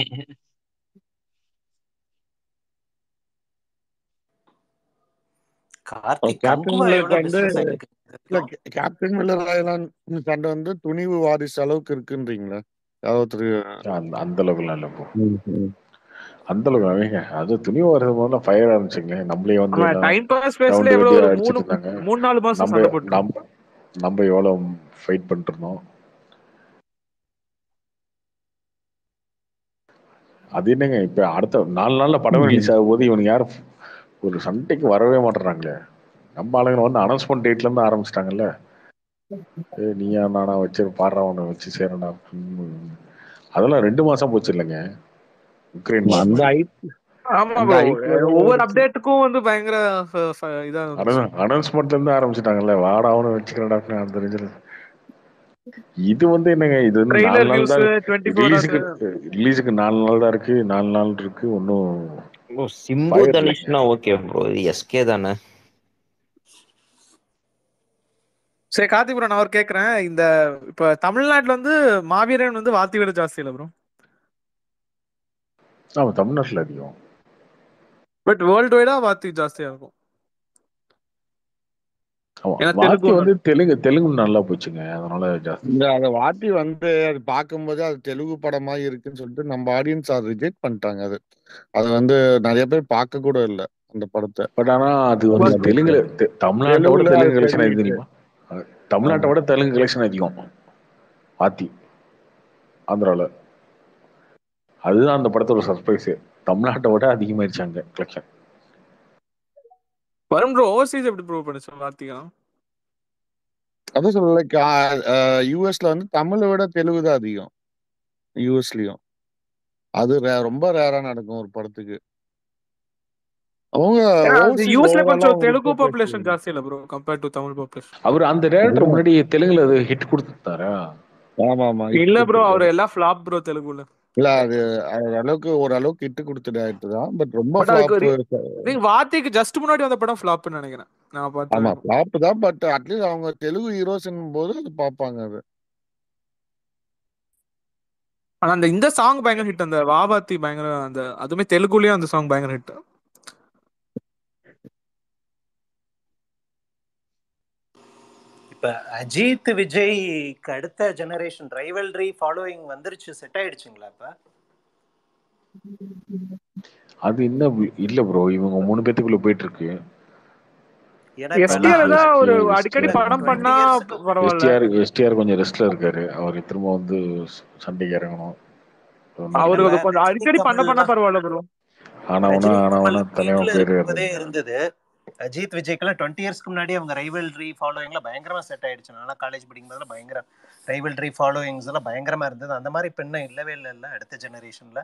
G: கார்த்திக்
O: கேப்டன்
G: கங்குவா
O: மில்லருக்கு
G: எவ்வளவு
O: வந்து
G: பிசினஸ் ஆயிருக்கு
O: இல்ல கேப்டன் மில்லர் ஆயிலான் சண்டை வந்து துணிவு வாரிசு அளவுக்கு இருக்குன்றீங்களா யாராவது
A: அந்த அந்த அளவுக்குலாம் இல்லை இப்போ
O: ம், ம்.
A: அந்த அளவுக்கு அவங்க அது துணி வரது முதல்ல ஃபயர் ஆரம்பிச்சுங்க நம்மளே வந்து
M: ஆமா
A: எல்லாம்
M: டைம் பாஸ் ஸ்பேஸ்ல
A: ரவுண்டு
M: எவ்வளவு
A: வெட்டி
M: ஒரு
A: அடிச்சிட்டு
M: மூணு
A: இருந்தாங்க
M: மூணு நாலு மாசம்
A: நம்ம
M: சண்டை போட்டு
A: நம்ம நம்ம எவ்வளவு ஃபைட் பண்ணிட்டு இருந்தோம் அது என்னங்க இப்ப அடுத்த நாலு நாள்ல படம் ரிலீஸ் ஆகும் போது இவனுக்கு யாரும் ஒரு சண்டைக்கு வரவே மாட்டேறாங்களே நம்ம ஆளுங்க வந்து அனௌன்ஸ்மெண்ட் டேட்ல இருந்து ஆரம்பிச்சிட்டாங்கல்ல ஏ நீயா நானா வச்சு பாடுறா உன்னை வச்சு சேரண்டா ம். அதெல்லாம் ரெண்டு மாசம் போச்சு இல்லைங்க உக்ரைன் வார்
O: அந்த
A: மாதிரி
O: ஐ
M: ஆமா
O: அந்த
M: ப்ரோ
O: ஐப்ல தான்
M: ஒவ்வொரு
O: ஓடுச்சு
M: அப்டேட்டுக்கும் வந்து பயங்கர ஃப- ஃப- இதா இருந்துச்சு
A: அனௌன்ஸ்மெண்ட்ல இருந்து ஆரம்பிச்சிட்டாங்கல்ல வாடா அவனை வச்சுக்கிறடா அந்த ரேஞ்சில் இது வந்து என்னங்க இது வந்து நாலு
M: ட்ரெய்லர்
A: நாள்
M: வியூஸ்
A: தான்
M: டுவெண்ட்டி ஃபோர்
A: ரிலீஸுக்கு ரிலீஸுக்கு நாலு நாள் தான் இருக்கு நாலு நாள் இருக்கு ஒன்றும்
L: ப்ரோ சிம்பு
A: ஃபயர் இல்லைங்க
L: தனுஷ்னா ஓகே ப்ரோ இது எஸ்கே தானே
M: சரி கார்த்திக் ப்ரோ நான் ஒரு கேக்குறேன் இந்த இப்ப தமிழ்நாட்டுல வந்து மாவீரன் வந்து வாத்தி விட ஜாஸ்தி இல்ல ப்ரோ
A: ஆமா தமிழ்நாட்டில் அதிகம்
M: பட் வேர்ல்டு வைடா வாத்தி ஜாஸ்தியா இருக்கும்
A: ஆமா
M: ஏன்னா
A: வாத்தி
M: தெலுங்கு
A: வந்து தெலுங்கு தெலுங்கு நல்லா போச்சுங்க அதனால ஜாஸ்தி
O: இந்த அத வாத்தி வந்து அது பார்க்கும்போது அது தெலுங்கு படமா இருக்குன்னு சொல்லிட்டு நம்ம ஆடியன்ஸ் அதை ரிஜெக்ட் பண்ணிட்டாங்க அது அது வந்து நிறைய பேர் பார்க்க கூட இல்ல அந்த படத்தை
A: பட் ஆனா அது
O: அந்த
A: வந்து
O: அளவுக்கு
A: தெலுங்குல தெ- தமிழ்நாட்டை விட
O: தெலுங்குல அது
A: தெலுங்கு கலெக்ஷன்
O: பெரிய
A: எது
O: hit.
A: தெரியுமா அஹ் தமிழ்நாட்டை
O: ஆமா
A: விட தெலுங்கு கலெக்ஷன் அதிகம் வாத்தி ஆந்திரால அதுதான் அந்த படத்தோட சர்ப்ரைஸ் தமிழ்நாட்டை விட அதிகமாயிருச்சு அங்க கலெக்ஷன்
M: வரும் ப்ரோ ஓவர்சீஸ் எப்படி ப்ரூவ் பண்ணுச்சு வாத்திக்கலாம்
O: அதான் சொல்ல லைக் யூஎஸ்ல வந்து தமிழை விட தெலுங்கு தான் அதிகம் யூஎஸ்லயும் அது rare- ரொம்ப ரேரா நடக்கும் ஒரு படத்துக்கு அவங்க
M: ஏன்னா அது
O: ஓவர்சீஸ்
M: யூஎஸ்ல
O: ஓவராலா
M: கொஞ்சம்
O: அவங்களுக்கு
M: தெலுங்கு
O: பேசி
M: பாப்புலேஷன் ஜாஸ்தி இல்ல bro compared to Tamil population
A: அவர் அந்த டேரக்டர்
O: அதுதான்
A: முன்னாடி தெலுங்குல அது ஹிட் கொடுத்தாரா
O: ஆமா ஆமா இட்டு
M: இல்ல ப்ரோ அவர்
O: கொடுத்துருக்காரு
M: எல்லாம் ஃபிளாப் ப்ரோ தெலுங்குல
O: இல்ல அது அது அளவுக்கு ஓரளவுக்கு இட்டு கொடுத்த டேரக்டர் தான் பட் ரொம்ப
M: பட் அதுக்கு
O: ஃபிளாப்
M: ஒரு நீங்க வாத்திக்கு ஜஸ்ட் முன்னாடி வந்த படம் ஃபிளாப்னு நினைக்கிறேன் நான் பார்த்த
O: ஆமா
M: வரைக்கும்
O: ஃபிளாப் தான் பட் அட்லீஸ்ட் அவங்க தெலுங்கு ஹீரோஸ் போது அது பார்ப்பாங்க அது
M: ஆனா அந்த இந்த சாங் பயங்கர ஹிட் அந்த வாவாத்தி பயங்கர அந்த அதுவுமே தெலுங்குலயும் அந்த சாங் பயங்கர ஹிட்
G: இப்ப அஜித் விஜய்க்கு அடுத்த ஜெனரேஷன் ரைவல்ரி ஃபாலோயிங் வந்துருச்சு செட் ஆயிடுச்சுங்களா இப்ப
A: அது இன்னும் இல்ல ப்ரோ இவங்க மூணு பேத்துக்குள்ள போயிட்டு இருக்கு
G: ஏன்னா இப்ப
M: எஸ்டிஆர்
G: நான்
M: தான் ஒரு
A: எஸ்கே
M: அடிக்கடி
G: இல்ல
M: படம்
G: டுவெண்ட்டி
M: பண்ணா
G: இயர்ஸ்க்கு
M: பரவாயில்ல
A: எஸ்டிஆர் எஸ்டிஆர் கொஞ்சம் ரெஸ்ட்ல இருக்காரு அவர் திரும்ப வந்து சண்டைக்கு இறங்கணும் ஒரு
M: அவரு
A: நல்ல
M: அது கொஞ்சம்
G: ரஜினி
M: அடிக்கடி பண்ண பண்ண
G: கமல்லாம்
M: பரவாயில்ல ப்ரோ
A: ஆனவனா
G: ரஜினி கமல்
A: ஆனவனா தலைவன்
G: பீக்ல
A: பேரு
G: இருக்கும்போதே இருந்தது அஜித் விஜய்க்கெல்லாம் டுவெண்ட்டி இயர்ஸ்க்கு முன்னாடி அவங்க ரைவல்ரி ஃபாலோயிங்ல பயங்கரமா செட் ஆயிடுச்சு நான் காலேஜ் படிக்கும் போதுல பயங்கர ரைவல்ரி ஃபாலோயிங்ஸ் எல்லாம் பயங்கரமா இருந்தது அந்த மாதிரி இப்ப இன்னும் இல்லவே இல்லை இல்ல அடுத்த ஜெனரேஷன்ல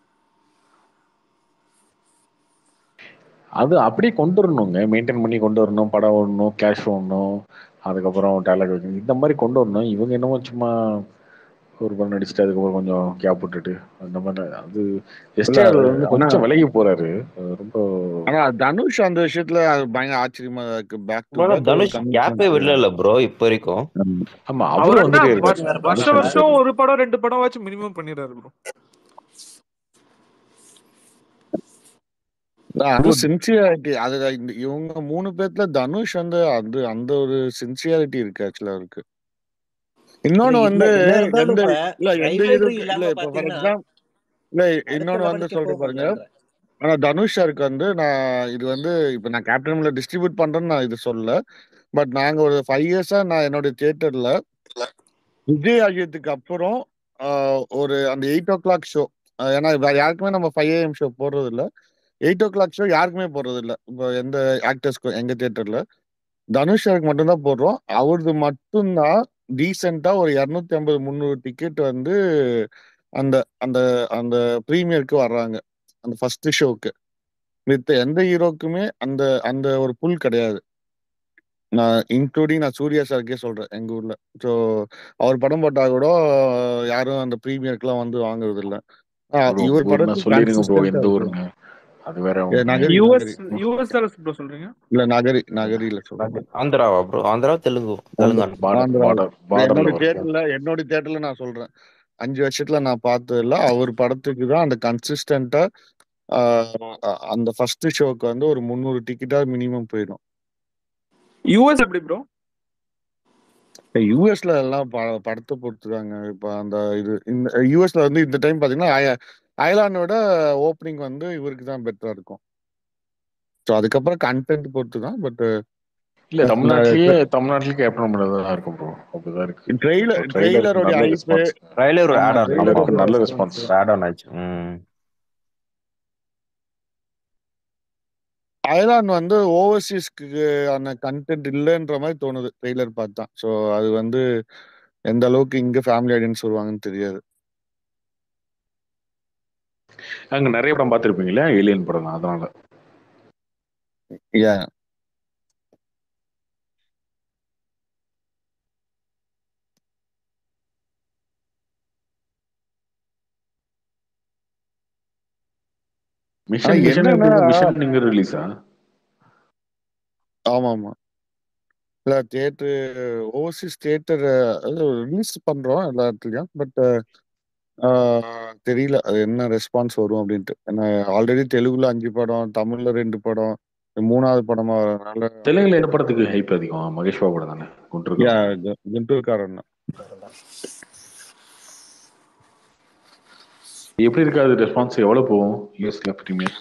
A: அது அப்படியே கொண்டு வரணுங்க மெயின்டைன் பண்ணி கொண்டு வரணும் படம் ஓடணும் கேஷ் ஓடணும் அதுக்கப்புறம் டேலாக் வைக்கணும் இந்த மாதிரி கொண்டு வரணும் இவங்க என்னமோ சும்மா ஒரு படம் நடிச்சுட்டு அதுக்கப்புறம் கொஞ்சம் கேப் விட்டுட்டு அந்த மாதிரி அது
O: இல்ல
A: எஸ்டிஆர்
O: அது
A: வந்து
O: ஆனா
A: கொஞ்சம் விலகி போறாரு அது ரொம்ப
O: ஆனா தனுஷ் அந்த விஷயத்துல அது பயங்கர ஆச்சரியமா தான் இருக்கு பேக் டு
L: ஆனா
O: பேக் ஒரு
L: தனுஷ் கேப்பே
O: கமிட்மெண்ட்
L: விடல ப்ரோ இப்போ வரைக்கும்
A: ஆமா
M: அவர்
A: அவரும்
M: என்ன
A: வந்துட்டே
G: அஜித்
A: இருக்காரு
G: வேற
A: தனுஷ்
M: வருஷம்
G: பண்ணல
A: வந்துட்டே
M: வருஷம்
A: இருக்காரு
M: ஒரு படம் ரெண்டு படம் வச்சு மினிமம் பண்ணிடுறாரு ப்ரோ
O: அது சின்சியாரிட்டி அது இந்த இவங்க மூணு பேர்ல தனுஷ் வந்து அது அந்த ஒரு சின்சியாரிட்டி இருக்கு ஆக்சுவலா இருக்கு
G: இல்ல
O: இன்னொன்னு
G: இல்ல
O: வந்து
G: என்ன இருந்தாலும்
O: எந்த
G: இப்ப
O: இல்ல எந்த
G: ரைவல்ரி
O: இதுக்கு இல்ல
G: இல்லாம
O: இப்ப ஃபார்
G: பாத்தீங்கன்னா
O: எக்ஸாம்பிள் இல்ல
G: அடுத்த
O: இன்னொன்னு வந்து
G: லெவலுக்கு
O: சொல்றேன் பாருங்க
G: போகும்லன்ற
O: ஆனா தனுஷ் சாருக்கு வந்து நான் இது வந்து இப்ப நான் கேப்டன்ல டிஸ்ட்ரிபியூட் பண்றேன்னு நான் இது சொல்லல பட் நாங்க ஒரு ஃபைவ் இயர்ஸா நான் என்னோட தியேட்டர்ல விஜய் அஜித்துக்கு அப்புறம் ஆஹ், ஒரு அந்த எயிட் ஓ கிளாக் ஷோ ஏன்னா வேற யாருக்குமே நம்ம ஃபைவ் ஏஎம் ஷோ போடுறது இல்ல எயிட் ஓ கிளாக் ஷோ யாருக்குமே போடுறது இல்ல இப்போ எந்த ஆக்டர்ஸ்க்கும் எங்க தியேட்டர்ல தனுஷ் சாருக்கு மட்டும்தான் போடுறோம் அவரது மட்டும்தான் டீசெண்டா ஒரு இரநூத்தி ஐம்பது முந்நூறு டிக்கெட் வந்து அந்த அந்த அந்த ப்ரீமியருக்கு வர்றாங்க அந்த ஃபர்ஸ்ட் ஷோக்கு மித்த எந்த ஹீரோக்குமே அந்த அந்த ஒரு புல் கிடையாது நான் இன்க்ளூடிங் நான் சூர்யா சாருக்கே சொல்றேன் எங்க ஊர்ல ஸோ அவர் படம் போட்டா கூட யாரும் அந்த ப்ரீமியருக்குலாம் வந்து வாங்குறது இல்ல ஆஹ்
A: ப்ரோ
O: இவர்
A: ஊர்னா
O: படத்துக்கு
A: சொல்லிருங்க ப்ரோ
O: கன்சிஸ்டன்டா
A: எந்த
O: இருக்கு
A: ஊருன்னு அது வேற
O: ஏ,
A: ஒண்ணு
O: நகரி
M: யூஎஸ்
O: நகரி
M: யூஎஸ் தானே ப்ரோ சொல்றீங்க
O: இல்ல நகரி நகரியில சொல்றேன்
L: ஆந்திராவா bro Andhra Telugu Telangana
A: border
O: Andhra
A: border பார்டர்ல
O: என்னோட
A: வரும்
O: தியேட்டர்ல என்னோட தியேட்டர்ல நான் சொல்றேன் அஞ்சு வருஷத்துல நான் பார்த்ததுல அவர் படத்துக்கு தான் அந்த கன்சிஸ்டன்டா அந்த ஃபர்ஸ்ட் ஷோக்கு வந்து ஒரு முந்நூறு டிக்கெட்டா மினிமம் போயிடும்
M: யூஎஸ் எப்படி ப்ரோ
O: யூஎஸ்ல எல்லாம் ப- படத்தை பொறுத்துதாங்க இப்ப அந்த இது இந்த யூஎஸ்ல வந்து இந்த டைம் பாத்தீங்கன்னா அயலானோட ஓப்பனிங் வந்து இவருக்கு தான் பெட்டரா இருக்கும் ஸோ அதுக்கப்புறம் கண்டென்ட் பொறுத்து தான் பட்
A: இல்ல தமிழ்நாட்டிலேயே தமிழ்நாட்டிலேயே கேப்டன் பண்ணதான் இருக்கும் ப்ரோ அப்படிதான் இருக்கு
O: ட்ரெய்லர்
A: So, trailer க்கு
O: ட்ரெய்லரோட
A: நல்ல
O: ஐப்பு
A: ரெஸ்பான்ஸ்
L: ட்ரைலர் ஒரு ஆட் ஆன்
A: ட்ரெய்லருக்கு நல்ல ரெஸ்பான்ஸ்
L: ஆட் ஆன் ஆச்சு ம்.
O: அயலான் வந்து ஓவர்சீஸ்க்கு ஆன கண்டென்ட் இல்லைன்ற மாதிரி தோணுது ட்ரெய்லர் பார்த்தா ஸோ அது வந்து எந்த அளவுக்கு இங்க ஃபேமிலி ஆடியன்ஸ் வருவாங்கன்னு தெரியாது
A: அங்க நிறைய படம் பார்த்துருப்பீங்களா ஏலியன் படம் தான் அதனால
O: யா
A: மிஷன் மிஷன் எப்படி மிஷன் நீங்க ரிலீஸா
O: ஆமா ஆமா இல்ல தியேட்டர் ஓவர்சீஸ் தியேட்டர் ரிலீஸ் பண்றோம் எல்லா இடத்துலயும் பட் தெரியல அது என்ன ரெஸ்பான்ஸ் வரும் அப்படின்ட்டு ஏன்னா ஆல்ரெடி தெலுங்குல அஞ்சு படம் தமிழ்ல ரெண்டு படம் இது மூணாவது படமா வரதுனால
A: தெலுங்குல என்ன படத்துக்கு ஹைப் அதிகம் மகேஷ் பாபு படம் தானே குண்டூர்
O: யா குண்டூர்காரன் தான்
A: எப்படி இருக்காது ரெஸ்பான்ஸ் எவ்வளவு போகும் யூஎஸ்ல பிரீமியர்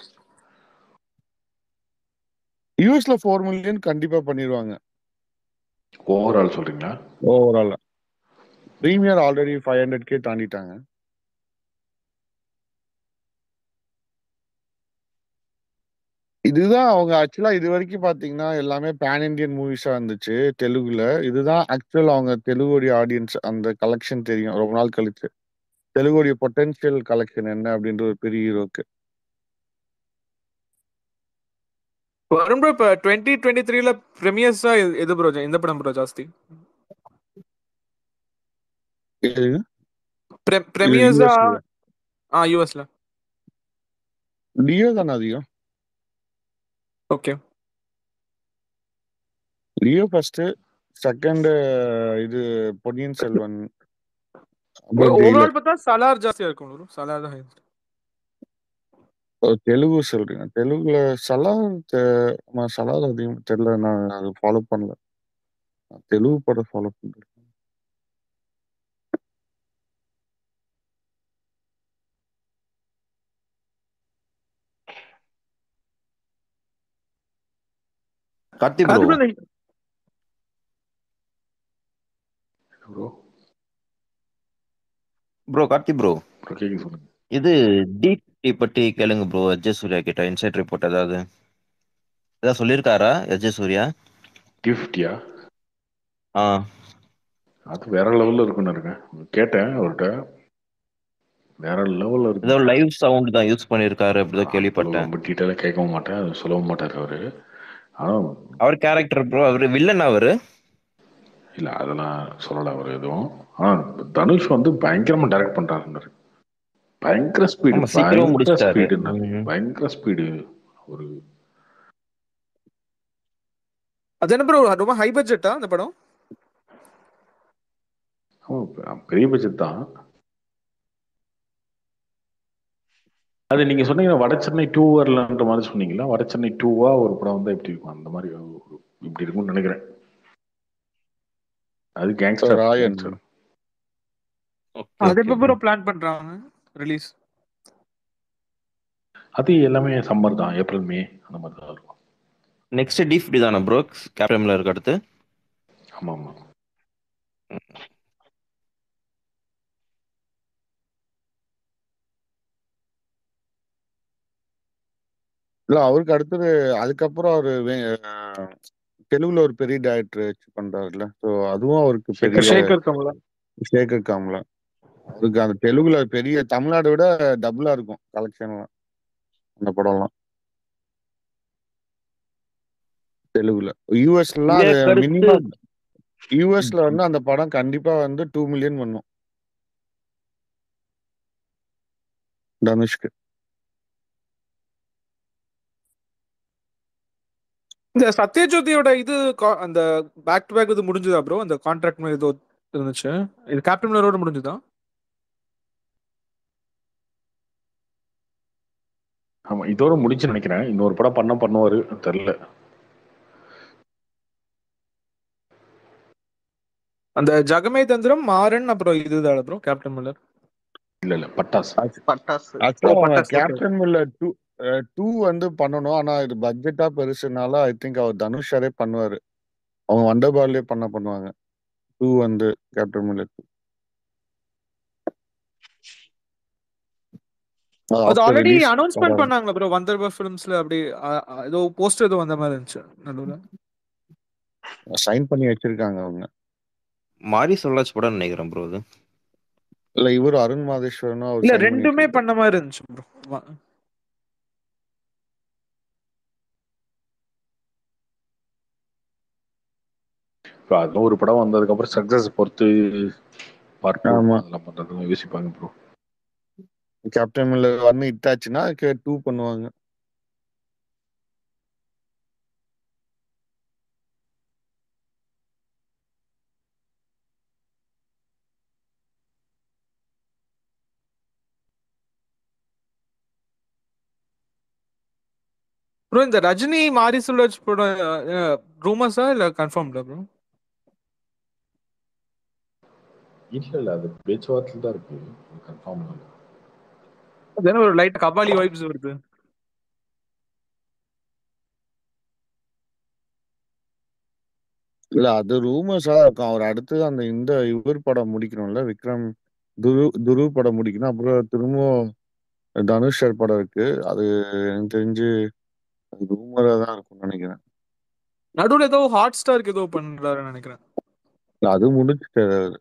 O: யூஎஸ்ல ஃபோர் மில்லியன் கண்டிப்பா பண்ணிடுவாங்க
A: ஓவரால் சொல்றீங்களா
O: overall premiere already five hundred K தாண்டிட்டாங்க இதுதான் அவங்க ஆக்சுவலா இது வரைக்கும் பாத்தீங்கன்னா எல்லாமே பேன் இண்டியன் மூவிஸா இருந்துச்சு தெலுங்குல இதுதான் ஆக்சுவல் அவங்க தெலுங்குடைய ஆடியன்ஸ் அந்த கலெக்ஷன் தெரியும் ரொம்ப நாள் கழிச்சு தெலுங்குடைய பொட்டன்ஷியல் கலெக்ஷன் என்ன அப்படின்ற ஒரு பெரிய ஹீரோக்கு
M: வரும் ப்ரோ இப்போ டுவெண்ட்டி டுவெண்ட்டி த்ரீல ப்ரெமியர்ஸா எது ப்ரோ எந்த படம் ப்ரோ ஜாஸ்தி ப்ரெமியர்ஸா ஆ யூஎஸ்ல
O: லியோ தானே அதிகம்
M: ஓகே
O: லியோ ஃபர்ஸ்ட் செகண்ட் இது பொன்னியின் செல்வன்
M: ஓவரால் பார்த்தா சலார் ஜாஸ்தியா இருக்கும் ப்ரோ சலார் தான் highest.
O: தெலுங்கு சொல்றீங்க தெலுங்குல சலார் தெ- சலார் அதிகம் தெரியல நான் அது ஃபாலோ பண்ணல நான் தெலுங்கு படம் ஃபாலோ பண்றேன்
L: கார்த்தி
M: அது
L: ப்ரோ
M: bro, இந்த-
A: ப்ரோ
L: ப்ரோ கார்த்தி ப்ரோ
A: கேக்குது சொல்லுங்க
L: இது டிடி பத்தி கேளுங்க ப்ரோ எஜ்ஜே சூர்யா கிட்ட இன்சைட் ரிப்போர்ட் ஏதாவது ஏதாவது சொல்லியிருக்காரா எஜ்ஜே சூர்யா
A: கிஃப்டியா
L: ஆ
A: அது வேற லெவல்ல இருக்குன்னு இருக்கேன் கேட்டேன் அவர்கிட்ட வேற லெவல்ல இருக்கு
L: ஏதோ லைவ் சவுண்ட் தான் யூஸ் பண்ணியிருக்காரு அப்படிதான் கேள்விப்பட்டேன்
A: ரொம்ப டீட்டெயிலாக கேட்கவும் மாட்டேன் அது சொல்லவும் மாட்டார் அவரு ஆனா
L: அவர் கேரக்டர் ப்ரோ அவரு வில்லன் அவரு
A: இல்ல அதெல்லாம் சொல்லல அவர் எதுவும் ஆனா தனுஷ் வந்து பயங்கரமா டைரக்ட் பண்றாருன்னாரு பயங்கர ஸ்பீடு
L: ஆமா, சீக்கிரமா
A: பயங்கர
L: முடிச்சிட்டாரு.
A: ஸ்பீடு பயங்கர ஸ்பீடு ஒரு
M: அது என்ன ப்ரோ ரொம்ப ஹை பட்ஜெட்டா அந்த படம்
A: ஆமா, பெரிய பட்ஜெட் தான் அது நீங்க சொன்னீங்க வட சென்னை டூ வரலன்ற மாதிரி சொன்னீங்களா வட சென்னை டூவா ஒரு படம் வந்தா எப்படி இருக்கும் அந்த மாதிரி ஒரு- இப்படி இருக்கும்னு நினைக்கிறேன் அது கேங்ஸ்டர்
O: ராயன்.
M: அது எப்போ ப்ரோ பிளான் பண்றாங்க ரிலீஸ்
A: அது எல்லாமே சம்மர் தான் ஏப்ரல் மே அந்த மாதிரி தான் இருக்கும்
L: நெக்ஸ்ட் டிஃப்டி தானே ப்ரோ கேப்டன் மில்லருக்கு அடுத்து
A: ஆமா ஆமா
O: இல்ல அவருக்கு அடுத்தது அதுக்கப்புறம் அவரு வே- அஹ் தெலுங்குல ஒரு பெரிய டைரக்டர் வச்சு பண்றாருல்ல ஸோ அதுவும் அவருக்கு பெரிய
M: சேகர் கமலா
O: சேகர் காம்ல அவருக்கு அந்த தெலுங்குல பெரிய தமிழ்நாடு விட டபுளா இருக்கும் கலெக்ஷன்லாம் அந்த படம்லாம் தெலுங்குல யூஎஸ்லாம் அது
L: இதே கருத்து-
O: மினிமம் யூஎஸ்ல வந்து அந்த படம் கண்டிப்பா வந்து டூ மில்லியன் பண்ணும் தனுஷ்க்கு
M: இந்த சத்யஜோதியோட இது கா- அந்த பேக் டு பேக் இது முடிஞ்சுதா ப்ரோ அந்த கான்ட்ராக்ட் மாதிரி ஏதோ இருந்துச்சு இது கேப்டன் மில்லரோட முடிஞ்சுதா
A: ஆமா இதோட முடிச்சு நினைக்கிறேன் இன்னொரு படம் பண்ண பண்ணுவாரு தெரியல
M: அந்த ஜகமே தந்திரம் மாறன் அப்புறம் இதுதான் ப்ரோ கேப்டன் மில்லர்
A: இல்ல இல்ல பட்டாஸ்
F: பட்டாசு
O: ஆக்சுவலா அவங்க
M: பட்டாசு, okay.
O: Captain Miller two two வந்து பண்ணணும் ஆனா இது பட்ஜெட்டா பெருசுனால ஐ திங்க் அவர் தனுஷ் சாரே பண்ணுவாரு அவங்க வண்டர் பால்லே பண்ண பண்ணுவாங்க டூ வந்து கேப்டன் மில்லர் டூ
M: அது ஆல்ரெடி அனௌன்ஸ்மெண்ட் பண்ணாங்களா ப்ரோ வந்தர்பா ஃபிலிம்ஸ்ல அப்படி அ, அ, ஏதோ போஸ்டர் ஏதோ வந்த மாதிரி இருந்துச்சு நடுவுல
O: சைன் பண்ணி வச்சிருக்காங்க அவங்க
L: மாரி சொல்லாச்சு படம் நினைக்கிறேன் ப்ரோ இது
O: இல்ல இவரு அருண் மாதேஸ்வரனும் அவர்
M: இல்ல
O: sign பண்ணி
M: ரெண்டுமே
O: வச்சிருக்காரு.
M: பண்ண மாதிரி இருந்துச்சு ப்ரோ
A: இப்போ அதெல்லாம் ஒரு படம் வந்ததுக்கப்புறம் சக்ஸஸ் பொறுத்து பார்ட்
O: ஆமா.
A: அதெல்லாம் பண்ணுறதுலாம் யோசிப்பாங்க ப்ரோ
O: கேப்டன் மில்லர் ஒன்னு ஹிட் ஆச்சுன்னா டூ பண்ணுவாங்க
M: ப்ரோ இந்த ரஜினி மாரி சுழற்சி படம் ரூமர்ஸா இல்ல கன்ஃபார்ம்டா ப்ரோ
A: இல்ல இல்ல அது பேச்சுவார்த்தையில் தான் இருக்கு கன்ஃபார்ம் இல்லை
M: அது என்ன ஒரு லைட் கபாலி வைப்ஸ் வருது
O: இல்ல அது ரூமர்ஸா இருக்கும் அவர் அடுத்தது அந்த இந்த இவர் படம் முடிக்கணும்ல விக்ரம் துரு துரு படம் முடிக்கணும் அப்புறம் திரும்பவும் தனுஷ் சார் படம் இருக்கு அது எனக்கு தெரிஞ்சு அது ரூமரா தான் இருக்கும்னு நினைக்கிறேன்
M: நடுவுல ஏதோ ஹாட் ஸ்டாருக்கு ஏதோ பண்றாருன்னு நினைக்கிறேன்
O: இல்ல, அது முடிச்சுட்டாரு அவரு.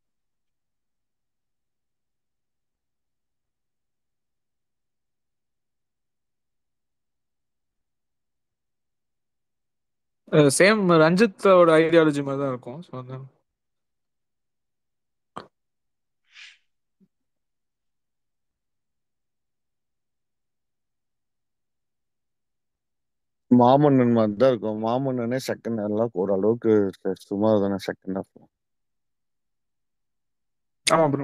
M: சேம் ரஞ்சித்தோட ஐடியாலஜி மாதிரி தான் இருக்கும் ஸோ அதான்
O: மாமன்னன் மாதிரி தான் இருக்கும் மாமன்னனே செகண்ட் எல்லாம் ஓரளவுக்கு சுமார் தானே செகண்ட் ஹாஃப்
M: ஆமா ப்ரோ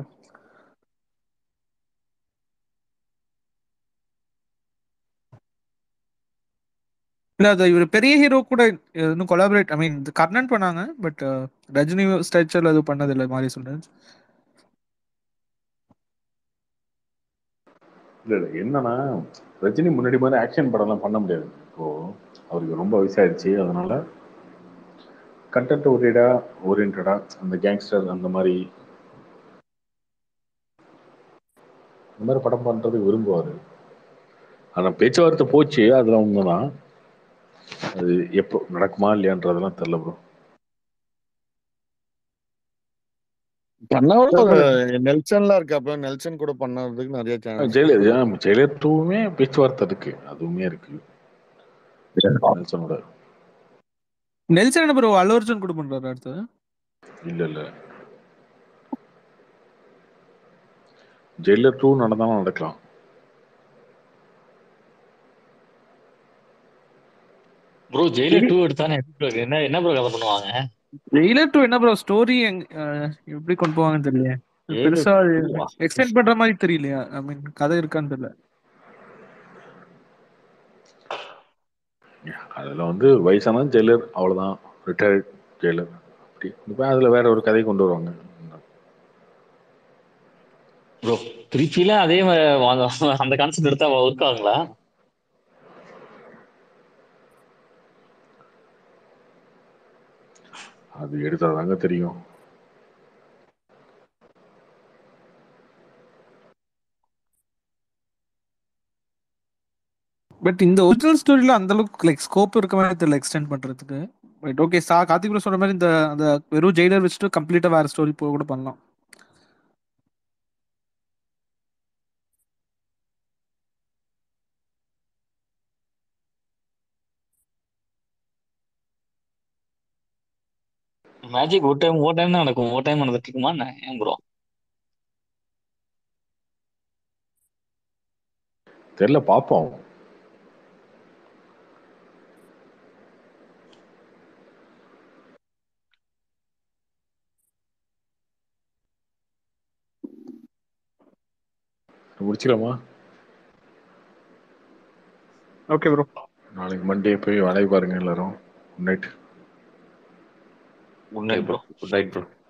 M: இல்ல அது இவர் பெரிய ஹீரோ கூட இன்னும் கொலாபரேட் ஐ மீன் கர்ணன் பண்ணாங்க பட் ரஜினி ஸ்ட்ரக்சர்ல அது பண்ணது இல்லை மாதிரி சொல்றேன்
A: இல்ல இல்ல என்னன்னா ரஜினி முன்னாடி மாதிரி ஆக்ஷன் படம்லாம் பண்ண முடியாது இப்போ அவருக்கு ரொம்ப வயசாயிடுச்சு அதனால கண்டென்ட் ஓரியடா ஓரியன்டா அந்த கேங்ஸ்டர் அந்த மாதிரி இந்த மாதிரி படம் பண்றதுக்கு விரும்புவாரு ஆனா பேச்சுவார்த்தை போச்சு அதுல உண்மைதான் அது எப்போ நடக்குமா இல்லையான்றதெல்லாம் தெரியல ப்ரோ
O: பண்ணாலும் நெல்சன்லாம் இருக்கு அப்புறம் நெல்சன் கூட பண்ணறதுக்கு நிறைய சான்ஸ்
A: ஜெயலலிதா ஜெயலலிதா டூவுமே பேச்சுவார்த்தை இருக்கு அதுவுமே இருக்கு நெல்சனோட
M: நெல்சன் என்ன ப்ரோ அல்லு அர்ஜுன் கூட பண்றாரு அடுத்து
A: இல்ல இல்ல ஜெயிலர் டூ நடந்தாலும் நடக்கலாம்
J: ப்ரோ ஜெயிலர் டூ எடுத்தானே எப்படி bro? என்ன என்ன ப்ரோ கதை பண்ணுவாங்க
M: ஜெயிலர் டூ என்ன ப்ரோ ஸ்டோரி எப்படி கொண்டு போவாங்கன்னு தெரியல
J: Jailer
M: பெருசா
J: two ஆ?
M: எக்ஸ்டெண்ட் பண்ற மாதிரி தெரியலையா ஐ மீன் கதை இருக்கான்னு தெரியல
A: அதுல வந்து வயசான ஜெயிலர் அவ்வளவுதான் ரிட்டையர்ட் ஜெயிலர் அப்படி இப்போ அதுல வேற ஒரு கதை கொண்டு வருவாங்க
J: ப்ரோ திருச்சியில அதே மாதிரி வாங்க- அந்த கான்செப்ட் எடுத்தா ஒர்க் ஆகுங்களா
A: அது எடுத்தாதாங்க தெரியும்
M: பட் இந்த ஒரிஜினல் ஸ்டோரியில அந்த அளவுக்கு லைக் ஸ்கோப் இருக்க மாதிரி தெரியல எக்ஸ்டெண்ட் பண்றதுக்கு பட் ஓகே சா கார்த்திக் ப்ரோ சொன்ன மாதிரி இந்த அந்த வெறும் ஜெயிலர் வச்சுட்டு கம்ப்ளீட்டா வேற ஸ்டோரி போக கூட பண்ணலாம்
J: மேஜிக் ஒரு டைம் ஒரு டைம் தான் நடக்கும் ஒரு டைம் நடந்துட்டு இருக்குமா என்ன? ஏன் ப்ரோ
A: தெரியல பார்ப்போம் முடிச்சிடலாமா
M: ஓகே ப்ரோ
A: நாளைக்கு மண்டே போய் வேலைக்கு பாருங்க எல்லாரும் good night
J: good night bro
L: good night bro